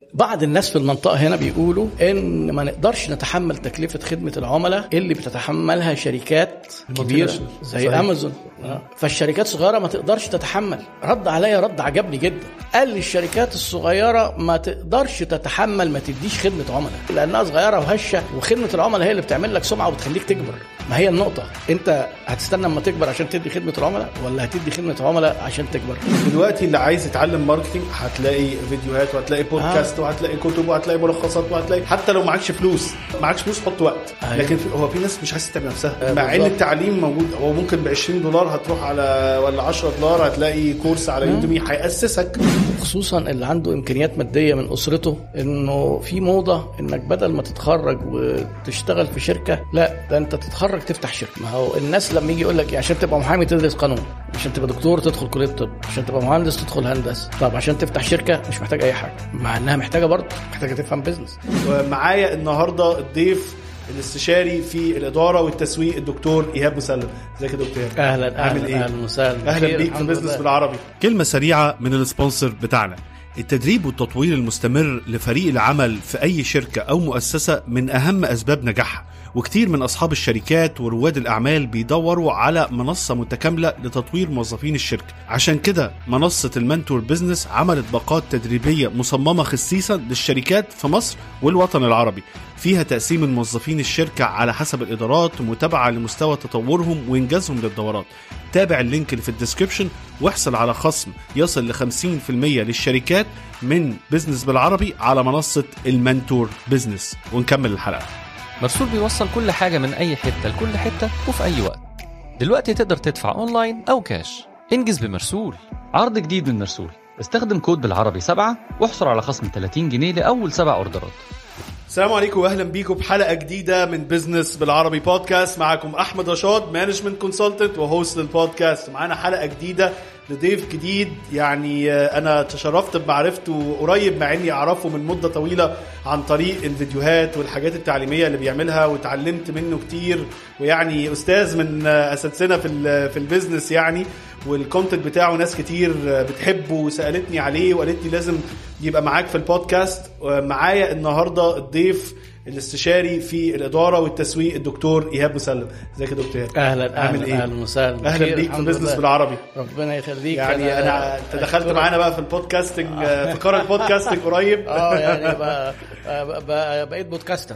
بعض الناس في المنطقة هنا بيقولوا إن ما نقدرش نتحمل تكلفة خدمة العملاء اللي بتتحملها شركات كبيرة زي صحيح. أمازون آه. فالشركات الصغيرة ما تقدرش تتحمل رد عليا رد عجبني جدا قال لي الشركات الصغيرة ما تقدرش تتحمل ما تديش خدمة عملاء لأنها صغيرة وهشة وخدمة العملاء هي اللي بتعمل لك سمعة وبتخليك تكبر ما هي النقطة أنت هتستنى اما تكبر عشان تدي خدمة العملاء ولا هتدي خدمة عملاء عشان تكبر دلوقتي اللي عايز يتعلم ماركتينج هتلاقي فيديوهات وهتلاقي بودكاست وهتلاقي كتب وهتلاقي ملخصات وهتلاقي حتى لو معكش فلوس معكش فلوس حط وقت أيوة. لكن في هو في ناس مش عايزه تتعب نفسها آه، مع ان بالظبط. التعليم موجود هو ممكن ب 20 دولار هتروح على ولا 10 دولار هتلاقي كورس على يوديمي هيأسسك خصوصا اللي عنده امكانيات ماديه من اسرته انه في موضه انك بدل ما تتخرج وتشتغل في شركه لا ده انت تتخرج تفتح شركه ما هو الناس لما يجي يقول لك إيه، عشان تبقى محامي تدرس قانون عشان تبقى دكتور تدخل كليه الطب عشان تبقى مهندس تدخل هندسه طب عشان تفتح شركه مش محتاج اي حاجه مع انها محتاجه برضه محتاجه تفهم بيزنس ومعايا النهارده الضيف الاستشاري في الاداره والتسويق الدكتور ايهاب مسلم ازيك يا دكتور إيهاب؟ اهلا عامل اهلا ايه اهلا وسهلا اهلا بخير، بيك في الحمد بزنس لله. بالعربي كلمة سريعة من السبونسر بتاعنا التدريب والتطوير المستمر لفريق العمل في أي شركة أو مؤسسة من أهم أسباب نجاحها وكتير من أصحاب الشركات ورواد الأعمال بيدوروا على منصة متكاملة لتطوير موظفين الشركة عشان كده منصة المنتور بيزنس عملت باقات تدريبية مصممة خصيصا للشركات في مصر والوطن العربي فيها تقسيم الموظفين الشركة على حسب الإدارات ومتابعة لمستوى تطورهم وإنجازهم للدورات تابع اللينك اللي في الديسكريبشن واحصل على خصم يصل ل 50% للشركات من بزنس بالعربي على منصة المنتور بزنس ونكمل الحلقة مرسول بيوصل كل حاجة من أي حتة لكل حتة وفي أي وقت دلوقتي تقدر تدفع أونلاين أو كاش انجز بمرسول عرض جديد من مرسول استخدم كود بالعربي سبعة واحصل على خصم 30 جنيه لأول سبع أوردرات السلام عليكم واهلا بيكم بحلقه جديده من بزنس بالعربي بودكاست معاكم احمد رشاد مانجمنت كونسلتنت وهوست للبودكاست معانا حلقه جديده لضيف جديد يعني آه، انا تشرفت بمعرفته قريب مع اني اعرفه من مده طويله عن طريق الفيديوهات والحاجات التعليميه اللي بيعملها وتعلمت منه كتير ويعني استاذ من آه، اساتذتنا في ال- في البيزنس يعني والكونتنت بتاعه ناس كتير آه، بتحبه وسالتني عليه وقالت لي لازم يبقى معاك في البودكاست معايا النهارده الضيف الاستشاري في الاداره والتسويق الدكتور ايهاب مسلم ازيك يا دكتور ايهاب اهلا عامل اهلا ايه اهلا وسهلا اهلا بخير، بيك في الحمد بزنس لله. بالعربي ربنا يخليك يعني انا انت دخلت معانا بقى في البودكاستنج آه، في قرار البودكاستنج قريب اه يعني بقى بقى- بقى بقيت بودكاستر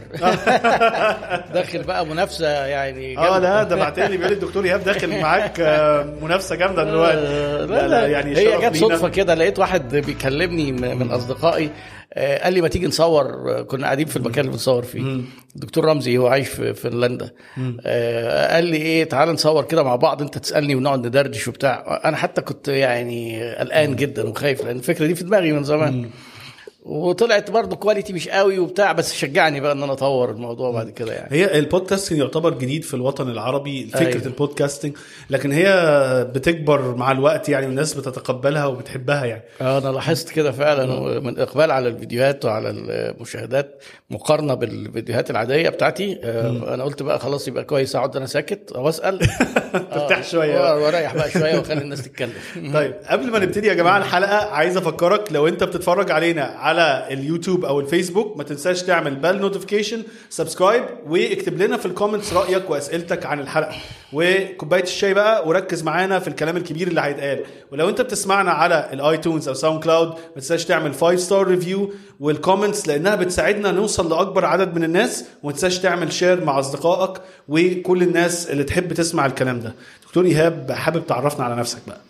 داخل بقى منافسه يعني اه جامدة. لا ده بعتلي بيقول لي الدكتور ايهاب داخل معاك آه، منافسه جامده دلوقتي آه، لا لا يعني هي شرف جت لينا. صدفه كده لقيت واحد بيكلمني من من اصدقائي آه، قال لي ما تيجي نصور آه، كنا قاعدين في المكان اللي بنصور فيه الدكتور رمزي هو عايش في فنلندا آه، قال لي ايه تعال نصور كده مع بعض انت تسالني ونقعد ندردش وبتاع انا حتى كنت يعني قلقان جدا وخايف لان الفكره دي في دماغي من زمان وطلعت برضه كواليتي مش قوي وبتاع بس شجعني بقى ان انا اطور الموضوع بعد كده يعني هي البودكاستنج يعتبر جديد في الوطن العربي فكره أيوة. أيوة. البودكاستنج لكن هي بتكبر مع الوقت يعني والناس بتتقبلها وبتحبها يعني اه انا لاحظت كده فعلا من اقبال على الفيديوهات وعلى المشاهدات مقارنه بالفيديوهات العاديه بتاعتي آه انا قلت بقى خلاص يبقى كويس اقعد انا ساكت او اسال ترتاح شوية. واريح بقى شويه واخلي الناس تتكلم طيب قبل ما نبتدي يا جماعه الحلقه عايز افكرك لو انت بتتفرج علينا على اليوتيوب او الفيسبوك ما تنساش تعمل بال نوتيفيكيشن سبسكرايب واكتب لنا في الكومنتس رايك واسئلتك عن الحلقه وكوبايه الشاي بقى وركز معانا في الكلام الكبير اللي هيتقال ولو انت بتسمعنا على الايتونز او ساوند كلاود ما تنساش تعمل 5 ستار ريفيو والكومنتس لانها بتساعدنا نوصل لاكبر عدد من الناس وما تنساش تعمل شير مع اصدقائك وكل الناس اللي تحب تسمع الكلام ده دكتور ايهاب حابب تعرفنا على نفسك بقى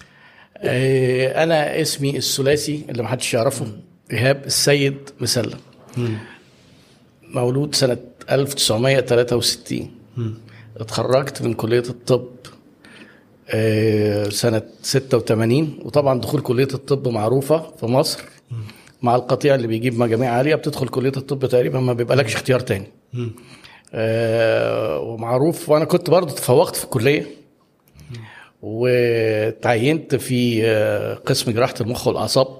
آه انا اسمي الثلاثي اللي محدش يعرفه ايهاب السيد مسلم مولود سنه 1963 اتخرجت من كليه الطب آه، سنة 86 وطبعا دخول كلية الطب معروفة في مصر مع القطيع اللي بيجيب مجاميع عالية بتدخل كلية الطب تقريبا ما بيبقى اختيار تاني آه، ومعروف وانا كنت برضه تفوقت في الكلية وتعينت في آه، قسم جراحة المخ والأعصاب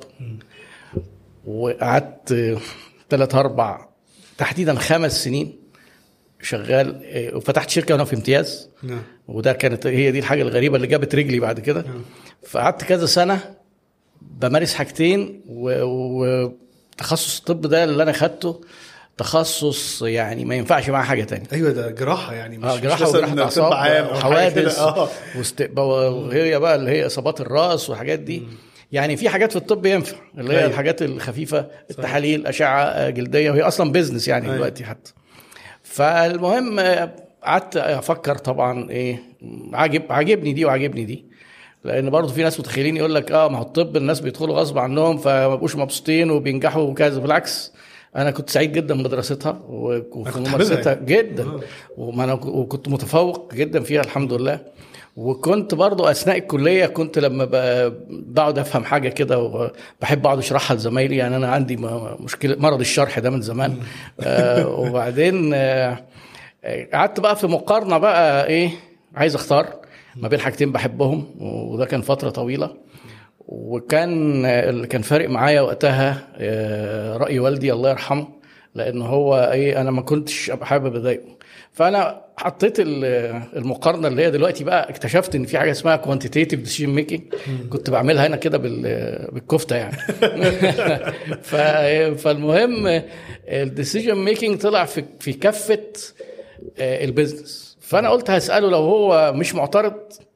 وقعدت ثلاث أربع تحديدا خمس سنين شغال آه، وفتحت شركة وأنا في امتياز نعم وده كانت هي دي الحاجه الغريبه اللي جابت رجلي بعد كده فقعدت كذا سنه بمارس حاجتين و... و... تخصص الطب ده اللي انا خدته تخصص يعني ما ينفعش معاه حاجه تانية ايوه ده جراحه يعني مش اه مش جراحه مثلاً وجراحه طب اعصاب عام أو حاجة كده. حوادث اه واستقبال وهي بقى اللي هي اصابات الراس والحاجات دي يعني في حاجات في الطب ينفع اللي هي أيوة. الحاجات الخفيفه التحاليل اشعه آه، جلديه وهي اصلا بيزنس يعني أيوة. دلوقتي حتى فالمهم آه، قعدت افكر طبعا ايه عاجب عاجبني دي وعاجبني دي لان برضه في ناس متخيلين يقول لك اه ما هو الطب الناس بيدخلوا غصب عنهم فما بيبقوش مبسوطين وبينجحوا وكذا بالعكس انا كنت سعيد جدا بدراستها و- وفي كنت ممارستها حاببها جدا وما انا وكنت متفوق جدا فيها الحمد لله وكنت برضو اثناء الكليه كنت لما ب- بقعد افهم حاجه كده وبحب اقعد اشرحها لزمايلي يعني انا عندي م- مشكله مرض الشرح ده من زمان آه وبعدين آه آه، قعدت بقى في مقارنه بقى ايه عايز اختار ما بين حاجتين بحبهم وده كان فتره طويله وكان آه، اللي كان فارق معايا وقتها آه، راي والدي الله يرحمه لان هو ايه انا ما كنتش ابقى حابب اضايقه فانا حطيت ال- المقارنه اللي هي دلوقتي بقى اكتشفت ان في حاجه اسمها كوانتيتيف ديسيجن ميكنج كنت بعملها هنا كده بال- بالكفته يعني ف- فالمهم الديسيجن ميكنج طلع في في كفه آه، البيزنس فانا قلت هساله لو هو مش معترض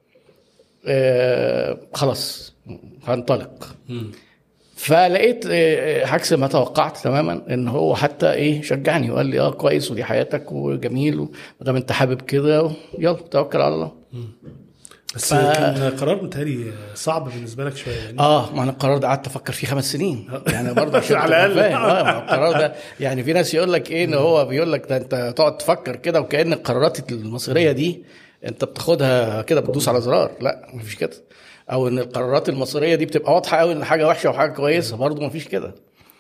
آه، خلاص هنطلق فلقيت آه، عكس ما توقعت تماما ان هو حتى ايه شجعني وقال لي اه كويس ودي حياتك وجميل ما دام انت حابب كده يلا توكل على الله بس ف- كان قرار متهيألي صعب بالنسبه لك شويه يعني اه ما انا القرار ده قعدت افكر فيه خمس سنين يعني برضه عشان على تبقى الأقل. فاهم اه ما هو القرار ده يعني في ناس يقول لك ايه ان هو بيقول لك ده انت تقعد تفكر كده وكان القرارات المصيريه دي انت بتاخدها كده بتدوس على زرار لا مفيش كده او ان القرارات المصيريه دي بتبقى واضحه قوي ان حاجه وحشه وحاجه كويسه برضه مفيش كده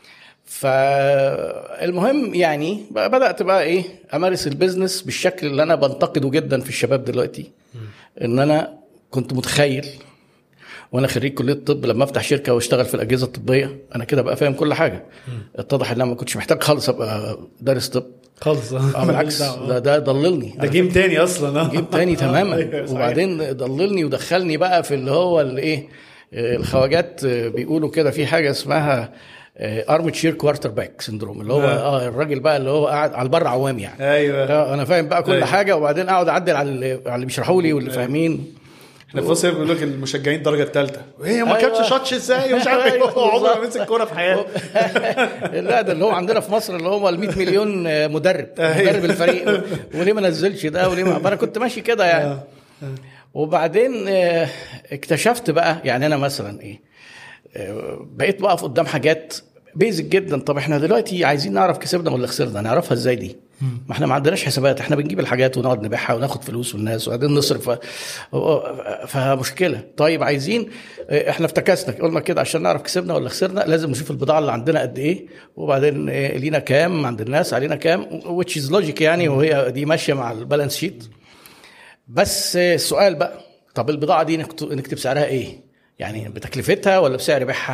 فالمهم يعني بقى بدات بقى ايه امارس البيزنس بالشكل اللي انا بنتقده جدا في الشباب دلوقتي ان انا كنت متخيل وانا خريج كليه الطب لما افتح شركه واشتغل في الاجهزه الطبيه انا كده بقى فاهم كل حاجه اتضح ان انا ما كنتش محتاج خالص ابقى دارس طب خالص اه بالعكس ده ده ضللني ده جيم تاني اصلا اه جيم تاني تماما أيوة، صحيح. وبعدين ضللني ودخلني بقى في اللي هو الايه الخواجات بيقولوا كده في حاجه اسمها ارم تشير كوارتر باك سندروم اللي هو اه الراجل بقى اللي هو قاعد على البر عوام يعني ايوه آه، انا فاهم بقى كل أيوة. حاجه وبعدين اقعد اعدل على اللي, على اللي بيشرحوا لي واللي فاهمين احنا في مصر بيقول لك المشجعين الدرجه الثالثه ايه ما أيوة. كانش شاتش ازاي مش عارف ايه أيوة، هو عمره ما بالظبط. مسك كوره في حياته لا ده اللي هو عندنا في مصر اللي هو ال 100 مليون مدرب أيوة. مدرب الفريق وليه ما نزلش ده وليه ما فانا كنت ماشي كده يعني وبعدين آه، اكتشفت بقى يعني انا مثلا ايه آه، بقيت بقف قدام حاجات بيزك جدا طب احنا دلوقتي عايزين نعرف كسبنا ولا خسرنا نعرفها ازاي دي ما احنا ما عندناش حسابات احنا بنجيب الحاجات ونقعد نبيعها وناخد فلوس من الناس وبعدين نصرف ف- فمشكله طيب عايزين اه، احنا افتكسنا قلنا كده عشان نعرف كسبنا ولا خسرنا لازم نشوف البضاعه اللي عندنا قد ايه وبعدين اه، لينا كام عند الناس علينا كام which is logic يعني وهي دي ماشيه مع البالانس شيت بس اه، السؤال بقى طب البضاعه دي نكت- نكتب سعرها ايه يعني بتكلفتها ولا بسعر بيعها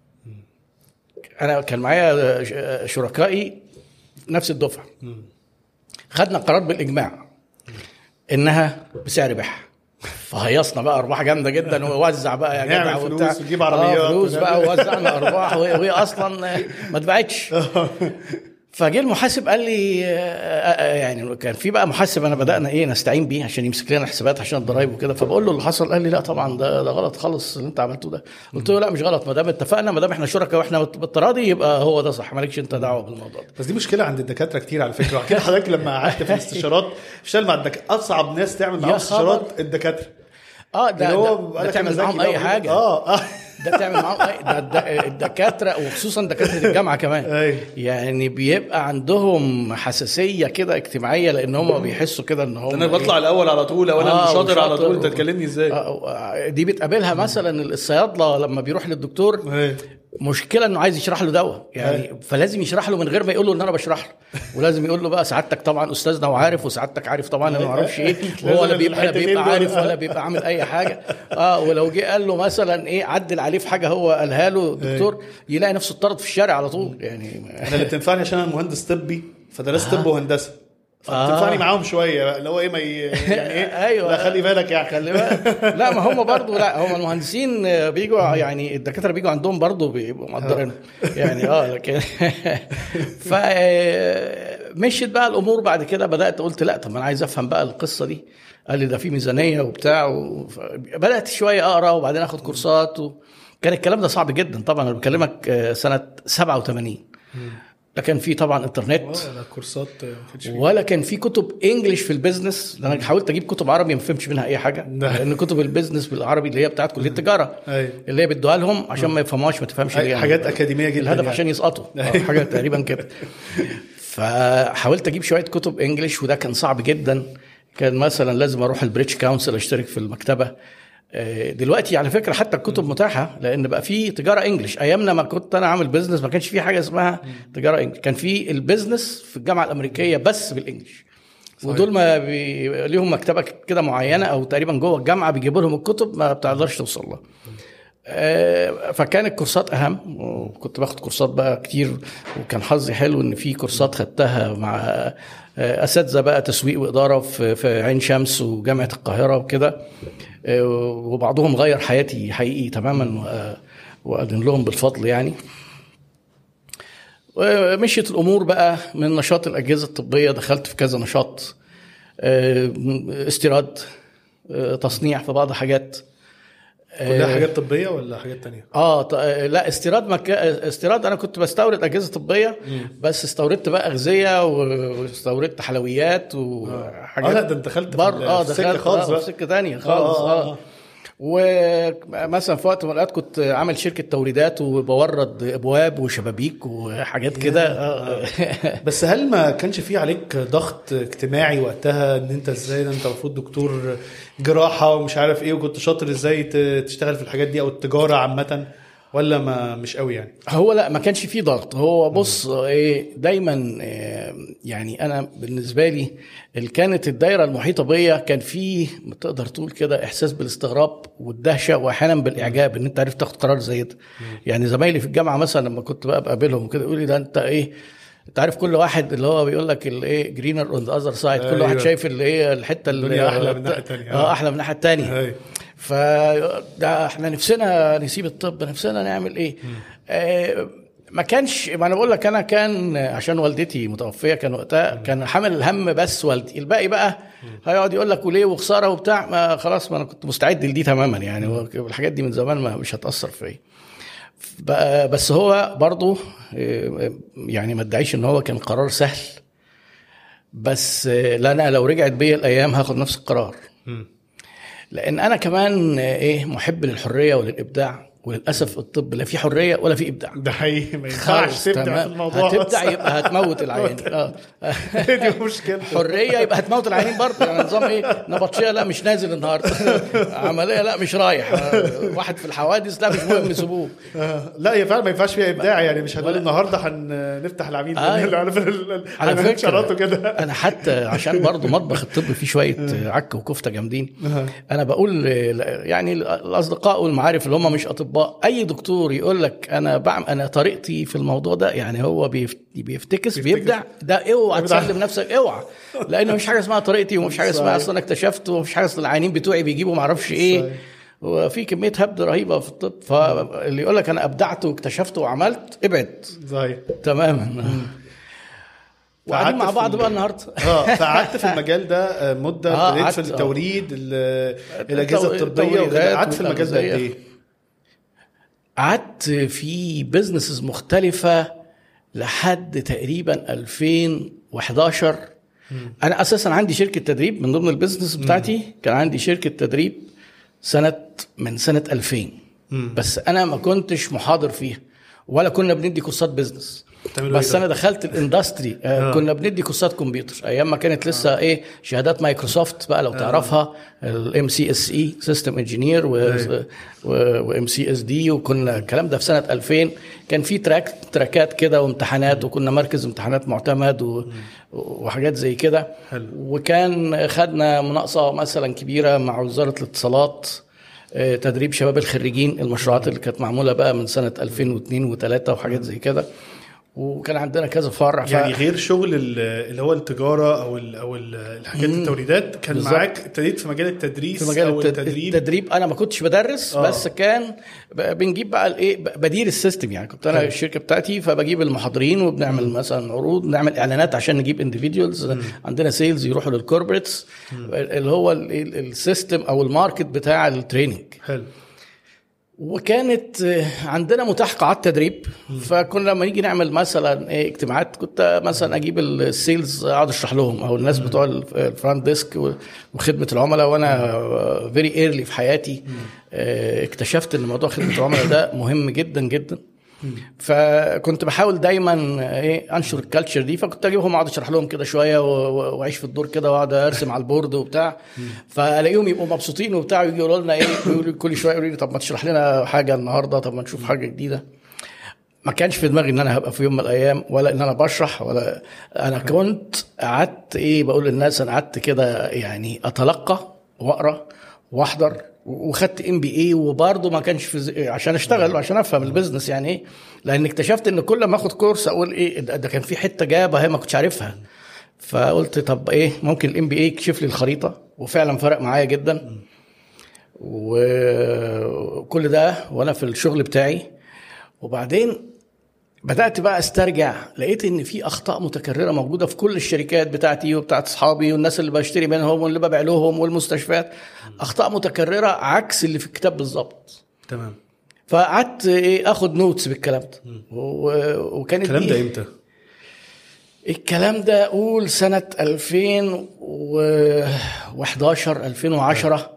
انا كان معايا ش- شركائي نفس الدفعه خدنا قرار بالاجماع انها بسعر بيعها فهيصنا بقى ارباح جامده جدا ووزع بقى يا نعمل جدع فلوس وبتاع ونجيب عربيات آه فلوس بقى ونعمل- ووزعنا ارباح وهي وهي اصلا ما اتباعتش فجه المحاسب قال لي آه، آه، يعني كان في بقى محاسب انا بدانا ايه نستعين بيه عشان يمسك لنا الحسابات عشان الضرايب وكده فبقول له اللي حصل قال لي لا طبعا ده ده غلط خالص اللي انت عملته ده قلت له لا مش غلط ما دام اتفقنا ما دام احنا شركاء واحنا بالتراضي يبقى هو ده صح مالكش انت دعوه بالموضوع ده بس دي مشكله عند الدكاتره كتير على فكره وحكيت حضرتك لما قعدت في الاستشارات اشتغل مع الدكاتره اصعب ناس تعمل معاهم يا استشارات الدكاتره اه ده, اللي هو ده, بيبقى ده لك تعمل مزاجي معاهم بقى اي وكده. حاجه اه اه ده تعمل معاهم اي ده ده الدكاتره وخصوصا دكاتره الجامعه كمان أيوة. يعني بيبقى عندهم حساسيه كده اجتماعيه لان هم بيحسوا كده ان هم انا بطلع الاول على طول او انا آه، مش شاطر على وشاطر. طول انت تكلمني ازاي آه، دي بتقابلها مثلا الصيادله لما بيروح للدكتور أيوة. مشكله انه عايز يشرح له دواء يعني فلازم يشرح له من غير ما يقول له ان انا بشرح له ولازم يقول له بقى سعادتك طبعا استاذنا وعارف وسعادتك عارف طبعا انا ما اعرفش ايه وهو لازم لا بيبقى لا الحتتين بيبقى دول. عارف ولا بيبقى عامل اي حاجه اه ولو جه قال له مثلا ايه عدل عليه في حاجه هو قالها له الدكتور يلاقي نفسه اتطرد في الشارع على طول يعني انا اللي بتنفعني عشان انا مهندس طبي فدرست طب وهندسه تنفعني معاهم شويه بقى اللي هو ايه ما ي... يعني ايه أيوة. لا خلي بالك يعني خلي بالك لا ما هم برضو لا هم المهندسين بيجوا يعني الدكاتره بيجوا عندهم برضو بيبقوا مقدرين يعني اه لكن ف مشيت بقى الامور بعد كده بدات قلت لا طب ما انا عايز افهم بقى القصه دي قال لي ده في ميزانيه وبتاع و... بدات شويه اقرا وبعدين اخد كورسات و... كان الكلام ده صعب جدا طبعا انا بكلمك آه، سنه 87 لا كان في طبعا انترنت لا كورسات ما كانش فيه. ولا كان في كتب انجلش في البيزنس ده انا حاولت اجيب كتب عربي ما فهمتش منها اي حاجه ده. لان كتب البيزنس بالعربي اللي هي بتاعت كليه التجاره أيوة. اللي هي بيدوها لهم عشان ما يفهموهاش ما تفهمش أي- ليه يعني. حاجات أكاديمية جداً الهدف يعني. عشان يسقطوا آه، حاجه تقريبا كده فحاولت اجيب شويه كتب انجلش وده كان صعب جدا كان مثلا لازم اروح البريتش كونسل اشترك في المكتبه آه، دلوقتي على فكره حتى الكتب متاحه لان بقى في تجاره انجلش ايامنا ما كنت انا عامل بيزنس ما كانش في حاجه اسمها تجاره انجلش كان في البيزنس في الجامعه الامريكيه بس بالانجلش ودول ما بي... ليهم مكتبه كده معينه او تقريبا جوه الجامعه بيجيبوا لهم الكتب ما بتقدرش توصل لها آه، فكانت كورسات اهم وكنت باخد كورسات بقى كتير وكان حظي حلو ان في كورسات خدتها مع آه، اساتذه بقى تسويق واداره في في عين شمس وجامعه القاهره وكده آه، وبعضهم غير حياتي حقيقي تماما و- وأدن لهم بالفضل يعني ومشيت الامور بقى من نشاط الاجهزه الطبيه دخلت في كذا نشاط آه، استيراد آه، تصنيع في بعض حاجات كلها حاجات طبيه ولا حاجات تانية اه ط- لا استيراد مك... استيراد انا كنت بستورد اجهزه طبيه بس استوردت بقى اغذيه و- واستوردت حلويات وحاجات اه لا ده انت دخلت في بر... ال- اه في السكة دخلت خالص خالص بقى. في سكه ثانيه خالص آه، آه، اه, ومثلا في وقت من الاوقات كنت عامل شركه توريدات وبورد ابواب وشبابيك وحاجات كده آه. بس هل ما كانش في عليك ضغط اجتماعي وقتها ان انت ازاي ده انت المفروض دكتور جراحه ومش عارف ايه وكنت شاطر ازاي ت- تشتغل في الحاجات دي او التجاره عامه ولا ما مش قوي يعني هو لا ما كانش فيه ضغط هو بص ايه دايما إيه يعني انا بالنسبه لي ال- كانت الدايره المحيطه بيا كان فيه تقدر تقول كده احساس بالاستغراب والدهشه واحيانا بالاعجاب ان انت عرفت تاخد قرار زي ده يعني زمايلي في الجامعه مثلا لما كنت بقى بقابلهم كده يقولوا لي ده انت ايه انت عارف كل واحد اللي هو بيقول لك الايه جرينر اون ذا اذر سايد كل واحد أيوة. شايف اللي هي الحته اللي الدنيا أحلى من الناحية التانية. اه احلى من الناحيه الثانيه أيوة. فده احنا نفسنا نسيب الطب نفسنا نعمل ايه آه ما كانش ما انا بقول لك انا كان عشان والدتي متوفيه كان وقتها كان حامل الهم بس والدي الباقي بقى هيقعد يقول لك وليه وخساره وبتاع ما خلاص ما انا كنت مستعد لدي تماما يعني هو الحاجات دي من زمان ما مش هتاثر فيا بقى- بس هو برضه آه، يعني ما ادعيش ان هو كان قرار سهل بس آه، لا انا لو رجعت بيا الايام هاخد نفس القرار لان انا كمان آه، ايه محب للحريه وللابداع وللاسف الطب لا في حريه ولا في ابداع ده حقيقي ما ينفعش خالص تبدع في تمام الموضوع هتبدع أصلاً. يبقى هتموت العيان اه دي مشكلة حريه يبقى هتموت العيانين برضه يعني نظام ايه نبطشيه لا مش نازل النهارده عمليه لا مش رايح آه، واحد في الحوادث لا مش مهم سيبوه لا هي فعلا ما ينفعش فيها ابداع يعني مش هنقول النهارده هنفتح العميل أيوة. اللي عارف ال- ال- على هنعمل شراطه فكره كده انا حتى عشان برضه مطبخ الطب فيه شويه عك وكفته جامدين انا بقول ل- يعني الاصدقاء والمعارف اللي هم مش اطباء اي دكتور يقول لك انا بعمل انا طريقتي في الموضوع ده يعني هو بيفت- بيفتكس بيبدع ده اوعى بيبدع. تسلم نفسك اوعى لان مفيش حاجه اسمها طريقتي ومفيش حاجه اسمها صحيح. اصلا انا اكتشفت ومفيش حاجه اصلا العيانين بتوعي بيجيبوا معرفش ايه صحيح. وفي كميه هبد رهيبه في الطب فاللي يقول لك انا ابدعت واكتشفت وعملت ابعد صحيح تماما وقاعدين مع فقعدت بعض في بقى ال- النهارده اه فقعدت في المجال ده آه، مده آه، ابتديت في قعدت- آه. التوريد ال- الاجهزه التو- الطبيه وكده التوريدات قعدت في المجال ده قد والأغذية. ايه؟ قعدت في بزنسز مختلفة لحد تقريبا 2011 أنا أساسا عندي شركة تدريب من ضمن البزنس بتاعتي كان عندي شركة تدريب سنة من سنة 2000 بس أنا ما كنتش محاضر فيها ولا كنا بندي كورسات بزنس بتعملوا بس إيه انا دخلت الاندستري آه. كنا بندي كورسات كمبيوتر ايام ما كانت لسه آه. ايه شهادات مايكروسوفت بقى لو آه. تعرفها الام سي اس اي سيستم انجينير وام سي اس دي وكنا الكلام ده في سنه 2000 كان في تراك تراكات كده وامتحانات وكنا مركز امتحانات معتمد و وحاجات زي كده حلو. وكان خدنا مناقصه مثلا كبيره مع وزاره الاتصالات آه، تدريب شباب الخريجين المشروعات اللي كانت معموله بقى من سنه 2002 و3 وحاجات زي كده وكان عندنا كذا فرع ف... يعني غير شغل ال- اللي هو التجاره او ال او ال- الحاجات التوريدات كان بالظبط. معاك ابتديت في مجال التدريس في مجال او التد- التدريب التدريب انا ما كنتش بدرس آه. آه. بس كان ب- بنجيب بقى الايه ب- بدير السيستم يعني كنت انا حلو. الشركه بتاعتي فبجيب المحاضرين وبنعمل مثلا عروض نعمل اعلانات عشان نجيب انديفيدوالز عندنا سيلز يروحوا للكوربريتس اللي هو ال- ال- السيستم او الماركت بتاع التريننج حلو وكانت آه، عندنا متاح قاعات تدريب فكنا لما نيجي نعمل مثلا إيه اجتماعات كنت مثلا اجيب السيلز اقعد اشرح لهم او الناس بتوع الف- الفرونت ديسك وخدمه العملاء وانا فيري ايرلي في حياتي آه، اكتشفت ان موضوع خدمه العملاء ده مهم جدا جدا فكنت بحاول دايما ايه انشر الكالتشر دي فكنت اجيبهم اقعد اشرح لهم كده شويه و- و- واعيش في الدور كده واقعد ارسم على البورد وبتاع فالاقيهم يبقوا مبسوطين وبتاع ويجي يقولوا لنا ايه يقولوا كل شويه يقولوا لي طب ما تشرح لنا حاجه النهارده طب ما نشوف حاجه جديده ما كانش في دماغي ان انا هبقى في يوم من الايام ولا ان انا بشرح ولا انا كنت قعدت ايه بقول للناس انا قعدت كده يعني اتلقى واقرا واحضر وخدت ام بي اي وبرضه ما كانش في ز- عشان اشتغل وعشان افهم البيزنس يعني ايه لان اكتشفت ان كل ما اخد كورس اقول ايه ده ده كان في حته جابه هي ما كنتش عارفها فقلت طب ايه ممكن الام بي اي يكشف لي الخريطه وفعلا فرق معايا جدا وكل ده وانا في الشغل بتاعي وبعدين بدات بقى استرجع لقيت ان في اخطاء متكرره موجوده في كل الشركات بتاعتي وبتاعت اصحابي والناس اللي بشتري منهم واللي ببيع لهم والمستشفيات اخطاء متكرره عكس اللي في الكتاب بالظبط تمام فقعدت ايه اخد نوتس بالكلام ده و- وكانت الكلام دي- ده امتى؟ الكلام ده قول سنة 2011 2010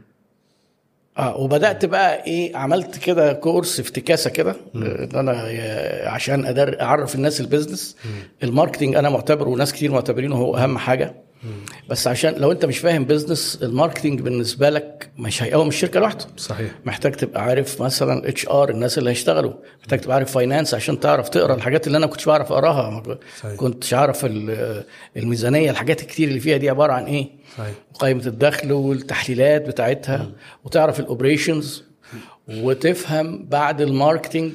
اه وبدات بقى ايه عملت كده كورس افتكاسه كده ان انا ي- عشان أدر اعرف الناس البيزنس الماركتينج انا معتبره وناس كتير معتبرينه هو اهم حاجه بس عشان لو انت مش فاهم بيزنس الماركتينج بالنسبه لك مش هيقوم الشركه لوحده صحيح محتاج تبقى عارف مثلا اتش ار الناس اللي هيشتغلوا محتاج تبقى عارف فاينانس عشان تعرف تقرا الحاجات اللي انا ما كنتش بعرف اقراها ما صحيح. كنتش عارف ال- الميزانيه الحاجات الكتير اللي فيها دي عباره عن ايه صحيح قائمه الدخل والتحليلات بتاعتها وتعرف الاوبريشنز وتفهم بعد الماركتينج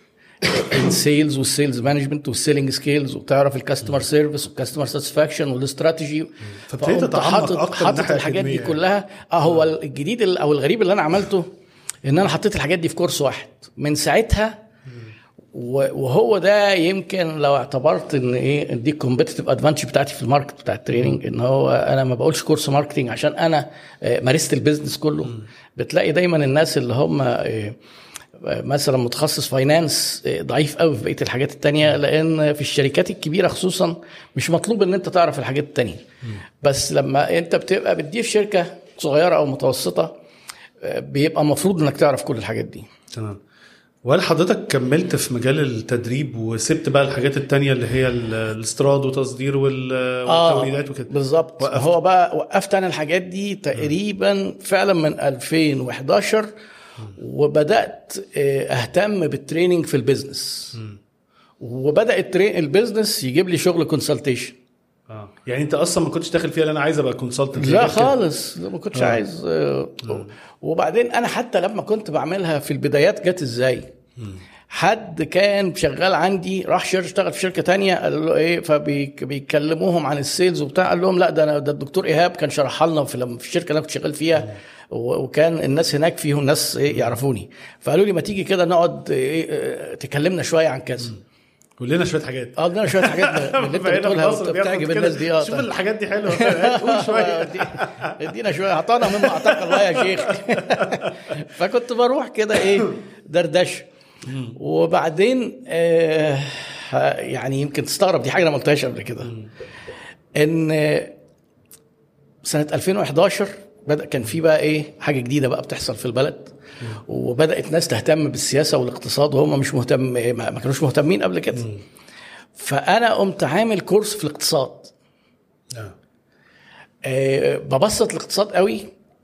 السيلز والسيلز مانجمنت والسيلينج سكيلز وتعرف الكاستمر سيرفيس والكاستمر ساتسفاكشن والاستراتيجي فابتديت فقمت تتعمق حاطط أكتر من حاطط الناحية الحاجات دي الأكاديمية. كلها اه هو الجديد ال- او الغريب اللي انا عملته ان انا حطيت الحاجات دي في كورس واحد من ساعتها و- وهو ده يمكن لو اعتبرت ان ايه دي الكومبيتيتيف ادفانتج بتاعتي في الماركت بتاع التريننج ان هو انا ما بقولش كورس ماركتنج عشان انا آه، مارست البيزنس كله بتلاقي دايما الناس اللي هم آه، مثلا متخصص فاينانس آه، ضعيف قوي في بقيه الحاجات التانية لان في الشركات الكبيره خصوصا مش مطلوب ان انت تعرف الحاجات التانية بس لما انت بتبقى بتدير شركه صغيره او متوسطه آه، بيبقى المفروض انك تعرف كل الحاجات دي تمام وهل حضرتك كملت في مجال التدريب وسبت بقى الحاجات التانية اللي هي ال- الاستيراد وتصدير وال- والتوريدات وكده بالظبط وقفت. هو بقى وقفت انا الحاجات دي تقريبا فعلا من 2011 وبدات آه، اهتم بالتريننج في البيزنس وبدا التري- البيزنس يجيب لي شغل كونسلتيشن اه يعني انت اصلا ما كنتش داخل فيها اللي انا عايز ابقى كونسلتنت لا خالص لا، ما كنتش عايز آه، وبعدين انا حتى لما كنت بعملها في البدايات جت ازاي حد كان شغال عندي راح شر- اشتغل في شركه تانية قال له ايه فبيكلموهم عن السيلز وبتاع قال لهم لا ده انا ده الدكتور ايهاب كان شرحها لنا في لما في الشركه اللي انا كنت شغال فيها و- وكان الناس هناك فيهم ناس ايه يعرفوني فقالوا لي ما تيجي كده نقعد ايه اه، تكلمنا شويه عن كذا قول لنا شويه حاجات اه قلنا شويه حاجات من اللي انت بقينا في بتقولها مصر بياخد وبتعجب كده. الناس دي اه شوف طيب. الحاجات دي حلوه قول شويه ادي- ادينا شويه اعطانا مما اعطاك الله يا شيخ فكنت بروح كده ايه دردش وبعدين آه يعني يمكن تستغرب دي حاجه انا ما قلتهاش قبل كده ان سنه 2011 بدا كان في بقى ايه حاجه جديده بقى بتحصل في البلد وبدات ناس تهتم بالسياسه والاقتصاد وهم مش مهتم ما ما كانوش مهتمين قبل كده فانا قمت عامل كورس في الاقتصاد آه. آه، ببسط الاقتصاد قوي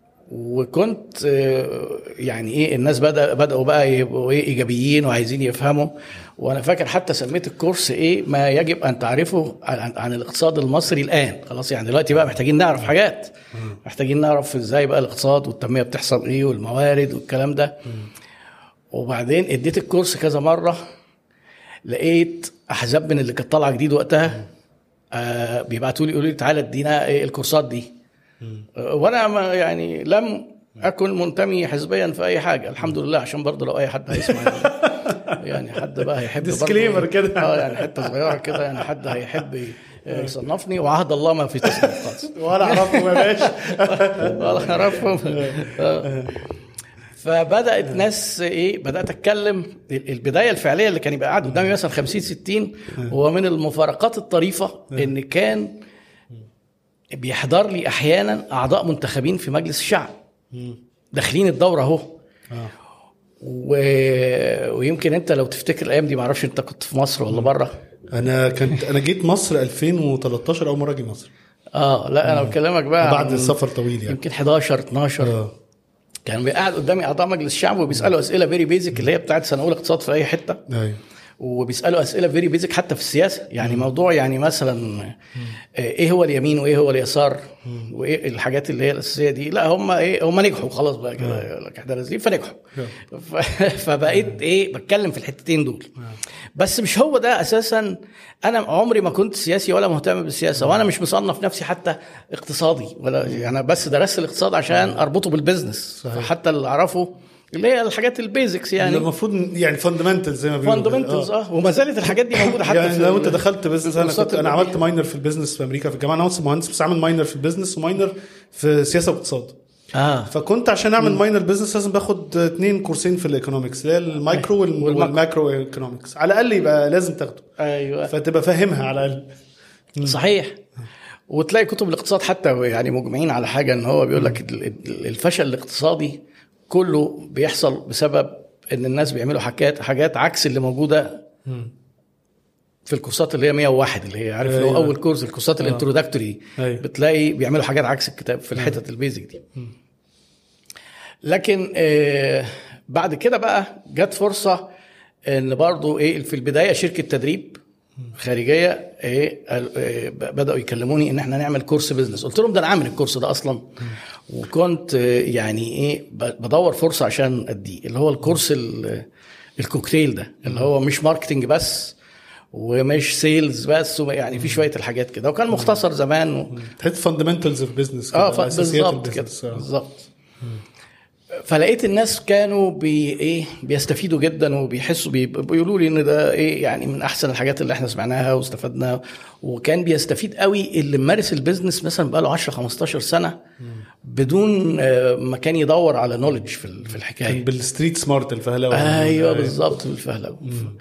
وكنت آه، يعني ايه الناس بدا بداوا بقى يبقوا ايه ايجابيين وعايزين يفهموا وانا فاكر حتى سميت الكورس ايه ما يجب ان تعرفه عن, عن الاقتصاد المصري الان خلاص يعني دلوقتي بقى محتاجين نعرف حاجات محتاجين نعرف ازاي بقى الاقتصاد والتنميه بتحصل ايه والموارد والكلام ده وبعدين اديت الكورس كذا مره لقيت احزاب من اللي كانت طالعه جديد وقتها آه بيبعتوا لي يقولوا لي تعالى ادينا إيه الكورسات دي آه، وانا ما يعني لم اكن منتمي حزبيا في اي حاجه الحمد لله عشان برضه لو اي حد هيسمع يعني حد بقى هيحب برضه- Disclaimer كده. اه يعني حته صغيره كده يعني حد هيحب ي- يصنفني وعهد الله ما في تصنيف خالص ولا اعرفهم يا باشا ولا اعرفهم آه. فبدات ناس ايه بدات اتكلم البدايه الفعليه اللي كان يبقى قاعد قدامي مثلا 50 60 هو من المفارقات الطريفه ان كان بيحضر لي احيانا اعضاء منتخبين في مجلس الشعب داخلين الدوره اهو و... ويمكن انت لو تفتكر الايام دي معرفش انت كنت في مصر ولا بره انا كنت انا جيت مصر 2013 اول مره اجي مصر اه لا انا بكلمك بقى بعد عن السفر طويل يعني يمكن 11 12 اه كان قاعد قدامي اعضاء مجلس الشعب وبيسالوا اسئله فيري بيزك اللي هي بتاعت سنه اولى اقتصاد في اي حته ايوه وبيسالوا اسئله فيري بيزك حتى في السياسه يعني موضوع يعني مثلا آه، ايه هو اليمين وايه هو اليسار وايه الحاجات اللي هي الاساسيه دي لا هم ايه هم نجحوا خلاص بقى كده يقول لك احنا نازلين فنجحوا ف- فبقيت ايه بتكلم في الحتتين دول بس مش هو ده اساسا انا عمري ما كنت سياسي ولا مهتم بالسياسه وانا مش مصنف نفسي حتى اقتصادي ولا يعني بس درست الاقتصاد عشان اربطه بالبزنس فحتى اللي اعرفه اللي هي الحاجات البيزكس يعني يعني المفروض يعني فاندمنتال زي ما بيقولوا فاندمنتالز اه وما زالت الحاجات دي موجوده حتى يعني في لو انت ال- دخلت بزنس انا الكورسات كنت انا اللي عملت ماينر في البيزنس في امريكا في الجامعه انا اصلا مهندس بس عامل ماينر في البيزنس وماينر في سياسه واقتصاد اه فكنت عشان اعمل ماينر بزنس لازم باخد اثنين كورسين في الايكونومكس اللي هي المايكرو وال- والماكرو. والماكرو ايكونومكس على الاقل يبقى لازم تاخده ايوه فتبقى فاهمها على الاقل صحيح وتلاقي كتب الاقتصاد حتى يعني مجمعين على حاجه ان هو بيقول لك ال- ال- الفشل الاقتصادي كله بيحصل بسبب ان الناس بيعملوا حاجات حاجات عكس اللي موجوده في الكورسات اللي هي 101 اللي هي عارف اللي هو أيوة. اول كورس الكورسات الانترودكتوري أيوة. بتلاقي بيعملوا حاجات عكس الكتاب في الحتت البيزك دي لكن آه بعد كده بقى جت فرصه ان برضو ايه في البدايه شركه تدريب خارجيه ايه قال- إيه بداوا يكلموني ان احنا نعمل كورس بزنس قلت لهم ده انا عامل الكورس ده اصلا وكنت آه، يعني ايه ب- بدور فرصه عشان اديه اللي هو الكورس ال- الكوكتيل ده اللي هو مش ماركتنج بس ومش سيلز بس وما- يعني في شويه الحاجات كده وكان مختصر زمان و... تحس فاندمنتالز اوف بزنس اه ف- بالظبط كده بالظبط فلقيت الناس كانوا بي ايه بيستفيدوا جدا وبيحسوا بي بيقولوا لي ان ده ايه يعني من احسن الحاجات اللي احنا سمعناها واستفدنا وكان بيستفيد قوي اللي ممارس البيزنس مثلا بقاله 10 15 سنه بدون آه، ما كان يدور على نولج في ال- في الحكايه كان بالستريت سمارت الفهلاوه ايوه بالظبط بالفهلوه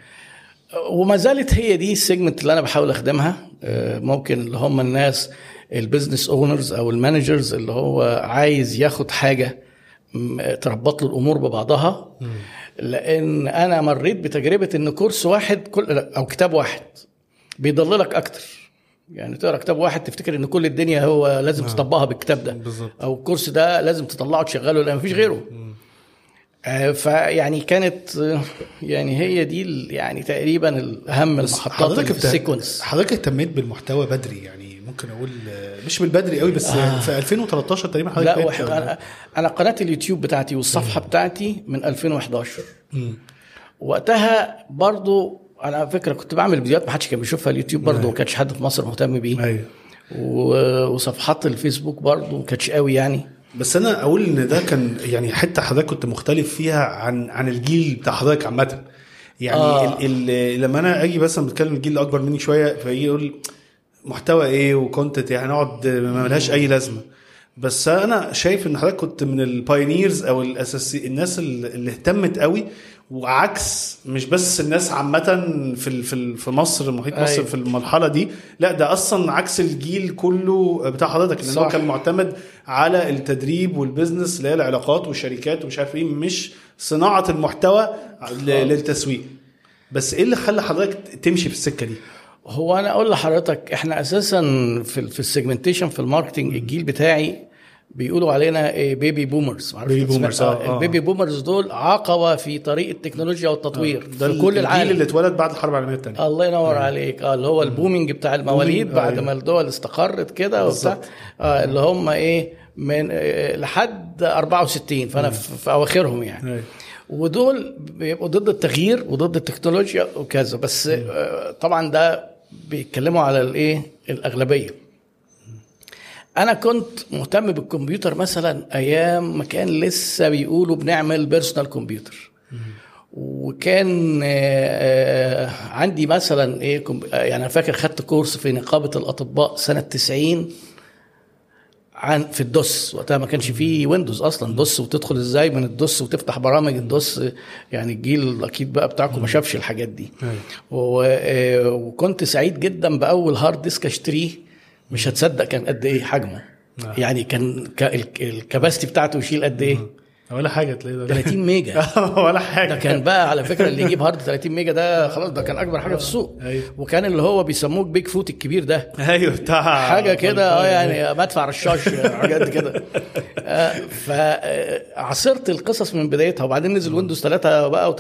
وما زالت هي دي السيجمنت اللي انا بحاول اخدمها آه، ممكن اللي هم الناس البيزنس اونرز او المانجرز اللي هو عايز ياخد حاجه م- تربط له الامور ببعضها لان انا مريت بتجربه ان كورس واحد كل لا، او كتاب واحد بيضللك اكتر يعني تقرا كتاب واحد تفتكر ان كل الدنيا هو لازم تطبقها بالكتاب ده بالظبط. او الكورس ده لازم تطلعه تشغله لان مفيش غيره آه، فيعني كانت آه، يعني هي دي ال- يعني تقريبا الاهم المحطات اللي في بت- السيكونس حضرتك اهتميت بالمحتوى بدري يعني ممكن اقول آه، مش من بدري قوي بس آه. في 2013 تقريبا حضرتك لا بقيت- واحد انا انا قناه اليوتيوب بتاعتي والصفحه بتاعتي من 2011 وقتها برضو انا على فكره كنت بعمل فيديوهات ما حدش كان بيشوفها اليوتيوب برضو ما كانش حد في مصر مهتم بيه ايوه و- وصفحات الفيسبوك برضو ما كانتش قوي يعني بس انا اقول ان ده كان يعني حته حضرتك كنت مختلف فيها عن عن الجيل بتاع حضرتك عامه يعني آه. آه. ال ال لما انا اجي مثلا بتكلم الجيل اللي اكبر مني شويه فيجي يقول محتوى ايه وكونتنت يعني نقعد ما ملهاش اي لازمه بس انا شايف ان حضرتك كنت من البايونيرز او الاساسي الناس اللي اللي اهتمت قوي وعكس مش بس الناس عامه في ال- في ال- في مصر محيط مصر أيوة. في المرحله دي لا ده اصلا عكس الجيل كله بتاع حضرتك لان هو صح. كان معتمد على التدريب والبزنس اللي هي العلاقات والشركات ومش عارف ايه مش صناعه المحتوى ل- للتسويق بس ايه اللي خلى حضرتك تمشي في السكه دي؟ هو انا اقول لحضرتك احنا اساسا في ال- في السيجمنتيشن في الماركتنج الجيل بتاعي بيقولوا علينا إيه بيبي بومرز معرفش بيبي أنت سمعت- بومرز، آه، آه. البيبي بومرز دول عقبه في طريق التكنولوجيا والتطوير ده في كل الجيل العالم اللي اتولد بعد الحرب العالميه الثانيه الله ينور عليك اه اللي هو البومينج بتاع المواليد بومينج، بعد أيوة. ما الدول استقرت كده وبتاع بالظبط. آه اللي هم ايه من آه لحد 64 فانا في, في اواخرهم يعني أيوة. ودول بيبقوا ضد التغيير وضد التكنولوجيا وكذا بس آه، طبعا ده بيتكلموا على الايه الاغلبيه انا كنت مهتم بالكمبيوتر مثلا ايام ما كان لسه بيقولوا بنعمل بيرسونال كمبيوتر وكان آه، آه، عندي مثلا ايه كم- آه، يعني انا فاكر خدت كورس في نقابه الاطباء سنه 90 عن في الدوس وقتها ما كانش فيه ويندوز اصلا دوس وتدخل ازاي من الدوس وتفتح برامج الدوس يعني الجيل اكيد بقى بتاعكم ما شافش الحاجات دي و- آه، وكنت سعيد جدا باول هارد ديسك اشتريه مش هتصدق كان قد ايه حجمه يعني كان ك- ال- الكباستي بتاعته يشيل قد ايه ولا حاجه تلاقي ده 30 ميجا ولا حاجه ده كان بقى على فكره اللي يجيب هارد 30 ميجا ده خلاص ده كان اكبر حاجه في السوق أيوه. وكان اللي هو بيسموه بيج فوت الكبير ده ايوه بتاع حاجه كده اه يعني مدفع رشاش حاجات كده آه، فعصرت القصص من بدايتها وبعدين نزل ويندوز 3 بقى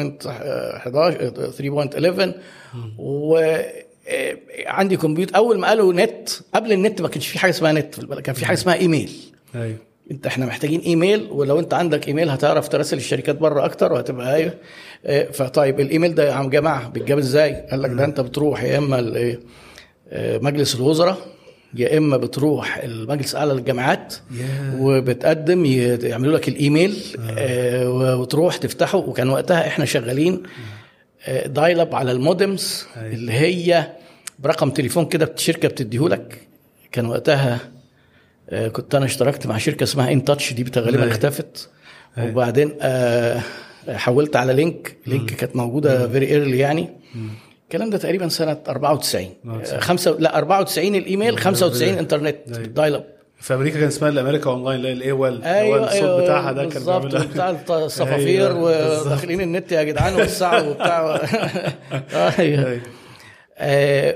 و3.11 3.11 و آه، عندي كمبيوتر اول ما قالوا نت قبل النت ما كانش في حاجه اسمها نت في البلد كان في حاجه اسمها ايميل ايوه انت احنا محتاجين ايميل ولو انت عندك ايميل هتعرف تراسل الشركات بره اكتر وهتبقى ايوه اه، فطيب الايميل ده يا عم جماعه بيتجاب ازاي؟ قال لك ده انت بتروح يا اما ال- ايه، اه، مجلس الوزراء يا اما بتروح المجلس الاعلى للجامعات وبتقدم ي- يعملوا لك الايميل اه، وتروح تفتحه وكان وقتها احنا شغالين اه، دايل اب على المودمز اللي هي برقم تليفون كده شركه بتديهولك كان وقتها آه، كنت انا اشتركت مع شركه اسمها ان تاتش دي بت- غالبا أيوة. اختفت وبعدين آه، حولت على لينك لينك كانت موجوده فيري ايرلي يعني الكلام ده تقريبا سنه 94 آه، خمسة لا 94 الايميل 95 انترنت أيوة. دايل اب في امريكا كان اسمها الامريكا اونلاين اللي هي الاي وال ايوه الصوت ايوه بتاعها ده كان بالظبط بيعملها بتاع الصفافير أيوة، وداخلين النت يا جدعان وسعوا وبتاع ايوه أيوة. آه،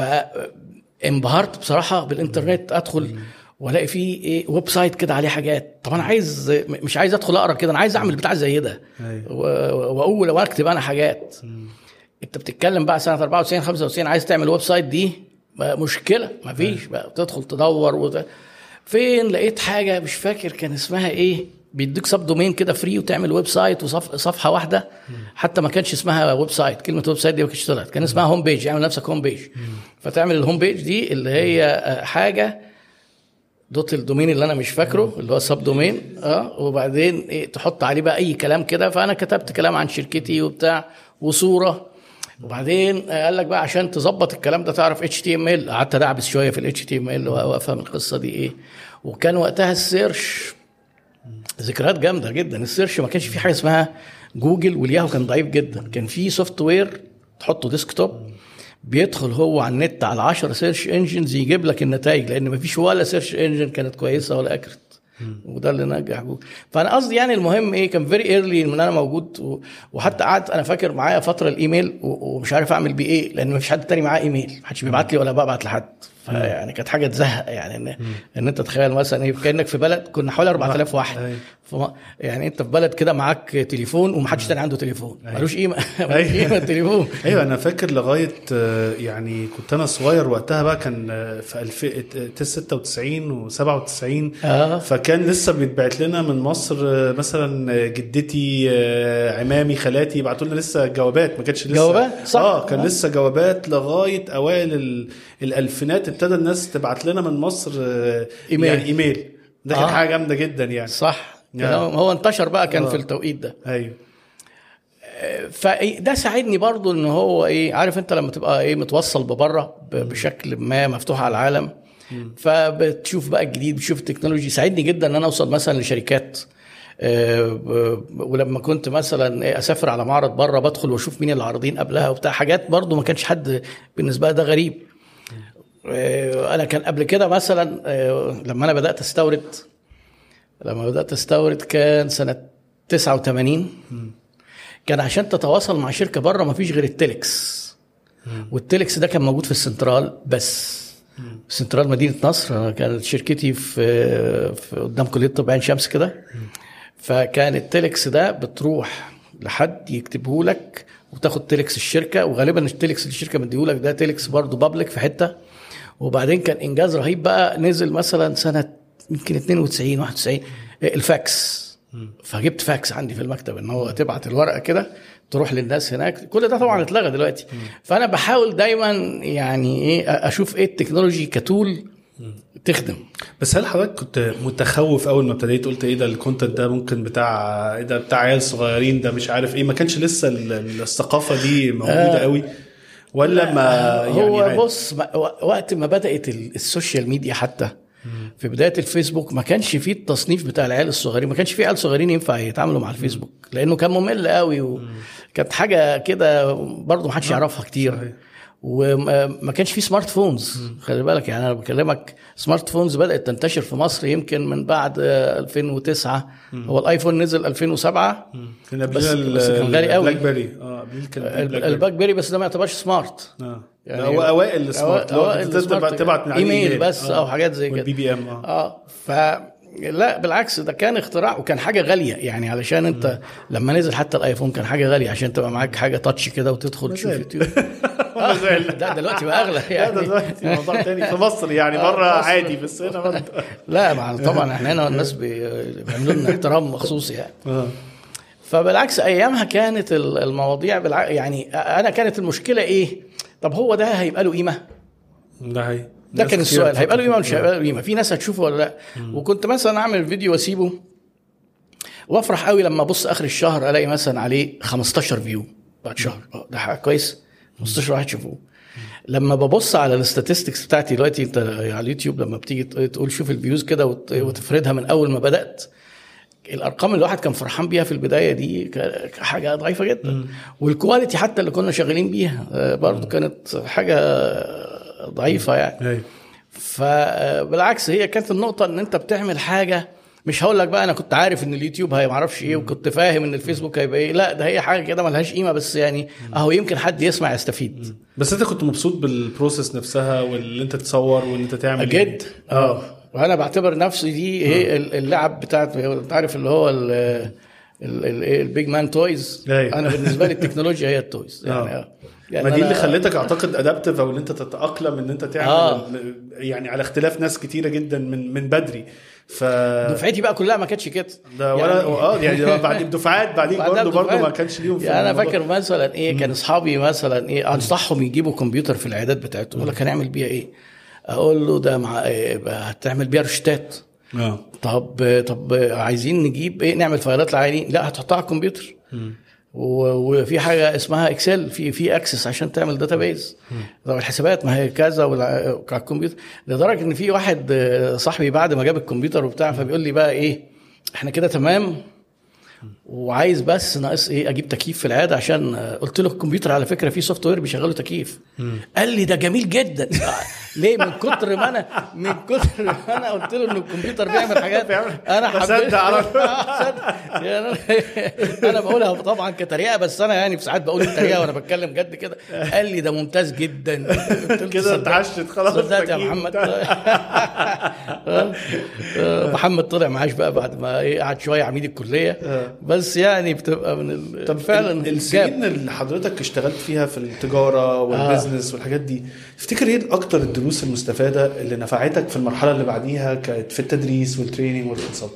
فانبهرت بصراحه بالانترنت ادخل والاقي فيه ايه ويب سايت كده عليه حاجات طب انا عايز م- مش عايز ادخل اقرا كده انا عايز اعمل بتاع زي ده أيوة. و- واقول واكتب انا حاجات انت بتتكلم بقى سنه 94 95 عايز تعمل ويب سايت دي ما مشكله ما فيش بقى تدخل تدور وت... فين لقيت حاجه مش فاكر كان اسمها ايه بيديك سب دومين كده فري وتعمل ويب سايت وصفحه واحده حتى ما كانش اسمها ويب سايت كلمه ويب سايت دي ما كانتش طلعت كان اسمها هوم بيج اعمل نفسك هوم بيج فتعمل الهوم بيج دي اللي هي آه، حاجه دوت الدومين اللي انا مش فاكره اللي هو سب دومين اه وبعدين ايه تحط عليه بقى اي كلام كده فانا كتبت كلام عن شركتي وبتاع وصوره وبعدين آه، قال لك بقى عشان تظبط الكلام ده تعرف اتش تي ام ال قعدت ادعبس شويه في الاتش تي ام ال وافهم القصه دي ايه وكان وقتها السيرش ذكريات جامده جدا السيرش ما كانش في حاجه اسمها جوجل والياهو كان ضعيف جدا كان في سوفت وير تحطه ديسكتوب بيدخل هو على النت على 10 سيرش انجنز يجيب لك النتائج لان ما فيش ولا سيرش انجن كانت كويسه ولا اكرت وده اللي نجح جوجل فانا قصدي يعني المهم ايه كان فيري ايرلي ان انا موجود و... وحتى قعدت انا فاكر معايا فتره الايميل و... ومش عارف اعمل بيه ايه لان ما فيش حد تاني معاه ايميل ما حدش بيبعت لي ولا ببعت لحد فيعني كانت حاجه تزهق يعني ان ان انت تخيل مثلا ايه كانك في بلد كنا حوالي 4000 واحد أيوة. فما يعني انت في بلد كده معاك تليفون ومحدش تاني عنده تليفون ملوش قيمه ملوش أيوة. قيمه التليفون ايوه انا فاكر لغايه آه، يعني كنت انا صغير وقتها بقى كان آه، في 2096 و97 آه. فكان لسه بيتبعت لنا من مصر آه، مثلا آه، جدتي آه، عمامي خالاتي يبعتوا لنا لسه جوابات ما كانتش لسه جوابات؟ صح. اه كان آه. لسه جوابات لغايه اوائل ال- الالفينات ابتدى الناس تبعت لنا من مصر آه، إيميل. يعني ايميل ده كان آه. حاجه جامده جدا يعني صح يعني. هو انتشر بقى كان آه. في التوقيت ده ايوه فده ساعدني برضو ان هو ايه عارف انت لما تبقى ايه متوصل ببره ب- بشكل ما مفتوح على العالم فبتشوف بقى الجديد بتشوف التكنولوجي ساعدني جدا ان انا اوصل مثلا لشركات آه، ب- ولما كنت مثلا إيه اسافر على معرض بره بدخل واشوف مين العارضين قبلها وبتاع حاجات برضو ما كانش حد بالنسبه لي ده غريب آه، انا كان قبل كده مثلا آه، لما انا بدات استورد لما بدات استورد كان سنه 89 كان عشان تتواصل مع شركه بره ما فيش غير التليكس والتليكس ده كان موجود في السنترال بس سنترال مدينه نصر أنا كانت شركتي في, في قدام كليه طب عين شمس كده فكان التليكس ده بتروح لحد يكتبه لك وتاخد تليكس الشركه وغالبا التليكس اللي الشركه مديهولك ده تليكس برضه بابليك في حته وبعدين كان انجاز رهيب بقى نزل مثلا سنه يمكن 92 91 الفاكس فجبت فاكس عندي في المكتب ان هو تبعت الورقه كده تروح للناس هناك كل ده طبعا اتلغى دلوقتي فانا بحاول دايما يعني ايه اشوف ايه التكنولوجي كتول تخدم بس هل حضرتك كنت متخوف اول ما ابتديت قلت ايه ده الكونتنت ده ممكن بتاع ايه ده بتاع عيال صغيرين ده مش عارف ايه ما كانش لسه ال- ال- الثقافه دي موجوده قوي ولا ما يعني هو عادي؟ بص ما- وقت ما بدات ال- السوشيال ميديا حتى في بدايه الفيسبوك ما كانش فيه التصنيف بتاع العيال الصغيرين ما كانش فيه عيال صغيرين ينفع يتعاملوا مع الفيسبوك لانه كان ممل قوي وكانت حاجه كده برضه ما حدش يعرفها كتير صحيح. وما ما كانش فيه سمارت فونز خلي بالك يعني انا بكلمك سمارت فونز بدات تنتشر في مصر يمكن من بعد آه، 2009 هو الايفون نزل 2007 كان بس- قبلنا بس كان غالي قوي. بلاك بيري اه قبل كان في الب- بلاك بيري. البلاك بيري بس ده ما يعتبرش سمارت اه يعني يعني هو اوائل السمارت لو أوائل تقدر السمارت تبعت من عليه ايميل بس او حاجات زي كده والبي بي ام اه اه ف لا بالعكس ده كان اختراع وكان حاجه غاليه يعني علشان انت لما نزل حتى الايفون كان حاجه غاليه عشان تبقى معاك حاجه تاتش كده وتدخل تشوف زال. يوتيوب ما زال. ده دلوقتي بقى اغلى لا ده يعني دلوقتي موضوع تاني في مصر يعني آه، بره مصر. عادي بس هنا برضه لا مع طبعا احنا هنا الناس بي- بيعملوا لنا احترام مخصوص يعني اه فبالعكس ايامها كانت ال- المواضيع بالع... يعني انا كانت المشكله ايه طب هو ده هيبقى له قيمه ده هي ده ناس كان كتير السؤال هيبقى له قيمه ولا مش بتفكر. هيبقى له قيمه في ناس هتشوفه ولا لا وكنت مثلا اعمل فيديو واسيبه وافرح قوي لما ابص اخر الشهر الاقي مثلا عليه 15 فيو بعد شهر اه ده حاجه كويس 15 واحد شافوه لما ببص على الاستاتستكس بتاعتي دلوقتي انت على اليوتيوب لما بتيجي تقول شوف الفيوز كده وت- وتفردها من اول ما بدات الارقام اللي الواحد كان فرحان بيها في البدايه دي ك- حاجه ضعيفه جدا والكواليتي حتى اللي كنا شغالين بيها آه، برضو كانت حاجه ضعيفه يعني ايوه فبالعكس هي كانت النقطة ان انت بتعمل حاجة مش هقول لك بقى انا كنت عارف ان اليوتيوب هي معرفش ايه وكنت فاهم ان الفيسبوك هيبقى ايه لا ده هي حاجة كده ملهاش قيمة بس يعني اهو يمكن حد يسمع يستفيد بس انت كنت مبسوط بالبروسيس نفسها واللي انت تصور وان انت تعمل جد اه وانا بعتبر نفسي دي هي اللعب بتاعت انت عارف اللي هو ال- ال- ال- إيه، البيج مان تويز أيوة. انا بالنسبة لي التكنولوجيا هي التويز يعني آه. آه. يعني ما دي اللي أنا- خلتك اعتقد ادابتيف او ان انت تتاقلم ان انت تعمل آه. ال- يعني على اختلاف ناس كتيره جدا من من بدري ف دفعتي بقى كلها ما كانتش كده ده ولا اه يعني بعد الدفعات بعدين بعدها برضه برضه الدفعات. ما كانش ليهم في يعني انا الموضوع. فاكر مثلا ايه كان اصحابي مثلا ايه انصحهم يجيبوا كمبيوتر في العيادات بتاعتهم يقول لك هنعمل بيها ايه؟ اقول له ده مع إيه بقى هتعمل بيها روشتات اه طب طب عايزين نجيب ايه نعمل فايلات للعيانين لا هتحطها على الكمبيوتر و- وفي حاجه اسمها اكسل في في اكسس عشان تعمل داتابيز طب الحسابات ما هي كذا والع- على الكمبيوتر لدرجه ان في واحد آه، صاحبي بعد ما جاب الكمبيوتر وبتاع فبيقول لي بقى ايه احنا كده تمام وعايز بس ناقص ايه اجيب تكييف في العياده عشان آه، قلت له الكمبيوتر على فكره فيه سوفت وير بيشغله تكييف قال لي ده جميل جدا ليه من كتر ما انا من كتر ما انا قلت له ان الكمبيوتر بيعمل حاجات انا حبيت بصدق على طول. صدق. يعني أنا- انا بقولها طبعا كتريقه بس انا يعني في ساعات بقول التريقه وانا بتكلم جد كده قال لي ده ممتاز جدا قلت له كده صدقت. اتعشت خلاص صدقت يا تكييف محمد بتاع. آه، محمد طلع معاش بقى بعد ما إيه قعد شويه عميد الكليه بس يعني بتبقى من ال... طب فعلا فعلا جاب. السنين اللي حضرتك اشتغلت فيها في التجاره والبزنس والحاجات دي تفتكر ايه اكتر الدروس المستفاده اللي نفعتك في المرحله اللي بعديها كانت في التدريس والتريننج والكونسلتنج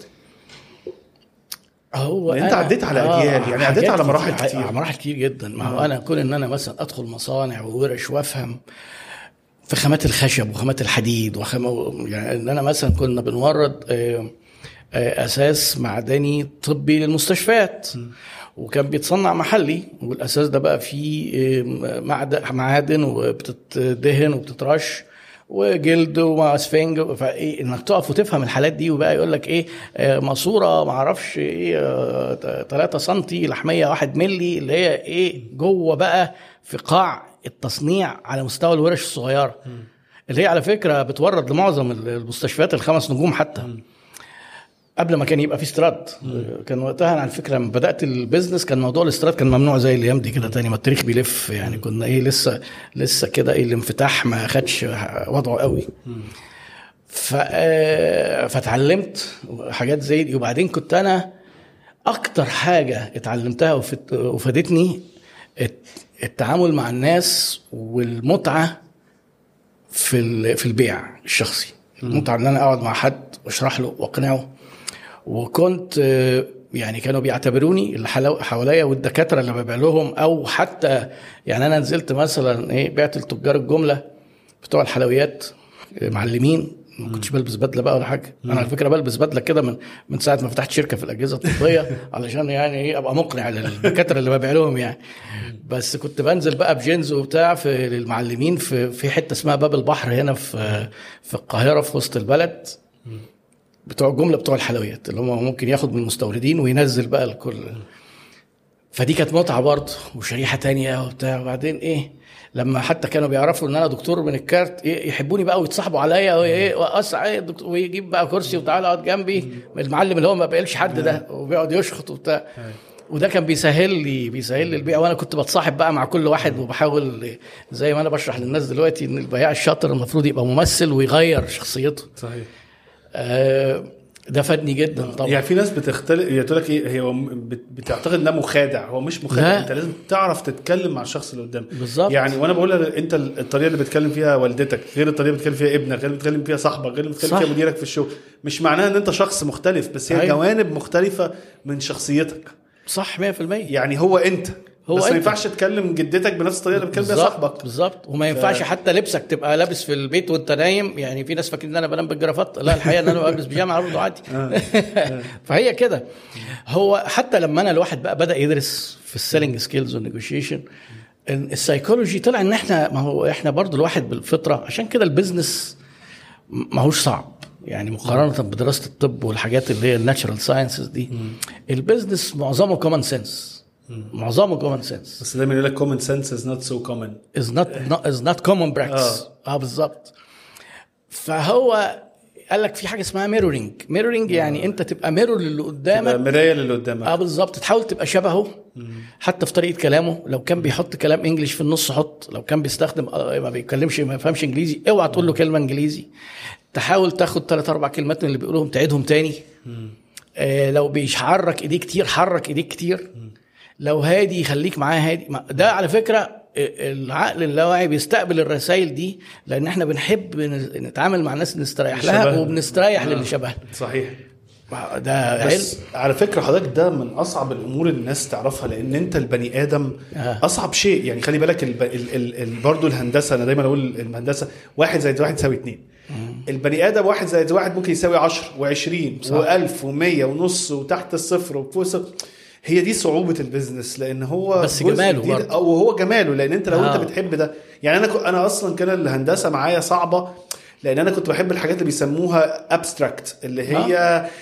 هو انت أنا- عديت على أجيال، يعني عديت حاجات على مراحل كتير. على مراحل كتير جدا ما هو انا كون ان انا مثلا ادخل مصانع وورش وافهم في خامات الخشب وخامات الحديد وخامة يعني ان انا مثلا كنا بنورد آه، آه، اساس معدني طبي للمستشفيات وكان بيتصنع محلي والاساس ده بقى فيه آه، معدن معادن وبتتدهن وبتترش وجلد واسفنج فايه انك تقف وتفهم الحالات دي وبقى يقول لك ايه آه، ماسوره ما اعرفش ايه 3 سم لحميه 1 ملي اللي هي ايه جوه بقى في قاع التصنيع على مستوى الورش الصغيره اللي هي على فكره بتورد لمعظم المستشفيات الخمس نجوم حتى قبل ما كان يبقى في استراد كان وقتها أنا على فكره لما بدات البيزنس كان موضوع الاستراد كان ممنوع زي الايام دي كده تاني ما التاريخ بيلف يعني كنا ايه لسه لسه كده ايه الانفتاح ما خدش وضعه قوي ف آه، فاتعلمت حاجات زي دي وبعدين كنت انا اكتر حاجه اتعلمتها وفت- وفادتني الت- التعامل مع الناس والمتعه في ال- في البيع الشخصي المتعه ان انا اقعد مع حد واشرح له واقنعه وكنت آه، يعني كانوا بيعتبروني اللي حلو- حواليا والدكاتره اللي ببيع لهم او حتى يعني انا نزلت مثلا ايه بعت لتجار الجمله بتوع الحلويات معلمين ما كنتش بلبس بدله بقى ولا حاجه انا على فكره بلبس بدله كده من من ساعه ما فتحت شركه في الاجهزه الطبيه علشان يعني ايه ابقى مقنع للدكاتره اللي ببيع لهم يعني بس كنت بنزل بقى بجينز وبتاع في للمعلمين في في حته اسمها باب البحر هنا في في القاهره في وسط البلد بتوع الجمله بتوع الحلويات اللي هم ممكن ياخد من المستوردين وينزل بقى الكل فدي كانت متعه برضه وشريحه تانية وبتاع وبعدين ايه لما حتى كانوا بيعرفوا ان انا دكتور من الكارت إيه يحبوني بقى ويتصاحبوا عليا وايه واسع إيه دكتور ويجيب بقى كرسي وتعالى اقعد جنبي المعلم اللي هو ما بيقلش حد ده وبيقعد يشخط وبتاع وده كان بيسهل لي بيسهل لي البيع وانا كنت بتصاحب بقى مع كل واحد وبحاول زي ما انا بشرح للناس دلوقتي ان البياع الشاطر المفروض يبقى ممثل ويغير شخصيته صحيح آه، ده فادني جدا طبعا يعني في ناس بتختلف هي تقول لك ايه هي بت- بتعتقد انها مخادع هو مش مخادع لا. انت لازم تعرف تتكلم مع الشخص اللي قدامك بالظبط. يعني وانا بقول لها انت الطريقه اللي بتكلم فيها والدتك غير الطريقه اللي بتكلم فيها ابنك غير اللي بتكلم فيها صاحبك غير اللي بتكلم صح. فيها مديرك في الشغل مش معناها ان انت شخص مختلف بس هي أيوة. جوانب مختلفه من شخصيتك صح 100% يعني هو انت هو بس ما أنت. ينفعش تتكلم جدتك بنفس الطريقه اللي بتكلم بيها بالظبط صاحبك بالظبط وما ينفعش حتى لبسك تبقى لابس في البيت وانت نايم يعني في ناس فاكرين ان انا بنام بالجرافات لا الحقيقه ان انا بلبس بيجامه برضه عادي فهي كده هو حتى لما انا الواحد بقى بدا يدرس في السيلينج سكيلز والنيجوشيشن السايكولوجي طلع ان احنا ما هو احنا برضه الواحد بالفطره عشان كده البيزنس ما هوش صعب يعني مقارنه بدراسه الطب والحاجات اللي هي الناتشرال ساينسز دي البيزنس معظمه كومن سنس معظمه كومن سنس بس دايما يقول لك common sense is not so common is not, not is not common practice اه, آه بالظبط فهو قال لك في حاجه اسمها ميرورنج ميرورنج يعني انت تبقى ميرور للي تبقى قدامك مرايه للي قدامك اه بالظبط تحاول تبقى شبهه حتى في طريقه كلامه لو كان بيحط كلام انجليش في النص حط لو كان بيستخدم آه، ما بيتكلمش ما يفهمش انجليزي اوعى تقول له كلمه انجليزي تحاول تاخد ثلاث اربع كلمات من اللي بيقولهم تعيدهم تاني آه لو بيحرك ايديه كتير حرك ايديك كتير لو هادي خليك معاه هادي ما- ده على فكره آه، العقل اللاواعي بيستقبل الرسائل دي لان احنا بنحب ن- نتعامل مع الناس نستريح لها شبهنا. وبنستريح للي شبهنا صحيح ده علم بس على فكره حضرتك ده من اصعب الامور اللي الناس تعرفها لان انت البني ادم آه. اصعب شيء يعني خلي بالك الب... ال... ال... ال... برضه الهندسه انا دايما اقول الهندسه واحد زائد واحد يساوي اتنين البني ادم واحد زائد واحد ممكن يساوي 10 و20 و1000 و100 ونص وتحت الصفر وفوق الصفر هي دي صعوبه البيزنس لان هو بس جزء جماله جديد- برضه. او هو جماله لان انت لو آه. انت بتحب ده يعني انا ك... انا اصلا كان الهندسه معايا صعبه لان انا كنت بحب الحاجات اللي بيسموها ابستراكت اللي هي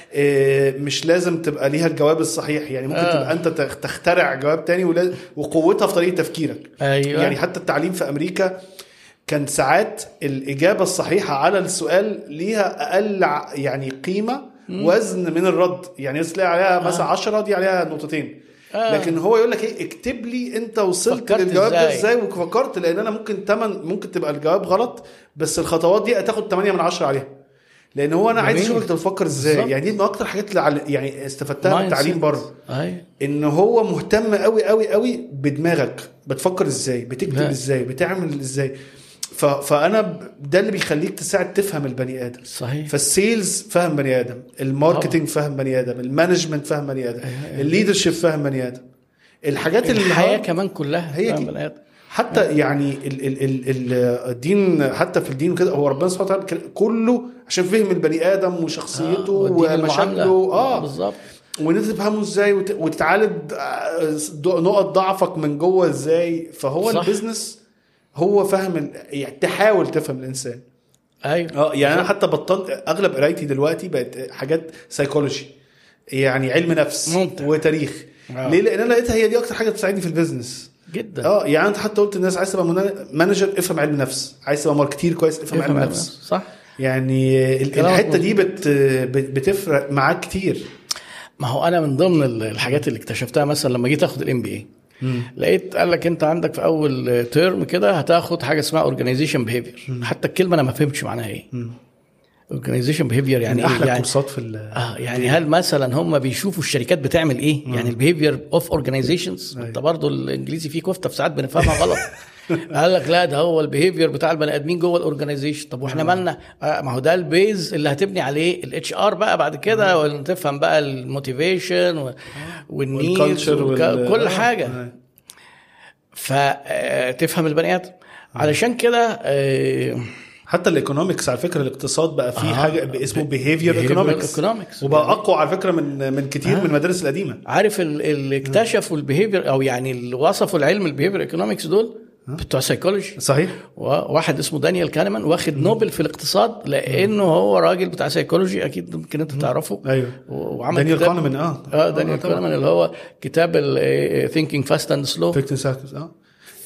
آه. مش لازم تبقى ليها الجواب الصحيح يعني ممكن آه. آه. تبقى انت تخ- تخترع جواب تاني ولا- وقوتها في طريقه تفكيرك ايوه يعني حتى التعليم في امريكا كان ساعات الاجابه الصحيحه على السؤال ليها اقل ع- يعني قيمه وزن من الرد يعني بس تلاقي عليها مثلا 10 دي عليها نقطتين آه. لكن هو يقول لك ايه اكتب لي انت وصلت فكرت للجواب ده إزاي؟ ازاي وفكرت لان انا ممكن تمن ممكن تبقى الجواب غلط بس الخطوات دي هتاخد 8 من 10 عليها لان هو انا عايز جميل. اشوفك انت بتفكر ازاي بالظبط. يعني دي من اكتر الحاجات اللي عل- يعني استفدتها من Mindset. التعليم بره ايوه ان هو مهتم قوي قوي قوي بدماغك بتفكر ازاي بتكتب لا. ازاي بتعمل ازاي ف... فانا ب- ده اللي بيخليك تساعد تفهم البني ادم صحيح فالسيلز فاهم بني ادم الماركتينج فاهم بني ادم المانجمنت فاهم بني ادم الليدرشيب فاهم بني ادم الحاجات اللي الحياه النهاردة- كمان كلها هي فاهم دي. بني آدم. حتى يعني ال ال ال ال الدين حتى في الدين وكده هو ربنا سبحانه وتعالى كان- كله عشان فهم البني ادم وشخصيته والدين المعاملة. ومشاكله اه بالظبط وان انت تفهمه ازاي وت- وتتعالج آه، نقط ضعفك من جوه ازاي فهو صح. البيزنس هو فاهم ال... يعني تحاول تفهم الانسان ايوه اه يعني انا حتى بطلت اغلب قرايتي دلوقتي بقت حاجات سايكولوجي يعني علم نفس ممتع. وتاريخ آه. ليه لان انا لقيتها هي دي اكتر حاجه بتساعدني في البيزنس جدا اه يعني انت حتى قلت الناس عايز تبقى منا- مانجر افهم علم نفس عايز تبقى ماركتير كويس افهم علم يفهم نفس صح يعني ال- كلامك الحته دي بت بت- بتفرق معاك كتير ما هو انا من ضمن ال- الحاجات اللي اكتشفتها مثلا لما جيت اخد الام بي اي لقيت قال لك انت عندك في اول ترم كده هتاخد حاجه اسمها اورجانيزيشن بيهيفير حتى الكلمه انا ما فهمتش معناها ايه اورجانيزيشن بيهيفير يعني يعني ايه احلى يعني كورسات في ال- اه يعني هل مثلا هم بيشوفوا الشركات بتعمل ايه يعني البيهيفير اوف اورجانيزيشنز انت برضه الانجليزي فيه كفته في ساعات بنفهمها غلط قال لك لا ده هو البيهيفير بتاع البني ادمين جوه الاورجنايزيشن طب واحنا مالنا آه، ما هو ده البيز اللي هتبني عليه الاتش ار بقى بعد كده ولا تفهم بقى الموتيفيشن والنيدز والكالتشر وال- كل آه. حاجه آه. فتفهم البني ادم علشان كده آه، حتى الايكونومكس على فكره الاقتصاد بقى فيه آه. حاجه اسمه بيهيفير behavioral ايكونومكس economics. وبقى اقوى على فكره من من كتير من المدارس القديمه عارف ال- اللي اكتشفوا البيهيفير او يعني اللي وصفوا العلم البيهيفير ايكونومكس دول بتوع سايكولوجي صحيح واحد اسمه دانيال كانمان واخد نوبل في الاقتصاد لانه هو راجل بتاع سيكولوجي اكيد ممكن انت تعرفه ايوه و- وعمل دانيال كتاب- كانمان اه اه دانيال طبعاً. كانمان اللي هو كتاب ثينكينج فاست اند سلو فيكتن ساكس اه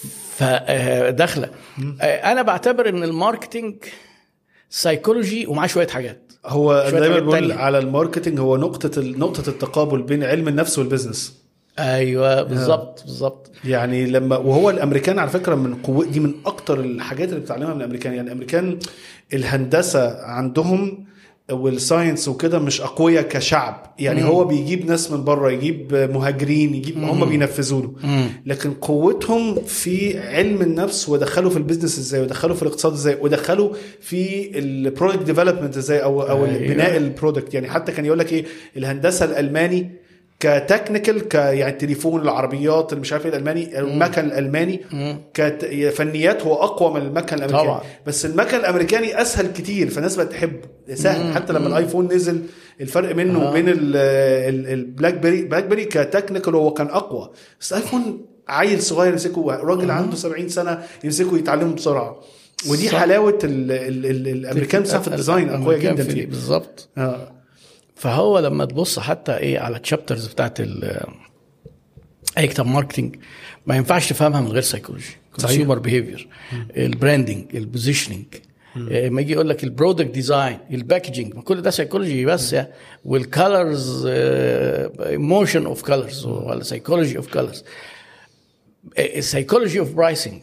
فداخله انا بعتبر ان الماركتنج سيكولوجي ومعاه شويه حاجات هو شوية دايما حاجات بقول تانية. على الماركتنج هو نقطه ال- نقطه التقابل بين علم النفس والبزنس ايوه بالظبط بالظبط يعني لما وهو الامريكان على فكره من قوه دي من اكتر الحاجات اللي بتعلمها من الامريكان يعني الامريكان الهندسه عندهم والساينس وكده مش اقوياء كشعب يعني هو بيجيب ناس من بره يجيب مهاجرين يجيب هم بينفذوا له لكن قوتهم في علم النفس ودخلوا في البيزنس ازاي ودخلوا في الاقتصاد ازاي ودخلوا في البرودكت ديفلوبمنت ازاي او او أيوة. بناء البرودكت يعني حتى كان يقول لك ايه الهندسه الالماني كتكنيكال ك يعني التليفون العربيات اللي مش عارف ايه الالماني المكن الالماني كفنيات هو اقوى من المكن الامريكاني طبعا. بس المكن الامريكاني اسهل كتير فالناس بقت تحبه سهل حتى لما الايفون نزل الفرق منه آه. وبين ال- ال- البلاك بيري بلاك بيري كتكنيكال هو كان اقوى بس الايفون عيل صغير يمسكه راجل عنده 70 سنه يمسكه يتعلمه بسرعه ودي صح. حلاوه ال ال ال الامريكان بتاعت في الديزاين قويه الأمريكان جدا في- فيه بالظبط اه فهو لما تبص حتى ايه على التشابترز بتاعت ال اي كتاب ماركتنج ما ينفعش تفهمها من غير سيكولوجي كونسيومر بيهيفير البراندنج البوزيشننج ما يجي يقول لك البرودكت ديزاين الباكجينج ما كل ده سيكولوجي بس يعني والكالرز ايموشن اوف كالرز ولا سيكولوجي اوف كالرز السيكولوجي اوف برايسنج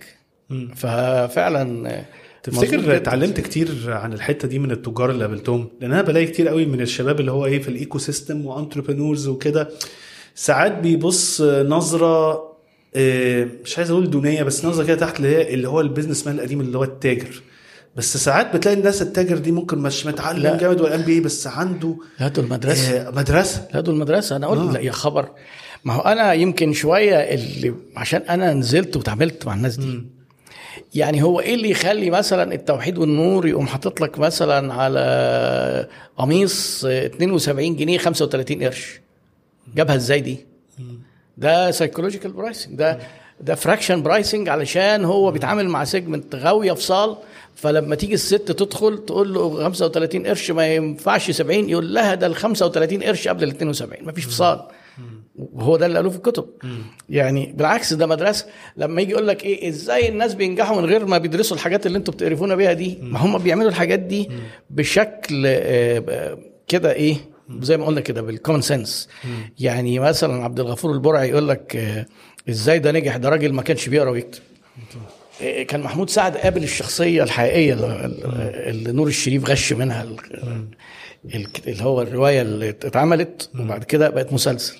ففعلا آه، مظبوط تفتكر جداً. اتعلمت كتير عن الحته دي من التجار اللي قابلتهم لان انا بلاقي كتير قوي من الشباب اللي هو ايه في الايكو سيستم وانتربرنورز وكده ساعات بيبص نظره آه، مش عايز اقول دونيه بس نظره كده تحت اللي هي اللي هو البيزنس مان القديم اللي هو التاجر بس ساعات بتلاقي الناس التاجر دي ممكن مش متعلم لا. جامد ولا ام بي بس عنده هاتوا المدرسه آه، مدرسه لا دول المدرسه انا اقول آه. لا يا خبر ما هو انا يمكن شويه اللي عشان انا نزلت وتعاملت مع الناس دي يعني هو ايه اللي يخلي مثلا التوحيد والنور يقوم حاطط لك مثلا على قميص 72 جنيه 35 قرش جابها ازاي دي ده سايكولوجيكال برايسنج ده ده فراكشن برايسنج علشان هو بيتعامل مع سيجمنت غاويه فصال فلما تيجي الست تدخل تقول له 35 قرش ما ينفعش 70 يقول لها ده ال 35 قرش قبل ال 72 ما فيش فصال وهو ده اللي قالوه في الكتب يعني بالعكس ده مدرسه لما يجي يقول لك ايه ازاي الناس بينجحوا من غير ما بيدرسوا الحاجات اللي انتوا بتقرفونا بيها دي ما هم بيعملوا الحاجات دي بشكل آه، آه، كده ايه زي ما قلنا كده بالكومن سنس يعني مثلا عبد الغفور البرعي يقول لك آه، ازاي ده نجح ده راجل ما كانش بيقرا ويكتب آه، كان محمود سعد قابل الشخصيه الحقيقيه اللي- اللي نور الشريف غش منها ال- ال- اللي هو الروايه اللي اتعملت وبعد كده بقت مسلسل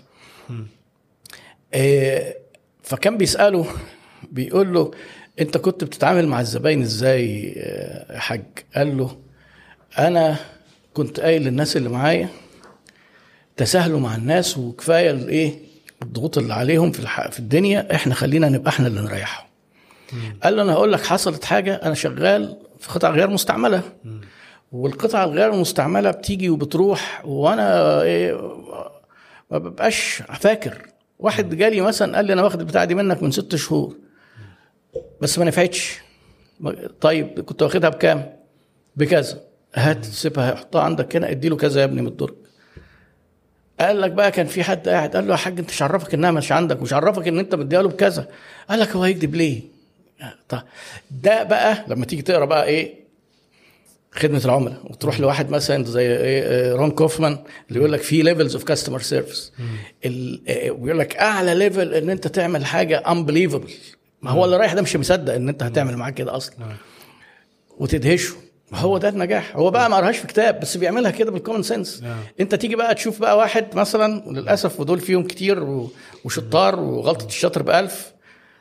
آه، فكان بيساله بيقول له انت كنت بتتعامل مع الزباين ازاي آه، يا حاج قال له انا كنت قايل للناس اللي معايا تساهلوا مع الناس وكفايه الايه الضغوط اللي عليهم في الح... في الدنيا احنا خلينا نبقى احنا اللي نريحهم قال له انا هقول لك حصلت حاجه انا شغال في قطع غير مستعمله والقطع الغير المستعمله بتيجي وبتروح وانا إيه ما ببقاش فاكر واحد جالي مثلا قال لي انا واخد البتاعه دي منك من ست شهور بس ما نفعتش طيب كنت واخدها بكام؟ بكذا هات سيبها حطها عندك هنا ادي له كذا يا ابني من الدرج قال لك بقى كان في حد قاعد قال له يا حاج انت مش عرفك انها مش عندك مش عرفك ان انت مديها له بكذا قال لك هو هيكذب ليه؟ طيب ده بقى لما تيجي تقرا بقى ايه خدمه العملاء وتروح لواحد مثلا زي إيه رون كوفمان اللي يقول لك في ليفلز اوف كاستمر سيرفيس ويقول لك اعلى ليفل ان انت تعمل حاجه انبليفبل ما هو اللي رايح ده مش مصدق ان انت هتعمل معاه كده اصلا وتدهشه هو ده النجاح هو بقى ما قراهاش في كتاب بس بيعملها كده بالكومن سنس انت تيجي بقى تشوف بقى واحد مثلا وللاسف ودول فيهم كتير و- وشطار وغلطه الشاطر بألف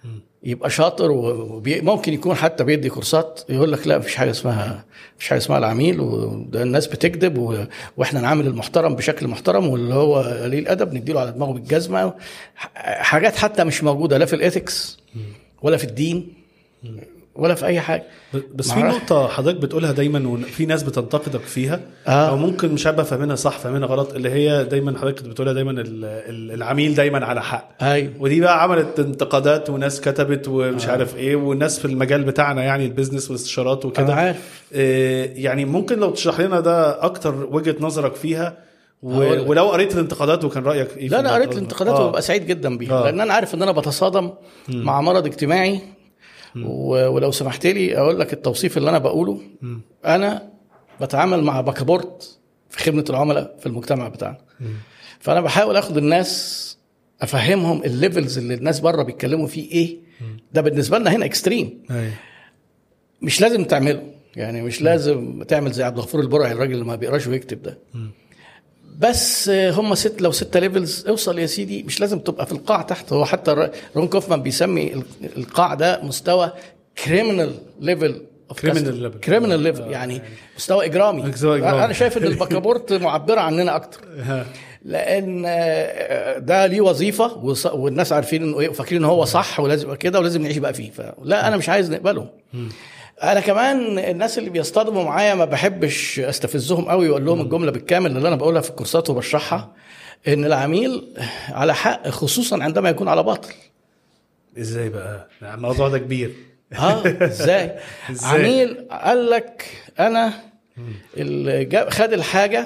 يبقى شاطر وممكن يكون حتى بيدي كورسات يقول لك لا مفيش حاجه اسمها مفيش حاجه اسمها العميل وده الناس بتكذب و... واحنا نعامل المحترم بشكل محترم واللي هو قليل الادب نديله على دماغه بالجزمه حاجات حتى مش موجوده لا في الايثكس ولا في الدين ولا في اي حاجه بس في نقطة حضرتك بتقولها دايما وفي ناس بتنتقدك فيها آه. او ممكن مش هبقى فاهمينها صح فاهمينها غلط اللي هي دايما حضرتك بتقولها دايما ال- ال- العميل دايما على حق ايوه ودي بقى عملت انتقادات وناس كتبت ومش عارف ايه والناس في المجال بتاعنا يعني البيزنس والاستشارات انا وكده عارف آه، يعني ممكن لو تشرح لنا ده اكتر وجهة نظرك فيها و... هقول لك. ولو قريت الانتقادات وكان رايك ايه في لا انا قريت الموضوع ده؟ الانتقادات آه. وببقى سعيد جدا بيها آه. لان انا عارف ان انا بتصادم مع مرض اجتماعي و- ولو سمحت لي اقول لك التوصيف اللي انا بقوله انا بتعامل مع بكابورت في خدمه العملاء في المجتمع بتاعنا فانا بحاول اخد الناس افهمهم الليفلز اللي الناس بره بيتكلموا فيه ايه ده بالنسبه لنا هنا اكستريم أيوة. مش لازم تعمله يعني مش لازم تعمل زي عبد الغفور البرعي الراجل اللي ما بيقراش ويكتب ده بس هم ست لو ستة ليفلز اوصل يا سيدي مش لازم تبقى في القاع تحت هو حتى الر- رون كوفمان بيسمي ال- القاع ده مستوى كريمنال ليفل Criminal level. كريمنال ليفل يعني مستوى اجرامي مستوى إجرامي. انا شايف ان البكابورت معبره عننا اكتر لان آه، ده ليه وظيفه وص- والناس عارفين انه ايه وفاكرين ان هو صح ولازم يبقى كده ولازم نعيش بقى فيه فلا انا مش عايز نقبله انا كمان الناس اللي بيصطدموا معايا ما بحبش استفزهم قوي واقول لهم الجمله بالكامل اللي انا بقولها في الكورسات وبشرحها ان العميل على حق خصوصا عندما يكون على باطل ازاي بقى الموضوع ده كبير اه ازاي إزاي؟ عميل قال لك انا اللي جاب خد الحاجه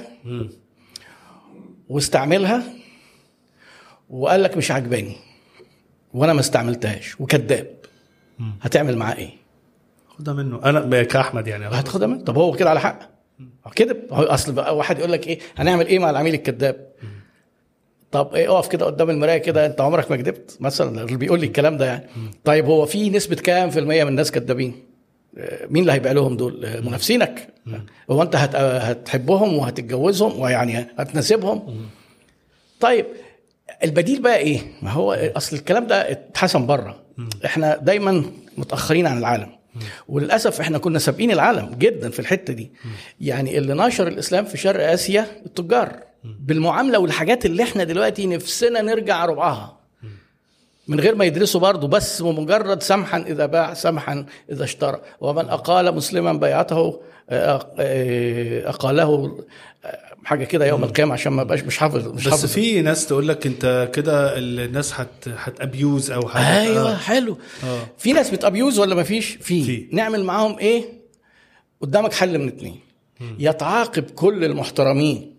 واستعملها وقال لك مش عجباني وانا ما استعملتهاش وكذاب هتعمل معاه ايه خدها منه انا كاحمد يعني هتاخدها منه طب هو كده على حق هو كده هو اصل بقى واحد يقول لك ايه هنعمل ايه مع العميل الكذاب طب ايه اقف كده قدام المرايه كده انت عمرك ما كذبت مثلا اللي بيقول لي الكلام ده يعني طيب هو في نسبه كام في الميه من الناس كذابين آه، مين اللي هيبيع لهم دول آه، منافسينك هو انت هت- هتحبهم وهتتجوزهم ويعني هتناسبهم طيب البديل بقى ايه ما هو اصل الكلام ده اتحسن بره احنا دايما متاخرين عن العالم وللاسف احنا كنا سابقين العالم جدا في الحته دي يعني اللي نشر الاسلام في شرق اسيا التجار بالمعامله والحاجات اللي احنا دلوقتي نفسنا نرجع ربعها من غير ما يدرسوا برضه بس بمجرد سمحا اذا باع سمحا اذا اشترى ومن اقال مسلما بيعته آه، آه، اقاله آه، حاجه كده يوم القيامه عشان ما بقاش مش حافظ مش بس حافظ في ناس تقول لك انت كده الناس هت هتابيوز او هت ايوه آه. حلو آه. في ناس بتابيوز ولا ما فيش في. في. نعمل معاهم ايه قدامك حل من اتنين يتعاقب كل المحترمين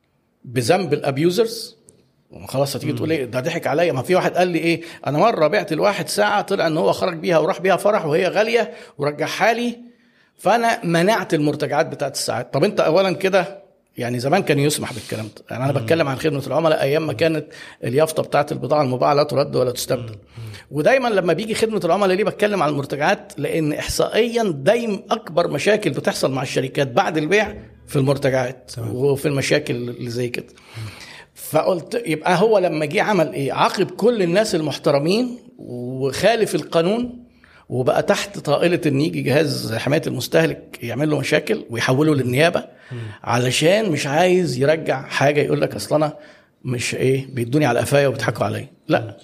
بذنب الابيوزرز خلاص هتيجي تقول ايه ده ضحك عليا ما في واحد قال لي ايه انا مره بعت لواحد ساعه طلع ان هو خرج بيها وراح بيها فرح وهي غاليه ورجعها لي فانا منعت المرتجعات بتاعت الساعات طب انت اولا كده يعني زمان كان يسمح بالكلام ده يعني انا بتكلم عن خدمه العملاء ايام ما كانت اليافطه بتاعت البضاعه المباعه لا ترد ولا تستبدل ودايما لما بيجي خدمه العملاء ليه بتكلم عن المرتجعات لان احصائيا دايم اكبر مشاكل بتحصل مع الشركات بعد البيع في المرتجعات وفي المشاكل اللي زي كده فقلت يبقى هو لما جه عمل ايه عاقب كل الناس المحترمين وخالف القانون وبقى تحت طائله ان يجي جهاز حمايه المستهلك يعمل له مشاكل ويحوله للنيابه علشان مش عايز يرجع حاجه يقول لك اصل انا مش ايه بيدوني على قفايا وبيضحكوا عليا لا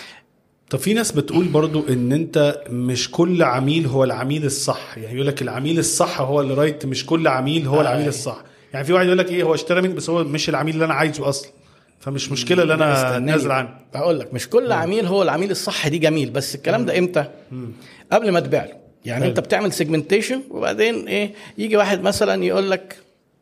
طب في ناس بتقول برضو ان انت مش كل عميل هو العميل الصح يعني يقول لك العميل الصح هو اللي رايت مش كل عميل هو العميل الصح يعني في واحد يقول لك ايه هو اشترى مني بس هو مش العميل اللي انا عايزه اصلا فمش مشكله اللي انا استناني. نازل عنه بقول لك مش كل عميل هو العميل الصح دي جميل بس الكلام ده امتى قبل ما تبيع له يعني حلو. انت بتعمل سيجمنتيشن وبعدين ايه يجي واحد مثلا يقول لك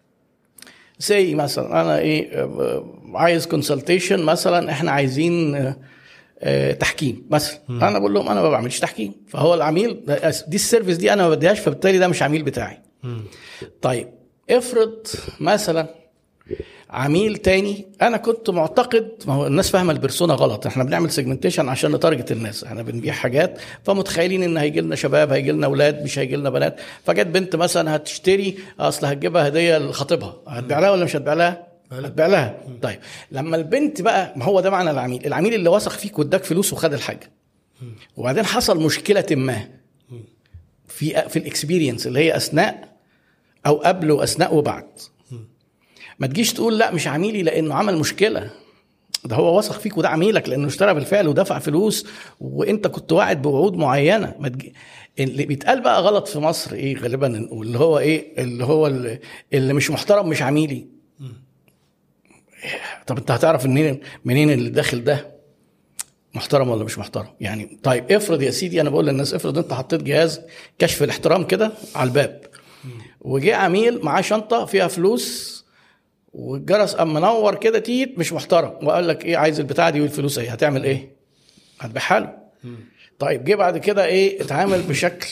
سي مثلا انا ايه آه، عايز كونسلتيشن مثلا احنا عايزين آه، آه، تحكيم مثلا انا بقول لهم انا ما بعملش تحكيم فهو العميل ده- دي السيرفيس دي انا ما بديهاش فبالتالي ده مش عميل بتاعي طيب افرض مثلا عميل تاني انا كنت معتقد ما هو الناس فاهمه البرسونا غلط احنا بنعمل سيجمنتيشن عشان نتارجت الناس احنا بنبيع حاجات فمتخيلين ان هيجي لنا شباب هيجي لنا اولاد مش هيجي لنا بنات فجت بنت مثلا هتشتري اصل هتجيبها هديه لخطيبها هتبيع لها ولا مش هتبيع لها؟ هتبيع لها طيب لما البنت بقى ما هو ده معنى العميل العميل اللي وثق فيك واداك فلوس وخد الحاجه وبعدين حصل مشكله ما في في الاكسبيرينس اللي هي اثناء او قبل واثناء وبعد ما تجيش تقول لا مش عميلي لانه عمل مشكله ده هو وثق فيك وده عميلك لانه اشترى بالفعل ودفع فلوس وانت كنت واعد بوعود معينه ما تجي... اللي بيتقال بقى غلط في مصر ايه غالبا واللي هو ايه اللي هو اللي, اللي مش محترم مش عميلي طب انت هتعرف منين منين اللي داخل ده محترم ولا مش محترم يعني طيب افرض يا سيدي انا بقول للناس افرض انت حطيت جهاز كشف الاحترام كده على الباب وجه عميل معاه شنطه فيها فلوس والجرس قام منور كده تيت مش محترم وقال لك ايه عايز البتاعه دي والفلوس ايه هتعمل ايه هتبيعها له طيب جه بعد كده ايه اتعامل بشكل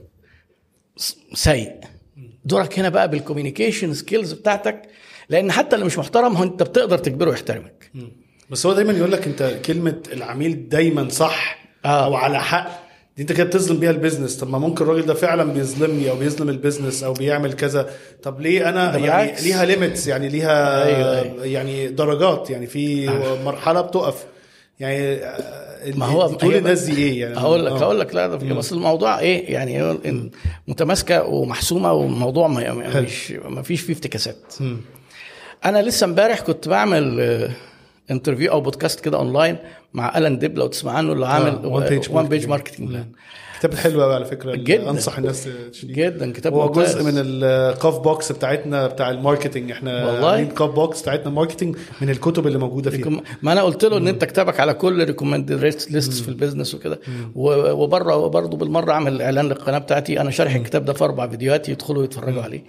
سيء دورك هنا بقى بالكوميونيكيشن سكيلز بتاعتك لان حتى اللي مش محترم هو انت بتقدر تجبره يحترمك بس هو دايما يقول لك انت كلمه العميل دايما صح آه. او على حق دي انت كده بتظلم بيها البيزنس طب ما ممكن الراجل ده فعلا بيظلمني او بيظلم البيزنس او بيعمل كذا طب ليه انا ده يعني بالعكس. ليها ليميتس يعني ليها أيوة، أيوة. يعني درجات يعني في مرحله بتقف يعني ما هو تقول هي- الناس دي ايه يعني هقول لك آه. هقول لك لا ده في بس الموضوع ايه يعني هو ال- متماسكه ومحسومه والموضوع ما ما- مش ما فيش فيه افتكاسات انا لسه امبارح كنت بعمل آه، انترفيو او بودكاست كده اونلاين مع الان ديب لو تسمع عنه اللي عامل One Page وان بيج Marketing. ماركتنج بلان كتاب حلو قوي على فكره جداً. انصح الناس تشتريه جدا كتاب هو ممتاز. جزء من القاف بوكس بتاعتنا بتاع الماركتنج احنا والله؟ عاملين قاف بوكس بتاعتنا ماركتنج من الكتب اللي موجوده فيها ريكوم- ما انا قلت له ان انت كتابك على كل ريكومند ليست في البيزنس وكده و- وبره برضه بالمره اعمل اعلان للقناه بتاعتي انا شارح الكتاب ده في اربع فيديوهات يدخلوا يتفرجوا عليه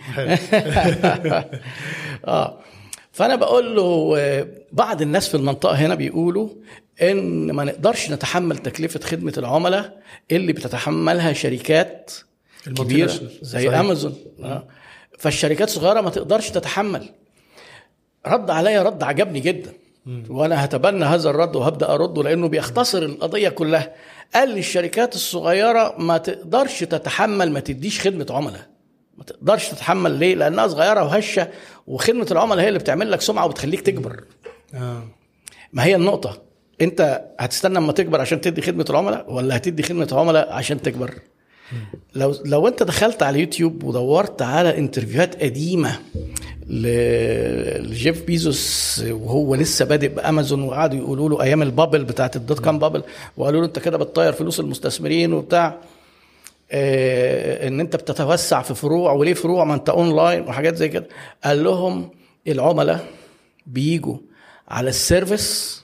اه فانا بقول له آه، بعض الناس في المنطقه هنا بيقولوا ان ما نقدرش نتحمل تكلفه خدمه العملاء اللي بتتحملها شركات كبيره المالتي زي صحيح. امازون آه. فالشركات الصغيره ما تقدرش تتحمل رد عليا رد عجبني جدا وانا هتبنى هذا الرد وهبدا ارده لانه بيختصر القضيه كلها قال لي الشركات الصغيره ما تقدرش تتحمل ما تديش خدمه عملاء ما تقدرش تتحمل ليه لانها صغيره وهشه وخدمه العملاء هي اللي بتعمل لك سمعه وبتخليك تكبر آه. ما هي النقطه انت هتستنى اما تكبر عشان تدي خدمه العملاء ولا هتدي خدمه عملاء عشان تكبر لو لو انت دخلت على اليوتيوب ودورت على انترفيوهات قديمه ل- لجيف بيزوس وهو لسه بادئ بامازون وقعدوا يقولوا له ايام البابل بتاعت الدوت كام بابل وقالوا له انت كده بتطير فلوس المستثمرين وبتاع آه، ان انت بتتوسع في فروع وليه فروع ما انت اونلاين وحاجات زي كده قال لهم العملاء بيجوا على السيرفيس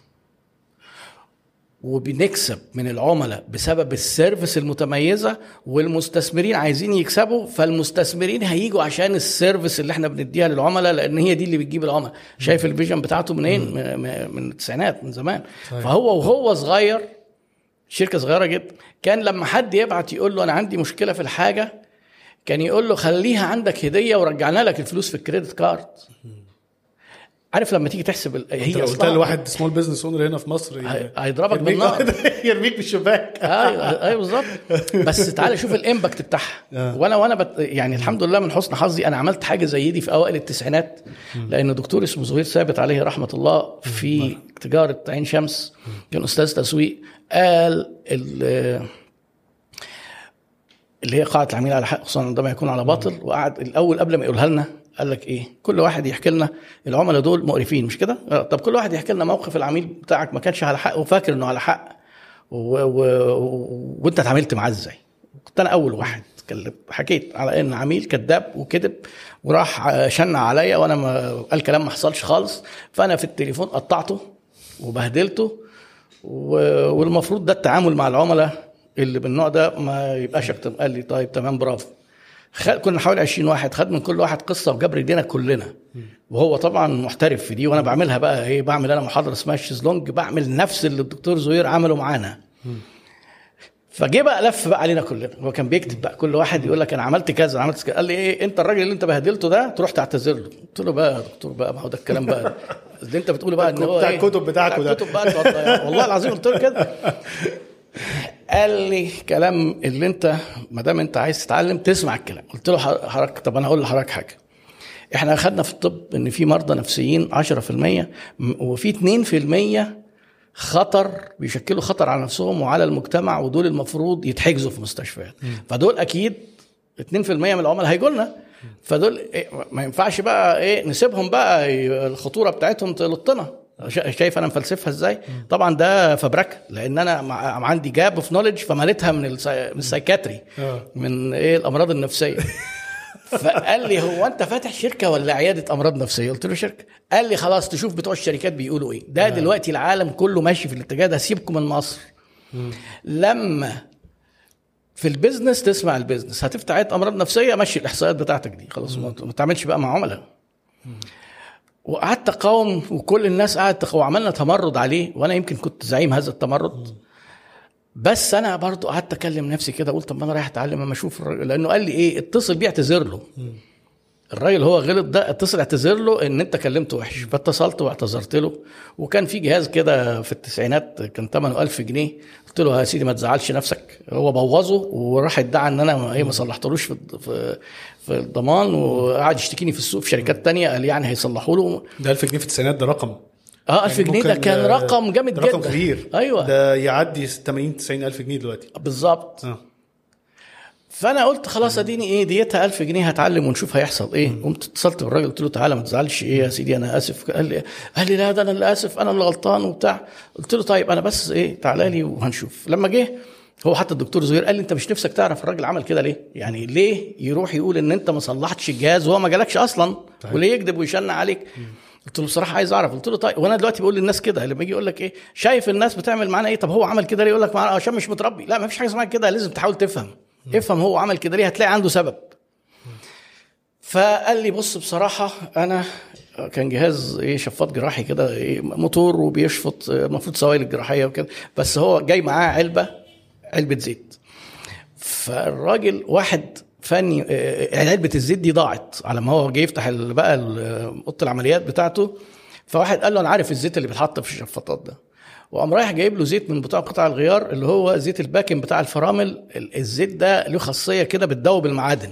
وبنكسب من العملاء بسبب السيرفيس المتميزه والمستثمرين عايزين يكسبوا فالمستثمرين هيجوا عشان السيرفيس اللي احنا بنديها للعملاء لان هي دي اللي بتجيب العملاء شايف الفيجن بتاعته منين من, من- من التسعينات من زمان فهو وهو صغير شركه صغيره جدا كان لما حد يبعت يقول له انا عندي مشكله في الحاجه كان يقول له خليها عندك هديه ورجعنا لك الفلوس في الكريدت كارد عارف لما تيجي تحسب ال- انت هي لو قلت أصلها- لواحد سمول بزنس اونر هنا في مصر ي- هي- هيضربك يرميك- بالنار. يرميك بالشباك ايوه ايوه بالظبط بس تعالى شوف الامباكت بتاعها وانا وانا بت يعني الحمد لله من حسن حظي انا عملت حاجه زي دي في اوائل التسعينات لان دكتور اسمه زهير ثابت عليه رحمه الله في تجاره عين شمس كان استاذ تسويق قال ال- اللي هي قاعده العميل على حق خصوصا عندما يكون على باطل وقعد الاول قبل ما يقولها لنا قال لك ايه كل واحد يحكي لنا العملاء دول مقرفين مش كده آه، طب كل واحد يحكي لنا موقف العميل بتاعك ما كانش على حق وفاكر انه على حق و... و... و... وانت اتعاملت معاه ازاي كنت انا اول واحد اتكلمت حكيت على ان عميل كذاب وكذب وراح آه، شنع عليا وانا ما قال كلام ما حصلش خالص فانا في التليفون قطعته وبهدلته و... والمفروض ده التعامل مع العملاء اللي بالنوع ده ما يبقاش اكتر قال لي طيب تمام برافو خ... كنا حوالي 20 واحد خد من كل واحد قصه وجاب ايدينا كلنا وهو طبعا محترف في دي وانا بعملها بقى ايه بعمل انا محاضره اسمها الشيزلونج بعمل نفس اللي الدكتور زهير عمله معانا فجه بقى لف بقى علينا كلنا هو كان بيكتب بقى كل واحد يقول لك انا عملت كذا عملت كذا قال لي ايه انت الراجل اللي انت بهدلته ده تروح تعتذر له قلت له بقى يا دكتور بقى ما هو ده الكلام بقى اللي انت بتقوله بقى ان هو بتاع إيه؟ الكتب بتاعكوا بتاع ده. الكتب بقى انت والله العظيم قلت له كده قال لي كلام اللي انت ما دام انت عايز تتعلم تسمع الكلام قلت له حر- حضرتك طب انا هقول لحضرتك حاجه احنا اخدنا في الطب ان في مرضى نفسيين 10% م- وفي 2% خطر بيشكلوا خطر على نفسهم وعلى المجتمع ودول المفروض يتحجزوا في مستشفيات فدول اكيد 2% من العملاء هيجوا لنا فدول إيه ما ينفعش بقى ايه نسيبهم بقى ي- الخطوره بتاعتهم تلطنا شا- شايف انا مفلسفها ازاي طبعا ده فبركه لان انا مع- عندي جاب في نولج فمالتها من السي- من السايكاتري آه. من ايه الامراض النفسيه فقال لي هو انت فاتح شركه ولا عياده امراض نفسيه قلت له شركه قال لي خلاص تشوف بتوع الشركات بيقولوا ايه ده دلوقتي العالم كله ماشي في الاتجاه ده سيبكم من مصر لما في البيزنس تسمع البيزنس هتفتح عياده امراض نفسيه مشي الاحصائيات بتاعتك دي خلاص ما ما تعملش بقى مع عملاء وقعدت اقاوم وكل الناس قعدت تقاوم وعملنا تمرد عليه وانا يمكن كنت زعيم هذا التمرد بس انا برضو قعدت اكلم نفسي كده قلت طب ما انا رايح اتعلم اما اشوف الراجل لانه قال لي ايه اتصل بيه اعتذر له الراجل هو غلط ده اتصل اعتذر له ان انت كلمته وحش فاتصلت واعتذرت له وكان في جهاز كده في التسعينات كان ثمنه 1000 جنيه قلت له يا سيدي ما تزعلش نفسك هو بوظه وراح ادعى ان انا ايه ما صلحتلوش في في في الضمان وقعد يشتكيني في السوق في شركات تانية قال يعني هيصلحوا له ده 1000 جنيه في التسعينات ده رقم اه 1000 يعني جنيه ده ممكن، كان آه، رقم جامد ده جدا رقم كبير ايوه ده يعدي 80 90 الف جنيه دلوقتي بالظبط اه فانا قلت خلاص اديني ايه ديتها 1000 جنيه هتعلم ونشوف هيحصل ايه قمت اتصلت بالراجل قلت له تعالى ما تزعلش ايه يا سيدي انا اسف قال لي قال لي لا ده انا اللي اسف انا اللي غلطان وبتاع قلت له طيب انا بس ايه تعالى لي وهنشوف لما جه هو حتى الدكتور زهير قال لي انت مش نفسك تعرف الراجل عمل كده ليه يعني ليه يروح يقول ان انت ما صلحتش الجهاز وهو ما جالكش اصلا وليه يكذب ويشن عليك قلت له بصراحه عايز اعرف قلت له طيب وانا دلوقتي بقول للناس كده لما يجي يقول لك ايه شايف الناس بتعمل معانا ايه طب هو عمل كده ليه يقول لك معانا عشان مش متربي لا ما فيش حاجه اسمها كده لازم تحاول تفهم افهم هو عمل كده ليه هتلاقي عنده سبب فقال لي بص بصراحه انا كان جهاز ايه شفاط جراحي كده إيه موتور وبيشفط آه، المفروض سوائل الجراحيه وكده بس هو جاي معاه علبه علبه زيت فالراجل واحد فني آه، علبه الزيت دي ضاعت على ما هو جاي يفتح ال- بقى ال- اوضه العمليات بتاعته فواحد قال له انا عارف الزيت اللي بيتحط في الشفاطات ده وقام رايح جايب له زيت من بتوع قطع الغيار اللي هو زيت الباكن بتاع الفرامل ال- الزيت ده له خاصيه كده بتدوب المعادن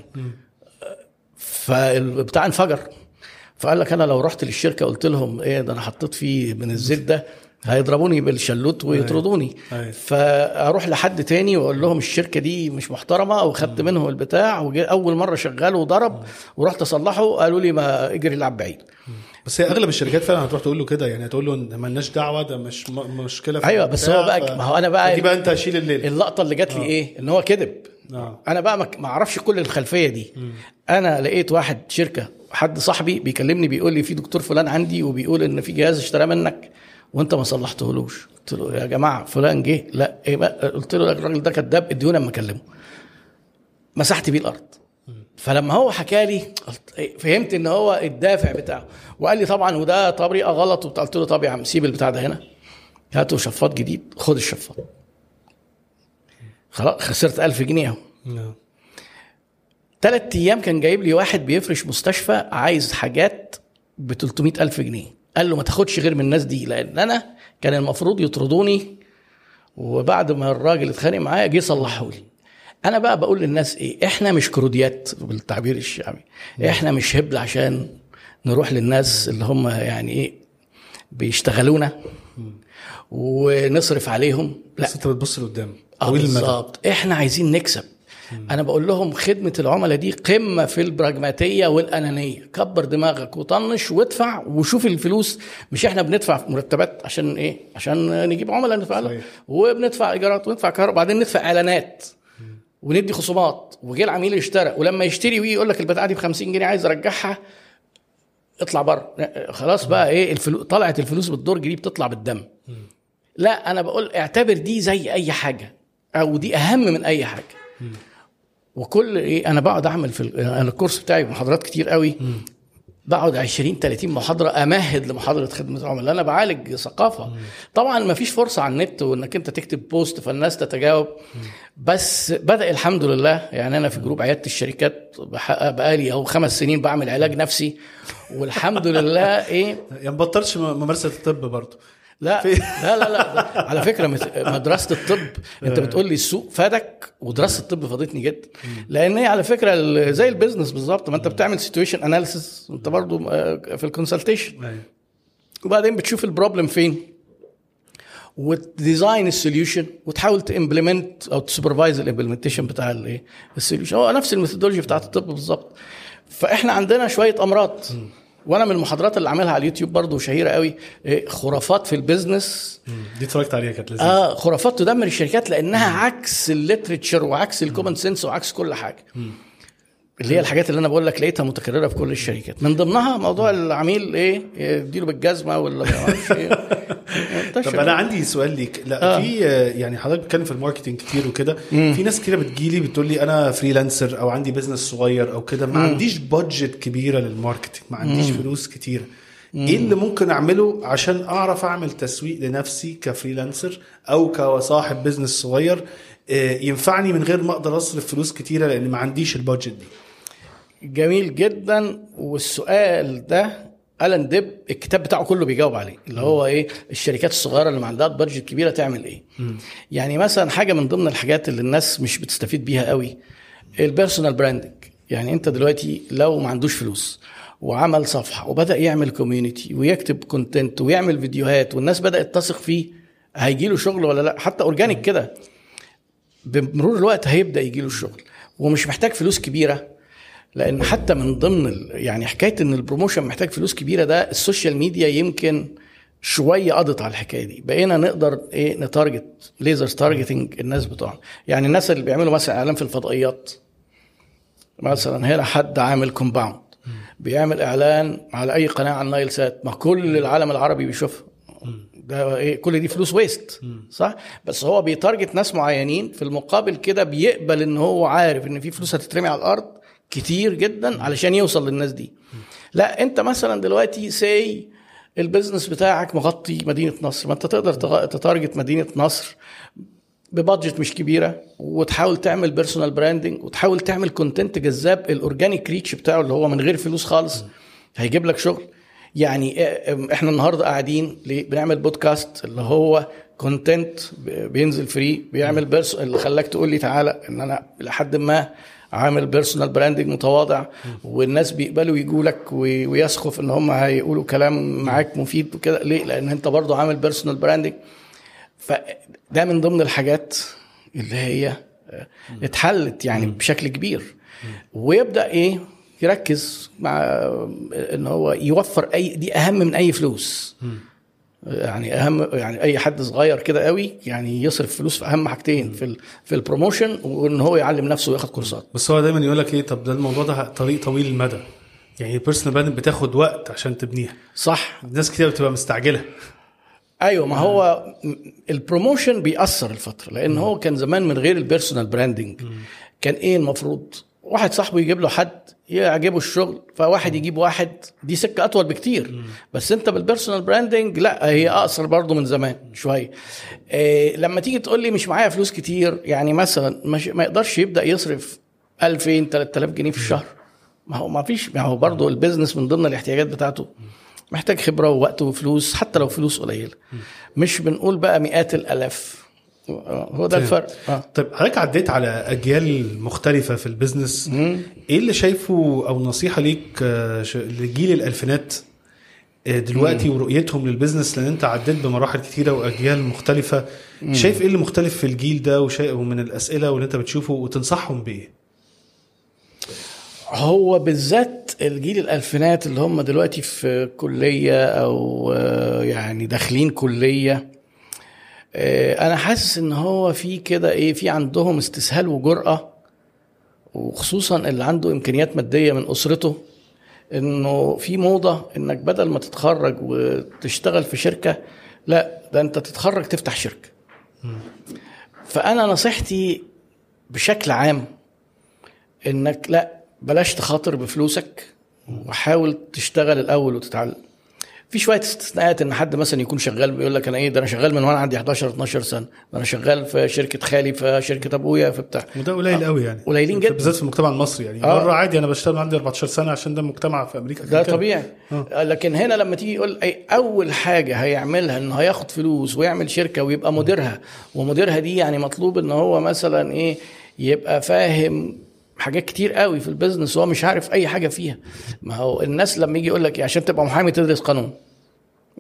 فالبتاع انفجر فقال لك انا لو رحت للشركه قلت لهم ايه ده انا حطيت فيه من الزيت ده هيضربوني بالشلوت ويطردوني أيوة. فاروح لحد تاني واقول لهم الشركه دي مش محترمه وخدت منهم البتاع وجي اول مره شغال وضرب ورحت اصلحه قالوا لي ما اجري العب بعيد بس هي اغلب الشركات فعلا هتروح تقول له كده يعني هتقول له إن مالناش دعوه ده مش م- مشكله في ايوه بس البتاع، هو بقى ما هو انا بقى دي بقى انت هشيل الليل اللقطه اللي جات لي ايه ان هو كذب اه انا بقى ما- ما اعرفش كل الخلفيه دي انا لقيت واحد شركه حد صاحبي بيكلمني بيقول لي في دكتور فلان عندي وبيقول ان في جهاز اشتراه منك وانت ما صلحتهولوش قلت له يا جماعه فلان جه لا ايه بقى قلت له الراجل ده كذاب اديوني اما اكلمه مسحت بيه الارض فلما هو حكى لي قلت إيه، فهمت ان هو الدافع بتاعه وقال لي طبعا وده طريقه غلط وبتاع. قلت له طب يا عم سيب البتاع ده هنا هاتوا شفاط جديد خد الشفاط خلاص خسرت 1000 جنيه اهو آه. ثلاث ايام كان جايب لي واحد بيفرش مستشفى عايز حاجات ب 300 الف جنيه قال له ما تاخدش غير من الناس دي لان انا كان المفروض يطردوني وبعد ما الراجل اتخانق معايا جه صلحه لي انا بقى بقول للناس ايه احنا مش كروديات بالتعبير الشعبي احنا مش هبل عشان نروح للناس اللي هم يعني ايه بيشتغلونا ونصرف عليهم لا بس انت بتبص لقدام اه طويل المدى بالظبط احنا عايزين نكسب انا بقول لهم خدمه العملاء دي قمه في البراجماتيه والانانيه كبر دماغك وطنش وادفع وشوف الفلوس مش احنا بندفع مرتبات عشان ايه عشان نجيب عملاء ندفع لهم صحيح. وبندفع ايجارات وندفع كهرباء وبعدين ندفع اعلانات وندي خصومات وجه العميل يشترى ولما يشتري ويجي يقول لك البتاعه دي ب 50 جنيه عايز ارجعها اطلع بره خلاص بقى ايه الفلوس طلعت الفلوس بالدرج دي بتطلع بالدم لا انا بقول اعتبر دي زي اي حاجه او دي اهم من اي حاجه وكل ايه انا بقعد اعمل في ال- انا الكورس بتاعي محاضرات كتير قوي بقعد 20 30 محاضره امهد لمحاضره خدمه العملاء انا بعالج ثقافه طبعا ما فيش فرصه على النت وانك انت تكتب بوست فالناس تتجاوب بس بدا الحمد لله يعني انا في جروب عياده الشركات بحقق بقالي اهو خمس سنين بعمل علاج نفسي والحمد لله ايه يعني ما بطلش م- ممارسه الطب برضه لا في- لا لا لا على فكره مت- مدرسه الطب انت بتقول لي السوق فادك ودراسه الطب فادتني جدا لان هي على فكره ال- زي البيزنس بالظبط ما انت بتعمل سيتويشن اناليسيس انت برضو آه، في الكونسلتيشن أيوة. وبعدين بتشوف البروبلم فين وتديزاين السوليوشن وتحاول تمبلمنت او تسوبرفايز الامبلمنتيشن بتاع الايه السوليوشن هو نفس الميثودولوجي بتاعت الطب بالظبط فاحنا عندنا شويه امراض وانا من المحاضرات اللي عاملها على اليوتيوب برضو شهيره قوي إيه، خرافات في البيزنس دي اتفرجت عليها كانت لذيذه اه خرافات تدمر الشركات لانها عكس الليترتشر وعكس الكومن سنس وعكس كل حاجه اللي هي الحاجات اللي انا بقول لك لقيتها متكرره في كل الشركات من ضمنها موضوع العميل ايه يديله بالجزمه ولا ما اعرفش ايه طب انا عندي سؤال ليك لا آه. في آه، يعني حضرتك بتتكلم في الماركتنج كتير وكده في ناس كتير بتجيلي بتقول لي انا فريلانسر او عندي بزنس صغير او كده ما عنديش بادجت كبيره للماركتنج ما عنديش فلوس كتيره ايه اللي ممكن اعمله عشان اعرف اعمل تسويق لنفسي كفريلانسر او كصاحب بزنس صغير آه، ينفعني من غير ما اقدر اصرف فلوس كتيره لان ما عنديش البادجت دي جميل جدا والسؤال ده الان ديب الكتاب بتاعه كله بيجاوب عليه اللي هو ايه الشركات الصغيره اللي ما عندها بادجت كبيره تعمل ايه يعني مثلا حاجه من ضمن الحاجات اللي الناس مش بتستفيد بيها قوي البيرسونال براندنج يعني انت دلوقتي لو ما عندوش فلوس وعمل صفحه وبدا يعمل كوميونتي ويكتب كونتنت ويعمل فيديوهات والناس بدات تثق فيه هيجي له شغل ولا لا حتى اورجانيك كده بمرور الوقت هيبدا يجي له الشغل ومش محتاج فلوس كبيره لان حتى من ضمن ال- يعني حكايه ان البروموشن محتاج فلوس كبيره ده السوشيال ميديا يمكن شويه قضت على الحكايه دي بقينا نقدر ايه نتارجت ليزر تارجتنج الناس بتوعنا يعني الناس اللي بيعملوا مثلا اعلان في الفضائيات مثلا هنا حد عامل كومباوند بيعمل اعلان على اي قناه على النايل سات ما كل العالم العربي بيشوفها ده ايه كل دي فلوس ويست صح بس هو بيتارجت ناس معينين في المقابل كده بيقبل ان هو عارف ان في فلوس هتترمي على الارض كتير جدا علشان يوصل للناس دي لا انت مثلا دلوقتي سي البيزنس بتاعك مغطي مدينه نصر ما انت تقدر تغ- تتارجت مدينه نصر ببادجت مش كبيره وتحاول تعمل بيرسونال براندنج وتحاول تعمل كونتنت جذاب الاورجانيك ريتش بتاعه اللي هو من غير فلوس خالص هيجيب لك شغل يعني إيه- احنا النهارده قاعدين ليه؟ بنعمل بودكاست اللي هو كونتنت بينزل فري بيعمل بيرس اللي خلاك تقول لي تعالى ان انا لحد ما عامل بيرسونال براندنج متواضع والناس بيقبلوا يجوا لك وي- ويسخوا في ان هم هيقولوا كلام معاك مفيد وكده ليه؟ لان انت برضو عامل بيرسونال براندنج فده من ضمن الحاجات اللي هي آه، اتحلت يعني بشكل كبير ويبدا ايه يركز مع آه، ان هو يوفر اي دي اهم من اي فلوس يعني اهم يعني اي حد صغير كده قوي يعني يصرف فلوس في اهم حاجتين في ال في البروموشن وان هو يعلم نفسه وياخد كورسات بس هو دايما يقول لك ايه طب ده الموضوع ده طريق طويل المدى يعني البيرسونال براند بتاخد وقت عشان تبنيها صح ناس كتير بتبقى مستعجله ايوه ما هو البروموشن بيأثر الفتره لان هو كان زمان من غير البيرسونال براندنج كان ايه المفروض واحد صاحبه يجيب له حد يعجبه الشغل فواحد يجيب واحد دي سكه اطول بكتير بس انت بالبيرسونال براندنج لا هي اقصر برضه من زمان شويه إيه لما تيجي تقول لي مش معايا فلوس كتير يعني مثلا مش ما يقدرش يبدا يصرف 2000 3000 جنيه في الشهر ما هو ما فيش ما هو برضه البيزنس من ضمن الاحتياجات بتاعته محتاج خبره ووقت وفلوس حتى لو فلوس قليله مش بنقول بقى مئات الالاف هو ده الفرق آه. طيب حضرتك عديت على اجيال مختلفه في البيزنس ايه اللي شايفه او نصيحه ليك آه، ش- لجيل الالفينات آه، دلوقتي ورؤيتهم للبيزنس لان انت عديت بمراحل كتيره واجيال مختلفه شايف ايه اللي مختلف في الجيل ده وشايف ومن الاسئله واللي انت بتشوفه وتنصحهم بايه هو بالذات الجيل الالفينات اللي هم دلوقتي في كليه او آه، يعني داخلين كليه آه، انا حاسس ان هو في كده ايه في عندهم استسهال وجرأه وخصوصا اللي عنده امكانيات ماديه من اسرته انه في موضه انك بدل ما تتخرج وتشتغل في شركه لا ده انت تتخرج تفتح شركه فانا نصيحتي بشكل عام انك لا بلاش تخاطر بفلوسك وحاول تشتغل الاول وتتعلم في شويه استثناءات ان حد مثلا يكون شغال بيقول لك انا ايه ده انا شغال من وانا عندي 11 12 سنه ده انا شغال في شركه خالي في شركه ابويا في بتاع وده قليل قوي يعني قليلين جدا. بالذات في المجتمع المصري يعني آه. بره عادي انا بشتغل من عندي 14 سنه عشان ده مجتمع في امريكا ده كده. طبيعي لكن هنا لما تيجي يقول أي اول حاجه هيعملها انه هياخد فلوس ويعمل شركه ويبقى مديرها ومديرها دي يعني مطلوب ان هو مثلا ايه يبقى فاهم حاجات كتير قوي في البيزنس وهو مش عارف اي حاجه فيها ما هو الناس لما يجي يقول لك إيه، عشان تبقى محامي تدرس قانون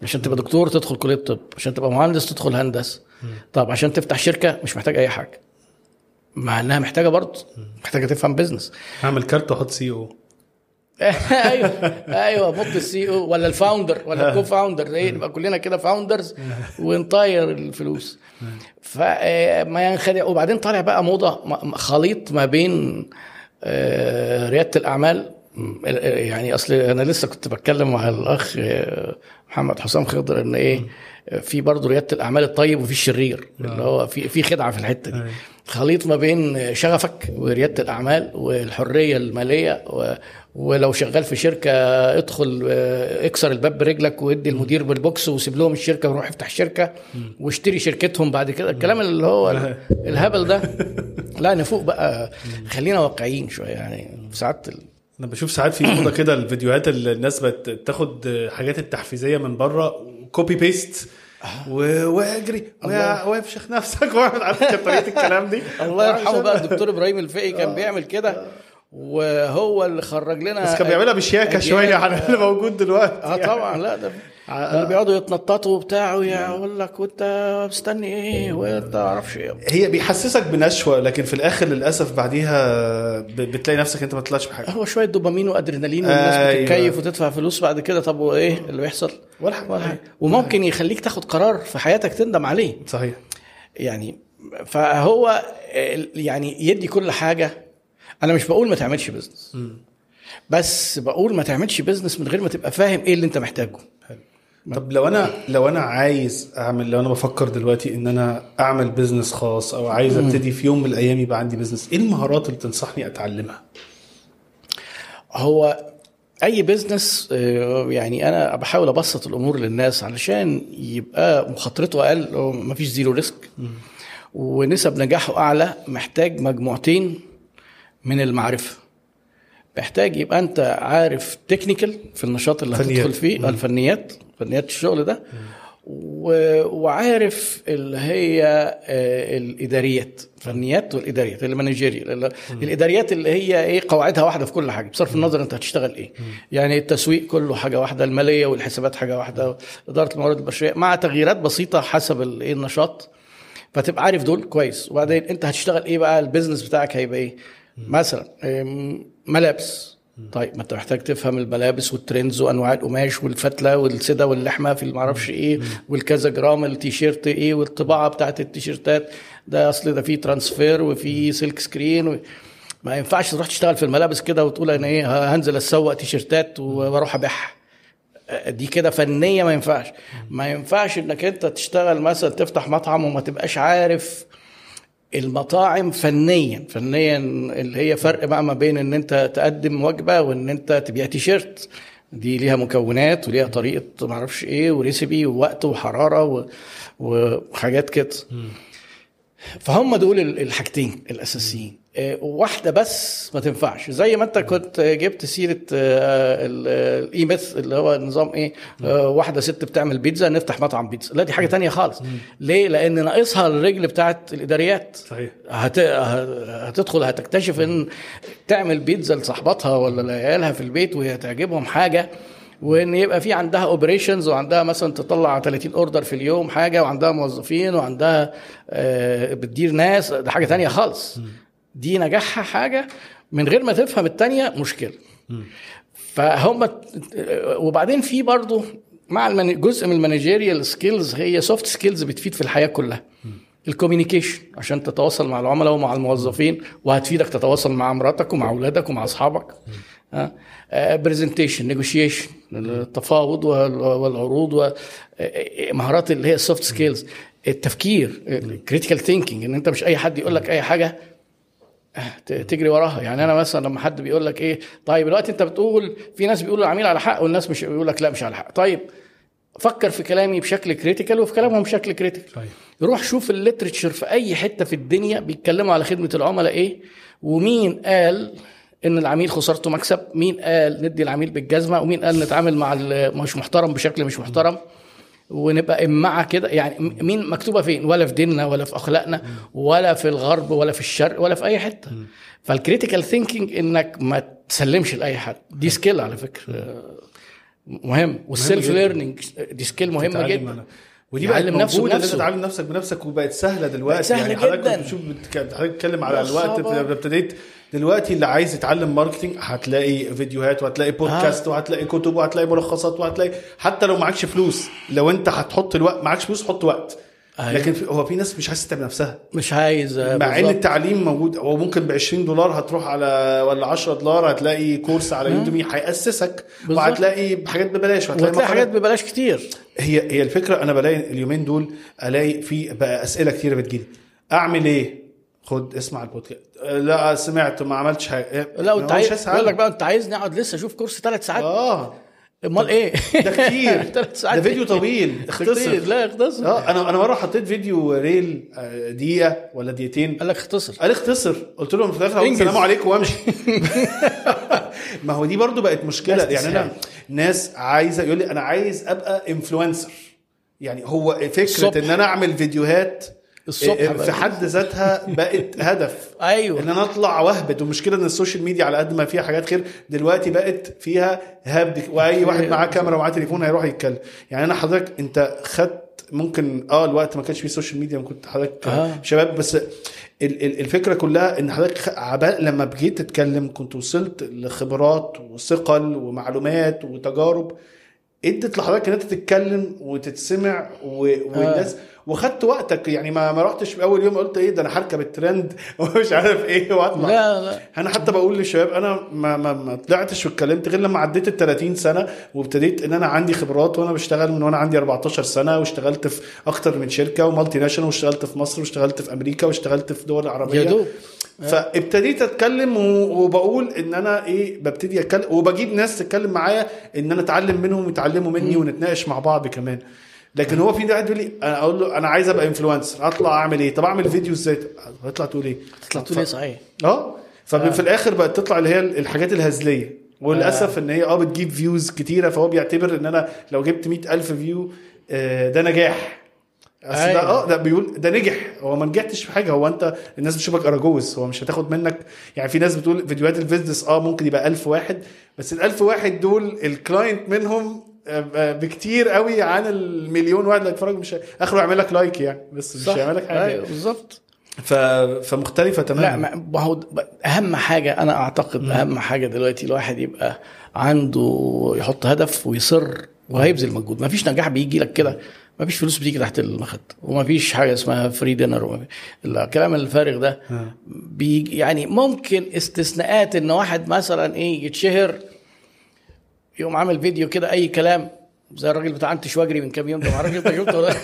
عشان تبقى دكتور تدخل كليه طب عشان تبقى مهندس تدخل هندسه طب عشان تفتح شركه مش محتاج اي حاجه مع انها محتاجه برضه محتاجه تفهم بزنس اعمل كارت واحط سي او ايوه ايوه بط السي او ولا الفاوندر ولا الكو فاوندر ايه نبقى كلنا كده فاوندرز ونطير الفلوس فما ينخدع وبعدين طالع بقى موضه م- خليط ما بين آه، رياده الاعمال يعني اصل انا لسه كنت بتكلم مع الاخ آه، محمد حسام خضر ان ايه في برضه رياده الاعمال الطيب وفي الشرير اللي هو في في خدعه في الحته دي خليط ما بين شغفك ورياده الاعمال والحريه الماليه و ولو شغال في شركه ادخل آه، اكسر الباب برجلك وادي المدير بالبوكس وسيب لهم الشركه وروح افتح شركه واشتري شركتهم بعد كده الكلام اللي هو ال- الهبل ده لا نفوق بقى خلينا واقعيين شويه يعني ساعات ال- انا بشوف ساعات في موضه كده الفيديوهات اللي الناس بت- بتاخد حاجات التحفيزيه من بره كوبي بيست و- واجري الله. وافشخ نفسك واعمل عارف كانت طريقه الكلام دي الله يرحمه بقى الدكتور ابراهيم الفقي كان بيعمل كده وهو اللي خرج لنا بس كان بيعملها بشياكه أجيال- شويه عن اللي موجود دلوقتي اه طبعا لا ده اللي بيقعدوا يتنططوا وبتاع ويقول لك وانت مستني ايه وانت معرفش ايه هي بيحسسك بنشوه لكن في الاخر للاسف بعديها ب- بتلاقي نفسك انت ما طلعتش بحاجه هو شويه دوبامين وادرينالين والناس أيوة. بتتكيف وتدفع فلوس بعد كده طب وايه اللي بيحصل؟ ولا حاجه ولا حاجه وممكن يخليك تاخد قرار في حياتك تندم عليه صحيح يعني فهو ال- يعني يدي كل حاجه انا مش بقول ما تعملش بزنس بس بقول ما تعملش بزنس من غير ما تبقى فاهم ايه اللي انت محتاجه طب لو انا لو انا عايز اعمل لو انا بفكر دلوقتي ان انا اعمل بزنس خاص او عايز ابتدي في يوم من الايام يبقى عندي بزنس ايه المهارات اللي تنصحني اتعلمها هو اي بزنس آه، يعني انا بحاول ابسط الامور للناس علشان يبقى مخاطرته اقل ما فيش زيرو ريسك ونسب نجاحه اعلى محتاج مجموعتين من المعرفه محتاج يبقى انت عارف تكنيكال في النشاط اللي فنيات. هتدخل فيه الفنيات فنيات الشغل ده و... وعارف اللي هي آه، الاداريات فنيات والاداريات المانجيريال الاداريات اللي هي ايه قواعدها واحده في كل حاجه بصرف النظر انت هتشتغل ايه يعني التسويق كله حاجه واحده الماليه والحسابات حاجه واحده اداره الموارد البشريه مع تغييرات بسيطه حسب ال- ايه النشاط فتبقى عارف دول كويس وبعدين انت هتشتغل ايه بقى البيزنس بتاعك هيبقى ايه مثلا أم، ملابس طيب ما انت محتاج تفهم الملابس والترندز وانواع القماش والفتله والسده واللحمه في المعرفش ايه والكذا جرام التيشيرت ايه والطباعه بتاعت التيشيرتات ده اصل ده فيه ترانسفير وفيه سلك سكرين و... ما ينفعش تروح تشتغل في الملابس كده وتقول انا ايه هنزل اسوق تيشيرتات واروح ابيعها دي كده فنيه ما ينفعش ما ينفعش انك انت تشتغل مثلا تفتح مطعم وما تبقاش عارف المطاعم فنيا فنيا اللي هي فرق بقى ما بين ان انت تقدم وجبه وان انت تبيع تيشيرت دي ليها مكونات وليها طريقه ما اعرفش ايه وريسبي ووقت وحراره و... وحاجات كده فهم دول ال- الحاجتين الاساسيين آه، واحده بس ما تنفعش زي ما انت كنت جبت سيره آه، ال- الايمث اللي هو نظام ايه آه، واحده ست بتعمل بيتزا نفتح مطعم بيتزا لا دي حاجه تانية خالص ليه لان ناقصها الرجل بتاعت الاداريات صحيح هت... ه- هتدخل هتكتشف ان تعمل بيتزا لصاحباتها ولا لعيالها في البيت وهي تعجبهم حاجه وان يبقى في عندها اوبريشنز وعندها مثلا تطلع 30 اوردر في اليوم حاجه وعندها موظفين وعندها آه، بتدير ناس ده حاجه تانية خالص دي نجاحها حاجه من غير ما تفهم التانية مشكله فهم وبعدين في برضه مع المن... جزء من المانجيريال سكيلز هي سوفت سكيلز بتفيد في الحياه كلها الكوميونيكيشن عشان تتواصل مع العملاء ومع الموظفين وهتفيدك تتواصل مع مراتك ومع اولادك ومع اصحابك برزنتيشن نيجوشيشن التفاوض وال- والعروض ومهارات اللي هي السوفت سكيلز التفكير كريتيكال ثينكينج ان انت مش اي حد يقول لك اي حاجه ت- تجري وراها يعني انا مثلا لما حد بيقول لك ايه طيب دلوقتي انت بتقول في ناس بيقولوا العميل على حق والناس مش بيقول لك لا مش على حق طيب فكر في كلامي بشكل كريتيكال وفي كلامهم بشكل كريتيكال صحيح. روح شوف الليترتشر في اي حته في الدنيا بيتكلموا على خدمه العملاء ايه ومين قال ان العميل خسارته مكسب مين قال ندي العميل بالجزمه ومين قال نتعامل مع ال- مش محترم بشكل مش محترم ونبقى امعه كده يعني م- مين مكتوبه فين ولا في ديننا ولا في اخلاقنا ولا في الغرب ولا في الشرق ولا في اي حته فالكريتيكال ثينكينج انك ما تسلمش لاي حد دي سكيل على فكره مهم والسيلف جداً. ليرنينج دي سكيل مهمه تتعلم جدا أنا. ودي بقت يعلم نفسه موجوده ان انت بنفسه. تعلم نفسك بنفسك وبقت سهله دلوقتي بقت سهلة يعني حضرتك جداً. كنت بتشوف بتك- حضرتك بتتكلم على يا الوقت خبر. لما ابتديت دلوقتي اللي عايز يتعلم ماركتينج هتلاقي فيديوهات وهتلاقي بودكاست وهتلاقي كتب وهتلاقي ملخصات وهتلاقي حتى لو معكش فلوس لو انت هتحط الوقت معكش فلوس حط وقت أيوة. لكن في هو في ناس مش عايزه تتعب نفسها مش عايز آه، مع ان بالظبط. التعليم موجود هو ممكن ب 20 دولار هتروح على ولا 10 دولار هتلاقي كورس على يوديمي هيأسسك بالظبط. وهتلاقي حاجات ببلاش وهتلاقي وتلاقي حاجات مقالات. ببلاش كتير هي هي الفكره انا بلاقي اليومين دول الاقي في بقى اسئله كتيره بتجيلي اعمل ايه؟ خد اسمع البودكاست أه، لا سمعت ما عملتش حاجه لا وانت هو مش عايز عايز يقول لك حاجة. بقى انت عايزني اقعد لسه اشوف كورس ثلاث ساعات اه امال ايه ده كتير ثلاث ساعات ده فيديو إيه؟ طويل اختصر كتير لا اختصر اه انا انا مره حطيت فيديو ريل آه، دقيقه ولا دقيقتين قال لك اختصر قال اختصر قلت لهم في الاخر أقول انجز. السلام عليكم وامشي ما هو دي برضو بقت مشكله ناس يعني انا تسهل. ناس عايزه يقول لي انا عايز ابقى انفلونسر يعني هو فكره الصبح. ان انا اعمل فيديوهات الصبح في بقى. حد ذاتها بقت هدف ايوه ان انا اطلع واهبد والمشكله ان السوشيال ميديا على قد ما فيها حاجات خير دلوقتي بقت فيها هبد واي واحد معاه كاميرا ومعاه تليفون هيروح يتكلم يعني انا حضرتك انت خدت ممكن اه الوقت ما كانش فيه سوشيال ميديا كنت حضرتك آه. آه. شباب بس ال- ال- الفكره كلها ان حضرتك خ- عبال لما بجيت تتكلم كنت وصلت لخبرات وثقل ومعلومات وتجارب ادت لحضرتك ان انت تتكلم وتتسمع و... والناس وخدت وقتك يعني ما ما رحتش في اول يوم قلت ايه ده انا هركب الترند ومش عارف ايه واطلع لا لا انا حتى بقول للشباب انا ما ما, ما طلعتش واتكلمت غير لما عديت ال 30 سنه وابتديت ان انا عندي خبرات وانا بشتغل من وانا عندي 14 سنه واشتغلت في اكتر من شركه ومالتي ناشونال واشتغلت في مصر واشتغلت في امريكا واشتغلت في دول عربيه يا دوب فابتديت اتكلم و- وبقول ان انا ايه ببتدي اتكلم وبجيب ناس تتكلم معايا ان انا اتعلم منهم ويتعلموا مني ونتناقش مع بعض كمان لكن هو في واحد يقول لي انا اقول له انا عايز ابقى انفلونسر اطلع اعمل ايه طب اعمل فيديو ازاي هتطلع تقول ايه تطلع تقول ايه صحيح اه ففي الاخر بقت تطلع اللي هي الحاجات الهزليه وللاسف ان هي اه بتجيب فيوز كتيره فهو بيعتبر ان انا لو جبت 100000 فيو آه، ده نجاح اصل ده أيوة. اه ده بيقول ده نجح هو ما نجحتش في حاجه هو انت الناس بتشوفك اراجوز هو مش هتاخد منك يعني في ناس بتقول فيديوهات البيزنس اه ممكن يبقى 1000 واحد بس ال 1000 واحد دول الكلاينت منهم آه، آه، بكتير قوي عن المليون واحد اللي هيتفرج مش هي- اخره يعمل لك لايك يعني بس مش هيعمل لك حاجه ايوه بالظبط ف... فمختلفه لا تماما ما ما هو اهم حاجه انا اعتقد اهم حاجه دلوقتي الواحد يبقى عنده يحط هدف ويصر وهيبذل مجهود ما فيش نجاح بيجي لك كده ما فيش فلوس بتيجي تحت المخد وما فيش حاجه اسمها فري دينر الكلام الفارغ ده بيجي يعني ممكن استثناءات ان واحد مثلا ايه يتشهر يقوم عامل فيديو كده اي كلام زي الراجل بتاع انتش واجري من كام يوم ده مع الراجل انت شفته ولا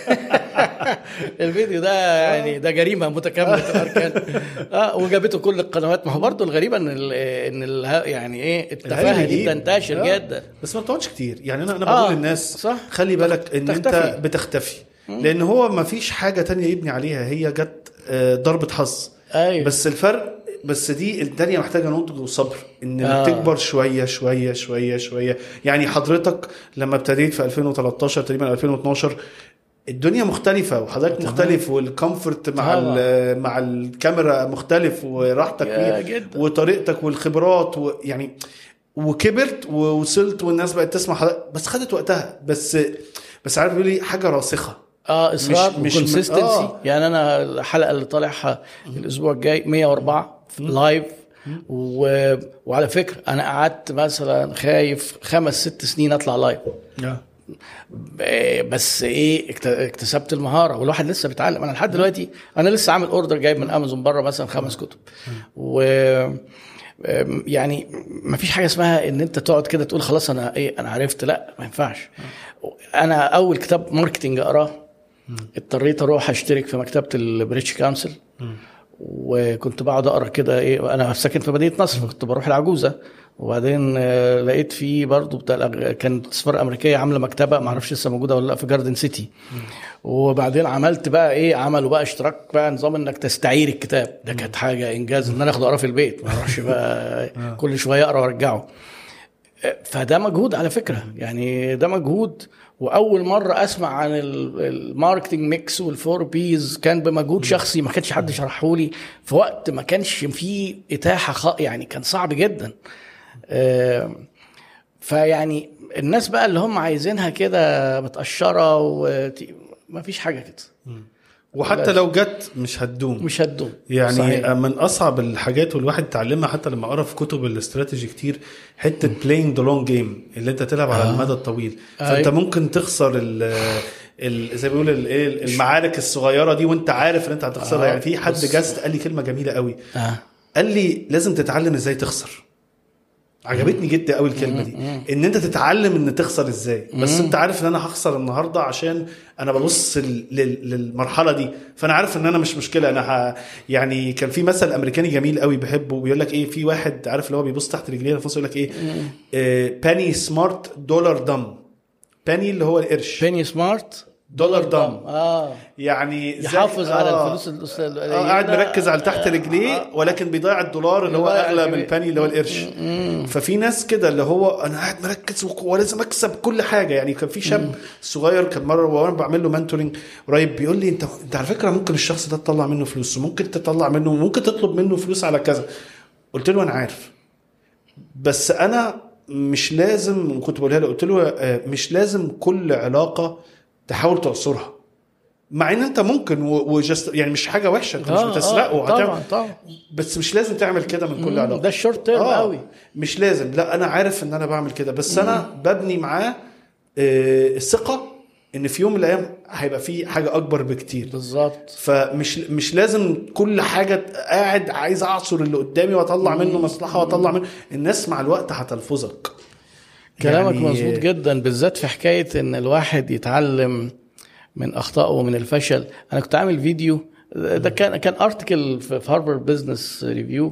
الفيديو ده يعني ده جريمه متكامله الاركان اه وجابته كل القنوات ما هو برضه الغريبه ان ال ان ال يعني ايه التفاهه الهري دي بيجيب. بتنتشر آه. جدا بس ما بتقعدش كتير يعني انا انا آه، بقول للناس صح. خلي بالك ان انت تختفي. بتختفي لان هو ما فيش حاجه تانية يبني عليها هي جت آه، ضربه حظ ايوه بس الفرق بس دي الدنيا محتاجه نضج وصبر ان آه. آه. تكبر شويه شويه شويه شويه يعني حضرتك لما ابتديت في 2013 تقريبا 2012 الدنيا مختلفة وحضرتك مختلف والكومفورت مع طبعا. ال- مع الكاميرا مختلف وراحتك يا فيه جدا. وطريقتك والخبرات ويعني وكبرت ووصلت والناس بقت تسمع حضرتك بس خدت وقتها بس بس عارف يقول لي حاجة راسخة اه اصرار مش- مش- وكونسيستنسي آه. يعني انا الحلقه اللي طالعها الاسبوع الجاي 104 في لايف و... وعلى فكره انا قعدت مثلا خايف خمس ست سنين اطلع لايف ب- بس ايه اكت- اكتسبت المهاره والواحد لسه بيتعلم انا لحد دلوقتي انا لسه عامل اوردر جايب من امازون بره مثلا خمس كتب و أم، يعني ما فيش حاجه اسمها ان انت تقعد كده تقول خلاص انا ايه انا عرفت لا ما ينفعش انا اول كتاب ماركتنج اقراه اضطريت اروح اشترك في مكتبه البريتش كونسل وكنت بقعد اقرا كده ايه انا ساكن في مدينه نصر فكنت بروح العجوزه وبعدين آه، لقيت في برضه بتاع الأغ- كانت السفاره الامريكيه عامله مكتبه ما اعرفش لسه موجوده ولا لا في جاردن سيتي وبعدين عملت بقى ايه عملوا بقى اشتراك بقى نظام انك تستعير الكتاب ده كانت حاجه انجاز ان انا اخده اقراه في البيت ما اروحش بقى كل شويه اقرا وارجعه فده مجهود على فكره يعني ده مجهود واول مره اسمع عن ال- الماركتنج ميكس والفور بيز كان بمجهود شخصي ما كانش حد شرحه لي في وقت ما كانش فيه اتاحه خ... يعني كان صعب جدا آه، فيعني الناس بقى اللي هم عايزينها كده متقشره وما فيش حاجه كده وحتى لو جت مش هتدوم مش هتدوم يعني صحيح. من اصعب الحاجات والواحد اتعلمها حتى لما قرا في كتب الاستراتيجي كتير حته بلاينج ذا لونج جيم اللي انت تلعب على المدى الطويل فانت أيوة. ممكن تخسر ال ال- زي ما بيقول الايه المعارك الصغيره دي وانت عارف ان انت هتخسرها آه، يعني في حد بص. جاست قال لي كلمه جميله قوي آه. قال لي لازم تتعلم ازاي تخسر عجبتني جدا قوي الكلمه دي ان انت تتعلم ان تخسر ازاي بس انت عارف ان انا هخسر النهارده عشان انا ببص لل- لل- للمرحله دي فانا عارف ان انا مش مشكله انا ه... يعني كان في مثل امريكاني جميل قوي بحبه بيقول لك ايه في واحد عارف اللي هو بيبص تحت رجليه في يقول لك ايه باني سمارت دولار دم باني اللي هو القرش بيني سمارت دولار دم اه يعني زي- يحافظ على آه. الفلوس الأس- اه قاعد مركز على تحت رجليه ولكن بيضيع الدولار اللي هو بيضيع اغلى من الجنيه. الباني اللي هو القرش ففي ناس كده اللي هو انا قاعد مركز وك- ولازم اكسب كل حاجه يعني كان في شاب صغير كان مره وانا بعمل له منتورنج قريب بيقول لي انت انت على فكره ممكن الشخص ده تطلع منه فلوس وممكن تطلع منه ممكن تطلب منه فلوس على كذا قلت له انا عارف بس انا مش لازم وكنت بقولها له قلت له آه، مش لازم كل علاقه تحاول تعصرها مع ان انت ممكن و- وجست يعني مش حاجه وحشه انت مش آه، بتسرقه آه، وهتعمل- طبعا طبعا بس مش لازم تعمل كده من كل علاقه ده الشورت تيرم آه، قوي مش لازم لا انا عارف ان انا بعمل كده بس انا ببني معاه آه، الثقه ان في يوم من الايام هيبقى في حاجه اكبر بكتير بالظبط فمش مش لازم كل حاجه قاعد عايز اعصر اللي قدامي واطلع منه مصلحه واطلع منه الناس مع الوقت هتلفظك كلامك يعني- مظبوط جدا بالذات في حكايه ان الواحد يتعلم من اخطائه ومن الفشل انا كنت عامل فيديو ده كان كان ارتكل في هارفارد بزنس ريفيو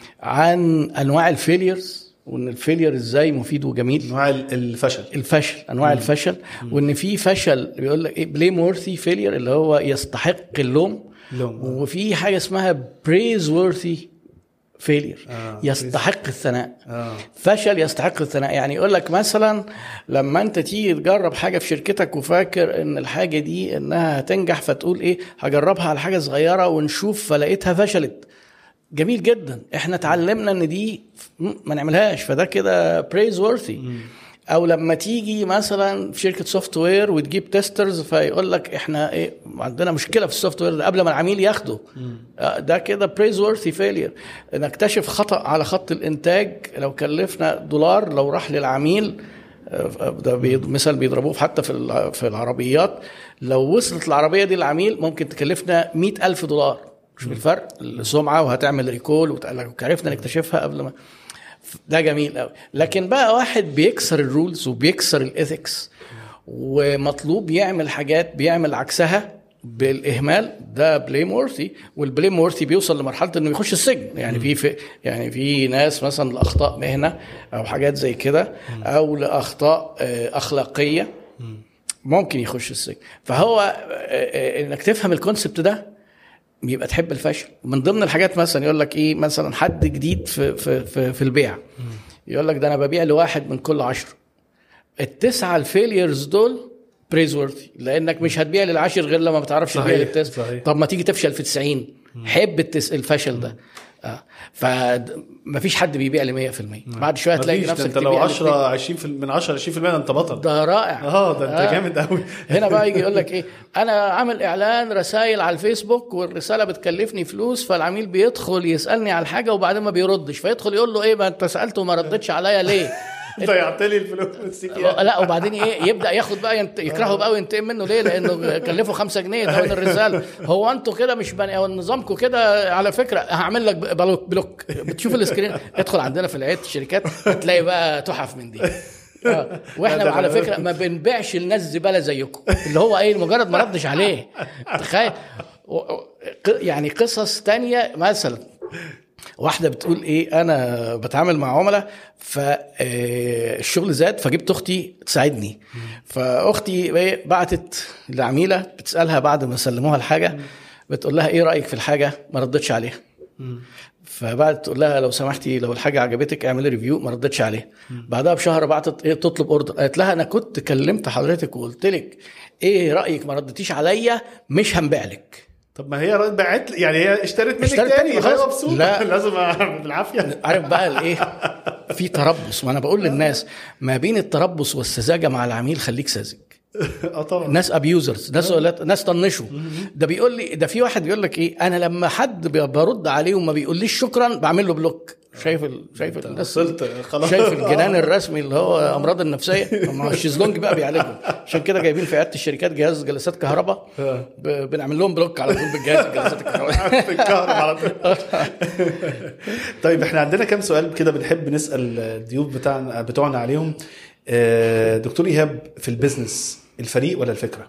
عن انواع الفيليرز وان الفيلير ازاي مفيد وجميل انواع ال- الفشل الفشل انواع الفشل وان في فشل بيقول لك ايه بليم وورثي فيلير اللي هو يستحق اللوم لوم. وفي حاجه اسمها بريز وورثي فيلير آه، يستحق الثناء آه. فشل يستحق الثناء يعني يقول لك مثلا لما انت تيجي تجرب حاجه في شركتك وفاكر ان الحاجه دي انها هتنجح فتقول ايه هجربها على حاجه صغيره ونشوف فلقيتها فشلت جميل جدا احنا اتعلمنا ان دي م- ما نعملهاش فده كده بريز وورثي او لما تيجي مثلا في شركه سوفت وير وتجيب تيسترز فيقول لك احنا ايه عندنا مشكله في السوفت وير ده قبل ما العميل ياخده آه، ده كده بريز وورثي فيلير نكتشف خطا على خط الانتاج لو كلفنا دولار لو راح للعميل آه، ده بي- مثال بيضربوه حتى في الع- في العربيات لو وصلت العربيه دي للعميل ممكن تكلفنا مئة ألف دولار مش بالفرق السمعه وهتعمل ريكول وتقلق عرفنا نكتشفها قبل ما ده جميل قوي لكن بقى واحد بيكسر الرولز وبيكسر الاثكس ومطلوب يعمل حاجات بيعمل عكسها بالاهمال ده بليم وورثي والبليم وورثي بيوصل لمرحله انه يخش السجن يعني في, في يعني في ناس مثلا لاخطاء مهنه او حاجات زي كده او لاخطاء آه، اخلاقيه ممكن يخش السجن فهو آه، آه، انك تفهم الكونسبت ده يبقى تحب الفشل من ضمن الحاجات مثلا يقول لك ايه مثلا حد جديد في في في, في البيع يقول لك ده انا ببيع لواحد من كل عشرة التسعه الفيليرز دول بريز وورثي لانك مش هتبيع للعاشر غير لما ما تعرفش تبيع صحيح، للتسعه صحيح. طب ما تيجي تفشل في 90 حب التس الفشل ده آه. فمفيش حد بيبيع ل 100% بعد شويه هتلاقي مفيش، ده نفسك انت لو تبيع 10 20 في من 10 20% ده انت بطل ده رائع اه ده انت جامد قوي هنا بقى يجي يقول لك ايه انا عامل اعلان رسائل على الفيسبوك والرساله بتكلفني فلوس فالعميل بيدخل يسالني على الحاجه وبعدين ما بيردش فيدخل يقول له ايه ما انت سالته وما ردتش عليا ليه ضيعت لي الفلوس نسيت إياها. لا وبعدين ايه يبدا ياخد بقى ينت... يكرهه بقى وينتقم منه ليه لانه كلفه خمسة جنيه ده من الرساله هو انتوا كده مش بني او نظامكم كده على فكره هعمل لك بلوك بلوك بتشوف السكرين ادخل عندنا في العيادة الشركات هتلاقي بقى تحف من دي آه. واحنا ده على أنا- فكره ما بنبيعش لناس زباله زيكم اللي هو ايه مجرد ما ردش عليه تخيل و- و- ق- يعني قصص تانية مثلا واحده بتقول ايه انا بتعامل مع عملاء فالشغل زاد فجبت اختي تساعدني فاختي إيه بعتت لعميله بتسالها بعد ما سلموها الحاجه بتقول لها ايه رايك في الحاجه ما ردتش عليها فبعد تقول لها لو سمحتي لو الحاجه عجبتك اعملي ريفيو ما ردتش عليها بعدها بشهر بعتت ايه تطلب اوردر قالت لها انا كنت كلمت حضرتك وقلت لك ايه رايك ما ردتيش عليا مش هنبيع لك طب ما هي رد- باعت لي- يعني هي اشترت منك اشترت تاني تاني فهي خلاص. مبسوطه لا. لازم أعمل بالعافيه عارف بقى الايه في تربص وانا بقول للناس ما بين التربص والسذاجه مع العميل خليك ساذج اه طبعا ناس ابيوزرز ناس ناس طنشوا ده بيقول لي ده في واحد بيقول لك ايه انا لما حد بي- برد عليه وما بيقوليش شكرا بعمل له بلوك شايف ال... شايف الناس وصلت خلاص شايف الجنان الرسمي اللي هو امراض النفسيه ما هو الشيزلونج بقى بيعالجهم عشان كده جايبين في عياده الشركات جهاز جلسات كهرباء ب... بنعمل لهم بلوك على طول بالجهاز جلسات الكهرباء في الكهرباء على طول طيب احنا عندنا كام سؤال كده بنحب نسال الضيوف بتاعنا بتوعنا عليهم آه، دكتور ايهاب في البيزنس الفريق ولا الفكره؟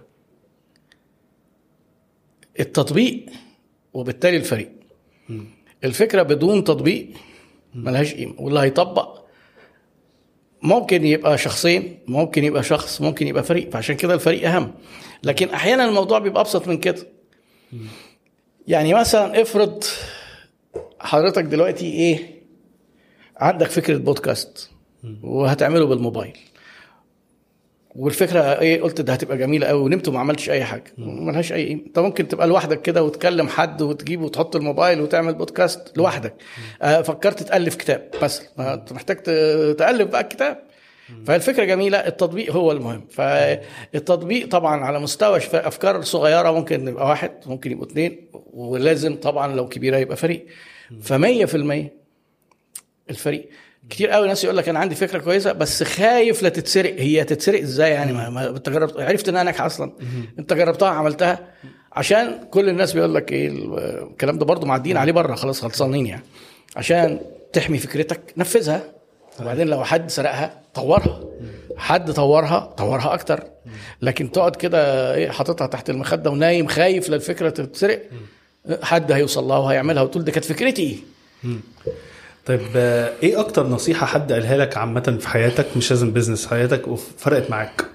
التطبيق وبالتالي الفريق الفكره بدون تطبيق ملهاش قيمه واللي هيطبق ممكن يبقى شخصين ممكن يبقى شخص ممكن يبقى فريق فعشان كده الفريق اهم لكن احيانا الموضوع بيبقى ابسط من كده يعني مثلا افرض حضرتك دلوقتي ايه عندك فكره بودكاست وهتعمله بالموبايل والفكره ايه قلت ده هتبقى جميله قوي ونمت وما عملتش اي حاجه ملهاش اي قيمه انت ممكن تبقى لوحدك كده وتكلم حد وتجيبه وتحط الموبايل وتعمل بودكاست لوحدك آه فكرت تالف كتاب مثلا ما انت محتاج ت- تالف بقى الكتاب فالفكره جميله التطبيق هو المهم فالتطبيق طبعا على مستوى شف- افكار صغيره ممكن يبقى واحد ممكن يبقوا اثنين ولازم طبعا لو كبيره يبقى فريق فمية في المية الفريق كتير قوي ناس يقول لك انا عندي فكره كويسه بس خايف لا تتسرق هي تتسرق ازاي يعني ما, ما انت جربت عرفت انها ناجحه اصلا انت جربتها عملتها عشان كل الناس بيقول لك ايه الكلام ده برضو معديين عليه بره خلاص خلصانين يعني عشان تحمي فكرتك نفذها وبعدين لو حد سرقها طورها حد طورها طورها اكتر لكن تقعد كده ايه حاططها تحت المخده ونايم خايف للفكره تتسرق حد هيوصل لها وهيعملها وتقول دي كانت فكرتي طيب آه، ايه اكتر نصيحه حد قالها لك عامه في حياتك مش لازم بيزنس حياتك وفرقت معاك؟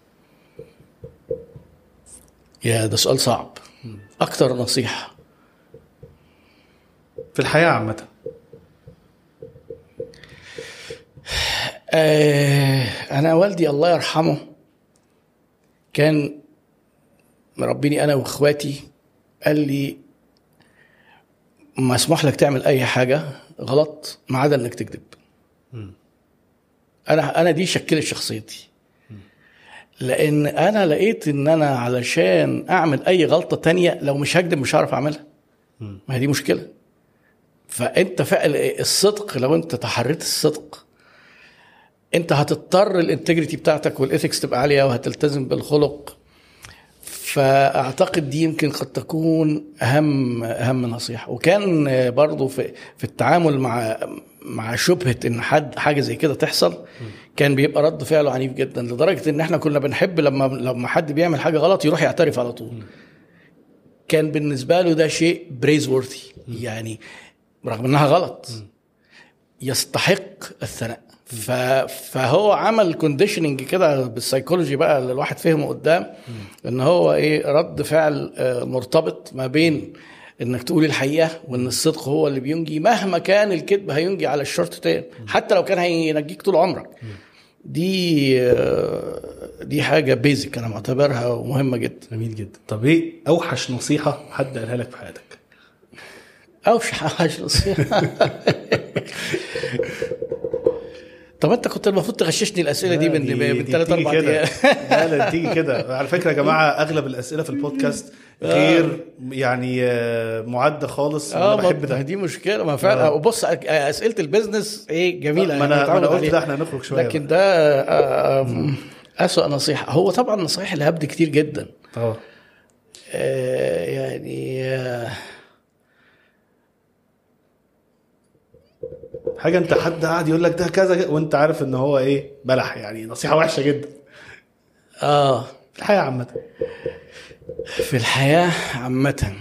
يا ده سؤال صعب اكتر نصيحه في الحياه عامه آه انا والدي الله يرحمه كان مربيني انا واخواتي قال لي مسموح لك تعمل اي حاجه غلط ما عدا انك تكذب انا انا دي شكلت شخصيتي لان انا لقيت ان انا علشان اعمل اي غلطه تانية لو مش هكذب مش هعرف اعملها ما هي دي مشكله فانت فعل الصدق لو انت تحريت الصدق انت هتضطر الانتجريتي بتاعتك والاثكس تبقى عاليه وهتلتزم بالخلق فاعتقد دي يمكن قد تكون اهم اهم نصيحه وكان برضو في في التعامل مع مع شبهه ان حد حاجه زي كده تحصل كان بيبقى رد فعله عنيف جدا لدرجه ان احنا كنا بنحب لما لما حد بيعمل حاجه غلط يروح يعترف على طول كان بالنسبه له ده شيء بريز وورثي يعني رغم انها غلط يستحق الثناء ف... فهو عمل كونديشننج كده بالسيكولوجي بقى اللي الواحد فهمه قدام ان هو ايه رد فعل آه، مرتبط ما بين انك تقول الحقيقه وان الصدق هو اللي بينجي مهما كان الكذب هينجي على الشورت تيل حتى لو كان هينجيك طول عمرك دي آه، دي حاجه بيزك انا معتبرها مهمه جدا جميل جدا طب ايه اوحش نصيحه حد قالها لك في حياتك؟ او حاجه نصيحه طب انت كنت المفروض تغششني الاسئله دي من من ثلاث تيجي اربع كده. ايام لا لا تيجي كده على فكره يا جماعه اغلب الاسئله في البودكاست غير يعني آه، معده خالص اه انا بحب ما ده دي مشكله ما فعلا وبص اسئله البيزنس ايه جميله ما انا يعني ما انا نتعود قلت عليها. ده احنا هنخرج شويه لكن ده آه، آه، اسوأ نصيحه هو طبعا نصايح الهبد كتير جدا اه آه، يعني آه، حاجه انت حد قاعد يقول لك ده كذا كذا، وانت عارف ان هو ايه بلح يعني نصيحه وحشه جدا اه في الحياه عامه في الحياة عامة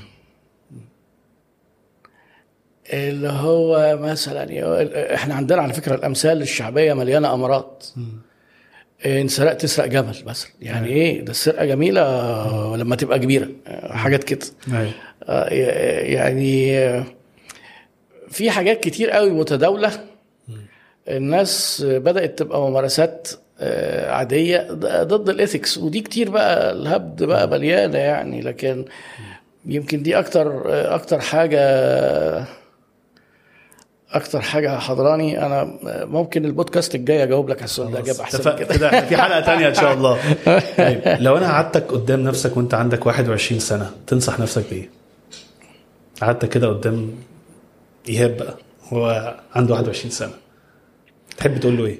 اللي هو مثلا يقول- احنا عندنا على فكرة الأمثال الشعبية مليانة أمراض إن سرقت تسرق جمل مثلا يعني ايه ده السرقة جميلة لما تبقى كبيرة حاجات كده ايوه آه، يعني آه، في حاجات كتير قوي متداولة الناس بدأت تبقى ممارسات آه، عادية ضد الإثكس ودي كتير بقى الهبد بقى مليانة يعني لكن يمكن دي أكتر أكتر حاجة اكتر حاجه حضراني انا ممكن البودكاست الجاي اجاوب لك على السؤال ده اجاب احسن من اتفقنا كده كده إحنا في حلقه تانية ان شاء الله طيب لو انا قعدتك قدام نفسك وانت عندك 21 سنه تنصح نفسك بايه؟ قعدتك كده قدام ايهاب بقى هو عنده 21 سنه تحب تقول له ايه؟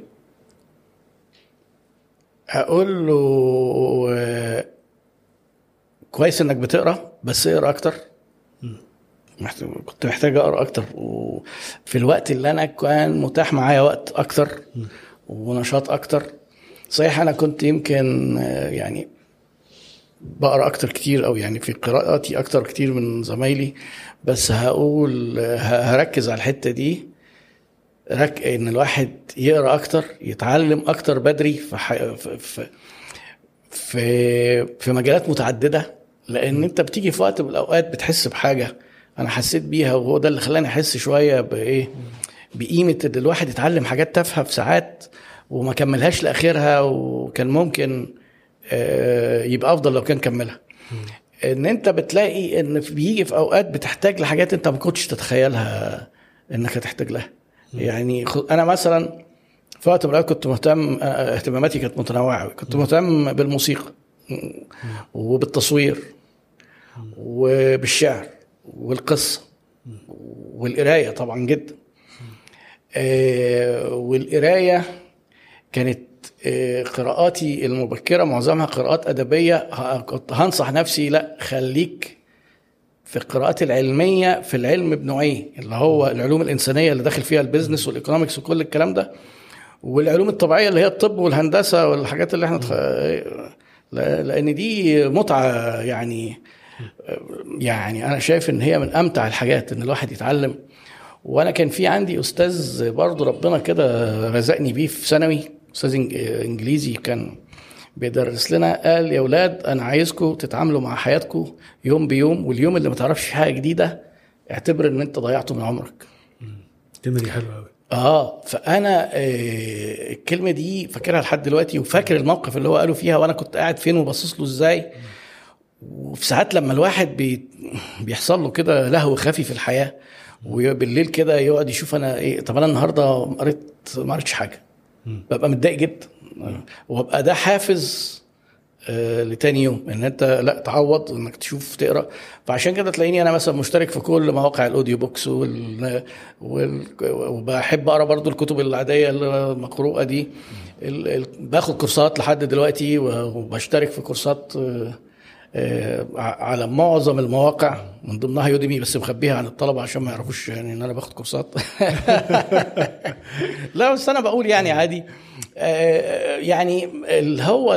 هقول له آه، كويس انك بتقرا بس اقرا اكتر محت- كنت محتاج اقرا اكتر وفي الوقت اللي انا كان متاح معايا وقت اكتر ونشاط اكتر صحيح انا كنت يمكن آه، يعني بقرا اكتر كتير او يعني في قراءاتي اكتر كتير من زمايلي بس هقول آه، ه- هركز على الحته دي رك ان الواحد يقرا اكتر يتعلم اكتر بدري في ح... في في في, في مجالات متعدده لان انت بتيجي في وقت من الاوقات بتحس بحاجه انا حسيت بيها وهو ده اللي خلاني احس شويه بايه بقيمه ان الواحد يتعلم حاجات تافهه في ساعات وما كملهاش لاخرها وكان ممكن آه، يبقى افضل لو كان كملها ان انت بتلاقي ان في- بيجي في اوقات بتحتاج لحاجات انت ما كنتش تتخيلها انك هتحتاج لها يعني خ- انا مثلا في وقت من الاوقات كنت مهتم آه، اهتماماتي كانت متنوعه أوي. كنت مهتم بالموسيقى وبالتصوير وبالشعر والقصه والقرايه طبعا جدا آه، والقرايه كانت آه، قراءاتي المبكره معظمها قراءات ادبيه ه- كنت هنصح نفسي لا خليك في القراءات العلميه في العلم بنوعيه اللي هو العلوم الانسانيه اللي داخل فيها البيزنس والايكونومكس وكل الكلام ده والعلوم الطبيعيه اللي هي الطب والهندسه والحاجات اللي احنا تخ... لا- لان دي متعه يعني يعني انا شايف ان هي من امتع الحاجات ان الواحد يتعلم وانا كان في عندي استاذ برضه ربنا كده رزقني بيه في ثانوي استاذ إنج- انجليزي كان بيدرس لنا قال يا اولاد انا عايزكم تتعاملوا مع حياتكم يوم بيوم واليوم اللي ما تعرفش فيه حاجه جديده اعتبر ان انت ضيعته من عمرك الكلمه دي حلوه قوي اه فانا آه الكلمه دي فاكرها لحد دلوقتي وفاكر الموقف اللي هو قاله فيها وانا كنت قاعد فين وباصص له ازاي وفي ساعات لما الواحد بي بيحصل له كده لهو خفي في الحياه وبالليل كده يقعد يشوف انا ايه طب انا النهارده قريت ما قريتش حاجه ببقى متضايق جدا وابقى ده حافز آه، لتاني يوم ان انت لا تعوض انك تشوف تقرا فعشان كده تلاقيني انا مثلا مشترك في كل مواقع الاوديو بوكس وال... وال... وبحب اقرا برضو الكتب العاديه المقروءه دي ال... ال... باخد كورسات لحد دلوقتي وبشترك في كورسات آه، آه، ع- على معظم المواقع من ضمنها يوديمي بس مخبيها عن الطلبه عشان ما يعرفوش يعني ان انا باخد كورسات لا بس انا بقول يعني عادي آه، يعني اللي هو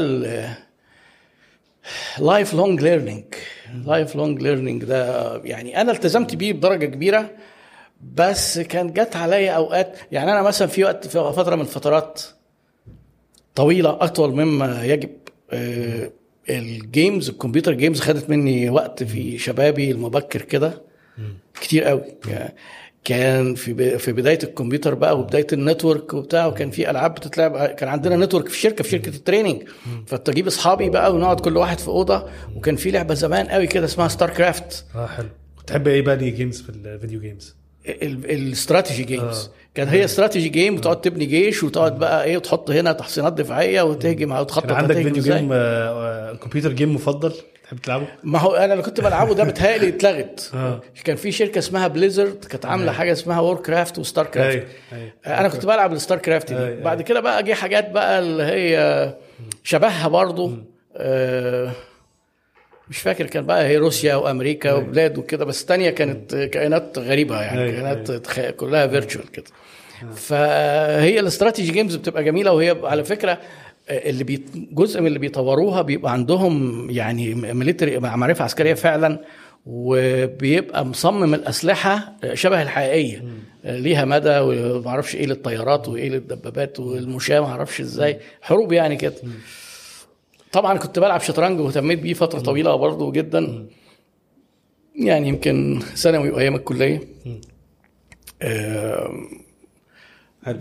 لايف لونج ليرنينج لايف لونج ليرنينج ده يعني انا التزمت بيه بدرجه كبيره بس كان جت عليا اوقات يعني انا مثلا في وقت في فتره من الفترات طويله اطول مما يجب آه، الجيمز الكمبيوتر جيمز خدت مني وقت في شبابي المبكر كده كتير قوي يعني كان في ب- في بدايه الكمبيوتر بقى وبدايه النتورك وبتاع وكان في العاب بتتلعب كان عندنا نتورك في شركه في شركه التريننج فتجيب اصحابي بقى ونقعد كل واحد في اوضه وكان في لعبه زمان قوي كده اسمها ستار كرافت اه حلو تحب ايه بقى جيمز في الفيديو جيمز ال- الاستراتيجي جيمز آه. كان هي استراتيجي جيم وتقعد تبني جيش وتقعد بقى ايه وتحط هنا تحصينات دفاعيه وتهجم او تخطط كان عندك هتهجم فيديو إزاي. جيم آه، آه، كمبيوتر جيم مفضل تحب تلعبه ما هو انا اللي كنت بلعبه ده بتهيألي اتلغت آه. كان في شركه اسمها بليزرد كانت عامله حاجه اسمها وور كرافت وستار كرافت أيوة، أيوة. انا كنت بلعب الستار كرافت دي أيوة، بعد كده بقى جه حاجات بقى اللي هي شبهها برضو آه، مش فاكر كان بقى هي روسيا وامريكا وبلاد وكده بس الثانيه كانت كائنات غريبه يعني أيوة، كائنات تخ- كلها فيرتشوال كده فهي الاستراتيجي جيمز بتبقى جميله وهي على فكره اللي بي جزء من اللي بيطوروها بيبقى عندهم يعني ميليتري معرفه عسكريه فعلا وبيبقى مصمم الاسلحه شبه الحقيقيه ليها مدى وما اعرفش ايه للطيارات وايه للدبابات والمشاه ما اعرفش ازاي حروب يعني كده طبعا كنت بلعب شطرنج واهتميت بيه فتره طويله برضه جدا يعني يمكن ثانوي وايام الكليه آم، ب-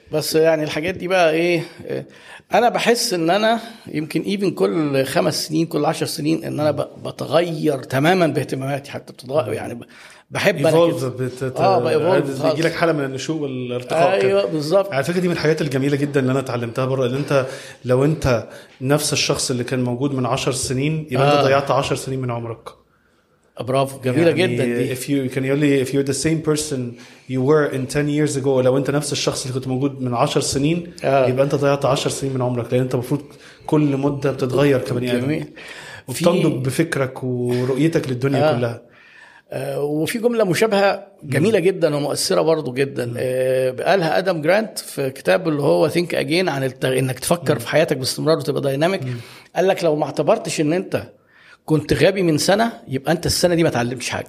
بس يعني الحاجات دي بقى ايه آه، انا بحس ان انا يمكن ايفن كل خمس سنين كل عشر سنين ان انا ب- بتغير تماما باهتماماتي حتى بتتغير يعني ب- بحب انا ايفولف كده. اه بايفولف بيجي لك حاله من النشوء والارتقاء كده. ايوه بالظبط على فكره دي من الحاجات الجميله جدا اللي انا اتعلمتها بره اللي انت لو انت نفس الشخص اللي كان موجود من 10 سنين يبقى آه. انت ضيعت 10 سنين من عمرك برافو جميله يعني جدا دي if you كان يقول لي if you're the same person you were in 10 years ago لو انت نفس الشخص اللي كنت موجود من 10 سنين آه. يبقى انت ضيعت 10 سنين من عمرك لان انت المفروض كل مده بتتغير كبني ادم جميل وبتنضج بفكرك ورؤيتك للدنيا آه. كلها آه، وفي جمله مشابهه جميله جدا ومؤثره برضو جدا آه، قالها ادم جرانت في كتابه اللي هو ثينك اجين عن التغ... انك تفكر في حياتك باستمرار وتبقى دايناميك قال لك لو ما اعتبرتش ان انت كنت غبي من سنه يبقى انت السنه دي ما اتعلمتش حاجه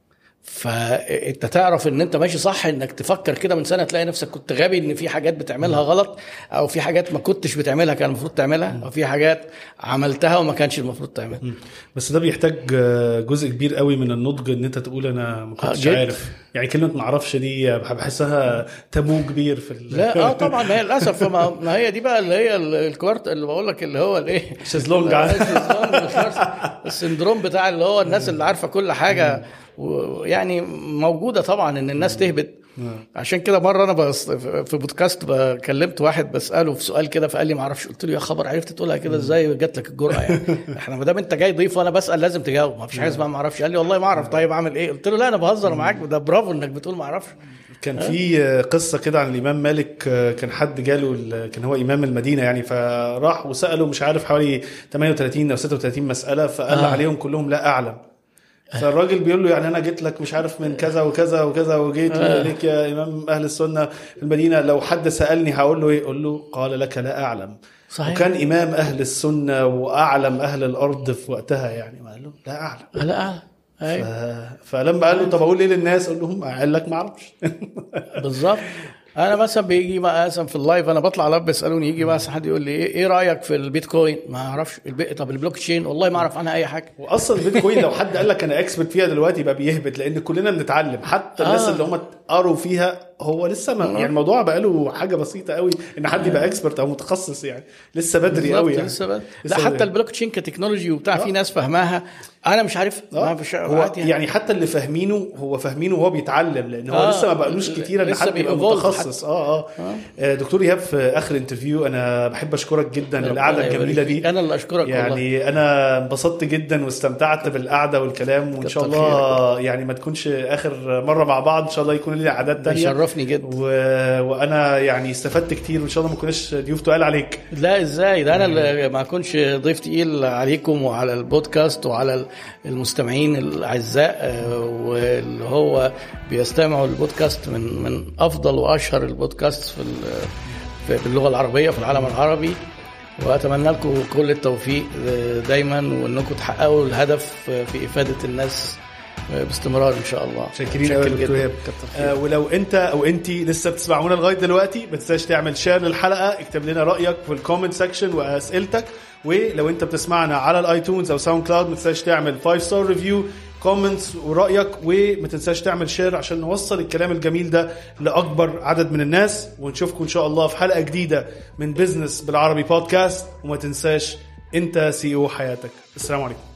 فانت تعرف ان انت ماشي صح انك تفكر كده من سنه تلاقي نفسك كنت غبي ان في حاجات بتعملها غلط او في حاجات ما كنتش بتعملها كان المفروض تعملها او في حاجات عملتها وما كانش المفروض تعملها بس ده بيحتاج آه، جزء كبير قوي من النضج ان انت تقول انا ما كنتش جد. عارف يعني كلمه ما اعرفش دي بحسها تابو كبير في ال- لا اه طبعا ما هي للاسف ما ما هي دي بقى اللي هي ال- الكوارت اللي بقول لك اللي هو الايه شезлونج الشيزلونج السندروم بتاع اللي هو الناس اللي عارفه كل حاجه ويعني موجوده طبعا ان الناس تهبط عشان كده مره انا بس في بودكاست كلمت واحد بساله في سؤال كده فقال لي ما اعرفش قلت له يا خبر عرفت تقولها كده ازاي جات لك الجرأه يعني احنا ما دام انت جاي ضيف وانا بسال لازم تجاوب ما فيش حاجه اسمها ما اعرفش قال لي والله ما اعرف طيب اعمل ايه قلت له لا انا بهزر معاك ده برافو انك بتقول ما اعرفش كان في آه، قصه كده عن الامام مالك آه، كان حد جاله ال- كان هو امام المدينه يعني فراح وساله مش عارف حوالي 38 او 36 مساله فقال آه. عليهم كلهم لا اعلم فالراجل بيقول له يعني انا جيت لك مش عارف من كذا وكذا وكذا وجيت آه. لك يا امام اهل السنه في المدينه لو حد سالني هقول له ايه؟ قول له قال لك لا اعلم صحيح. وكان امام اهل السنه واعلم اهل الارض في وقتها يعني ما قال له لا اعلم لا ايوه ف- فلما قال له طب اقول ايه للناس؟ اقول لهم قال لك ما اعرفش بالظبط انا مثلا بيجي مثلا في اللايف انا بطلع لايف بيسالوني يجي مثلا حد يقول لي ايه إيه رايك في البيتكوين ما اعرفش البي... طب البلوك تشين والله ما اعرف عنها اي حاجه واصلا البيتكوين لو حد قال لك انا اكسبرت فيها دلوقتي يبقى بيهبط لان كلنا بنتعلم حتى الناس آه. اللي هم قروا فيها هو لسه ما يعني الموضوع بقى له حاجه بسيطه قوي ان حد يبقى اكسبرت او متخصص يعني لسه بدري بالظبط، قوي يعني لسه بقى. لسه لا حتى بدري. البلوك تشين كتكنولوجي وبتاع في ناس فاهماها انا مش عارف ما فيش هو عادي يعني حتى اللي فاهمينه هو فاهمينه وهو بيتعلم لان هو آه. لسه ما بقالوش كتير ان لسه حد يبقى بيevolve متخصص اه اه آه، دكتور ايهاب في اخر انترفيو انا بحب اشكرك جدا للقعده ربنا الجميله يبارك دي فيك. انا اللي اشكرك والله يعني انا انبسطت جدا واستمتعت بالقعده والكلام وان شاء كتر الله يعني ما تكونش اخر مره مع بعض ان شاء الله يكون لنا عادات تانية يشرفني جدا و... وانا يعني استفدت كتير وان شاء الله ما كناش ضيوف تقال عليك لا ازاي ده انا اللي ما اكونش ضيف تقيل عليكم وعلى البودكاست وعلى المستمعين الاعزاء آه، واللي هو بيستمعوا البودكاست من من افضل واشهر البودكاست في ال- في- باللغه العربيه في العالم العربي واتمنى لكم كل التوفيق آه، دايما وانكم تحققوا الهدف آه، في افاده الناس آه، باستمرار ان شاء الله شاكرين قوي يا متشكر دكتور جداً. ايهاب كتر خيرك. آه ولو انت او انت لسه بتسمعونا لغايه دلوقتي ما تنساش تعمل شير للحلقه اكتب لنا رايك في الكومنت سيكشن واسئلتك ولو انت بتسمعنا على الايتونز او ساوند كلاود ما تنساش تعمل 5 ستار ريفيو كومنتس ورايك وما تنساش تعمل شير عشان نوصل الكلام الجميل ده لاكبر عدد من الناس ونشوفكم ان شاء الله في حلقه جديده من بزنس بالعربي بودكاست وما تنساش انت سي او حياتك السلام عليكم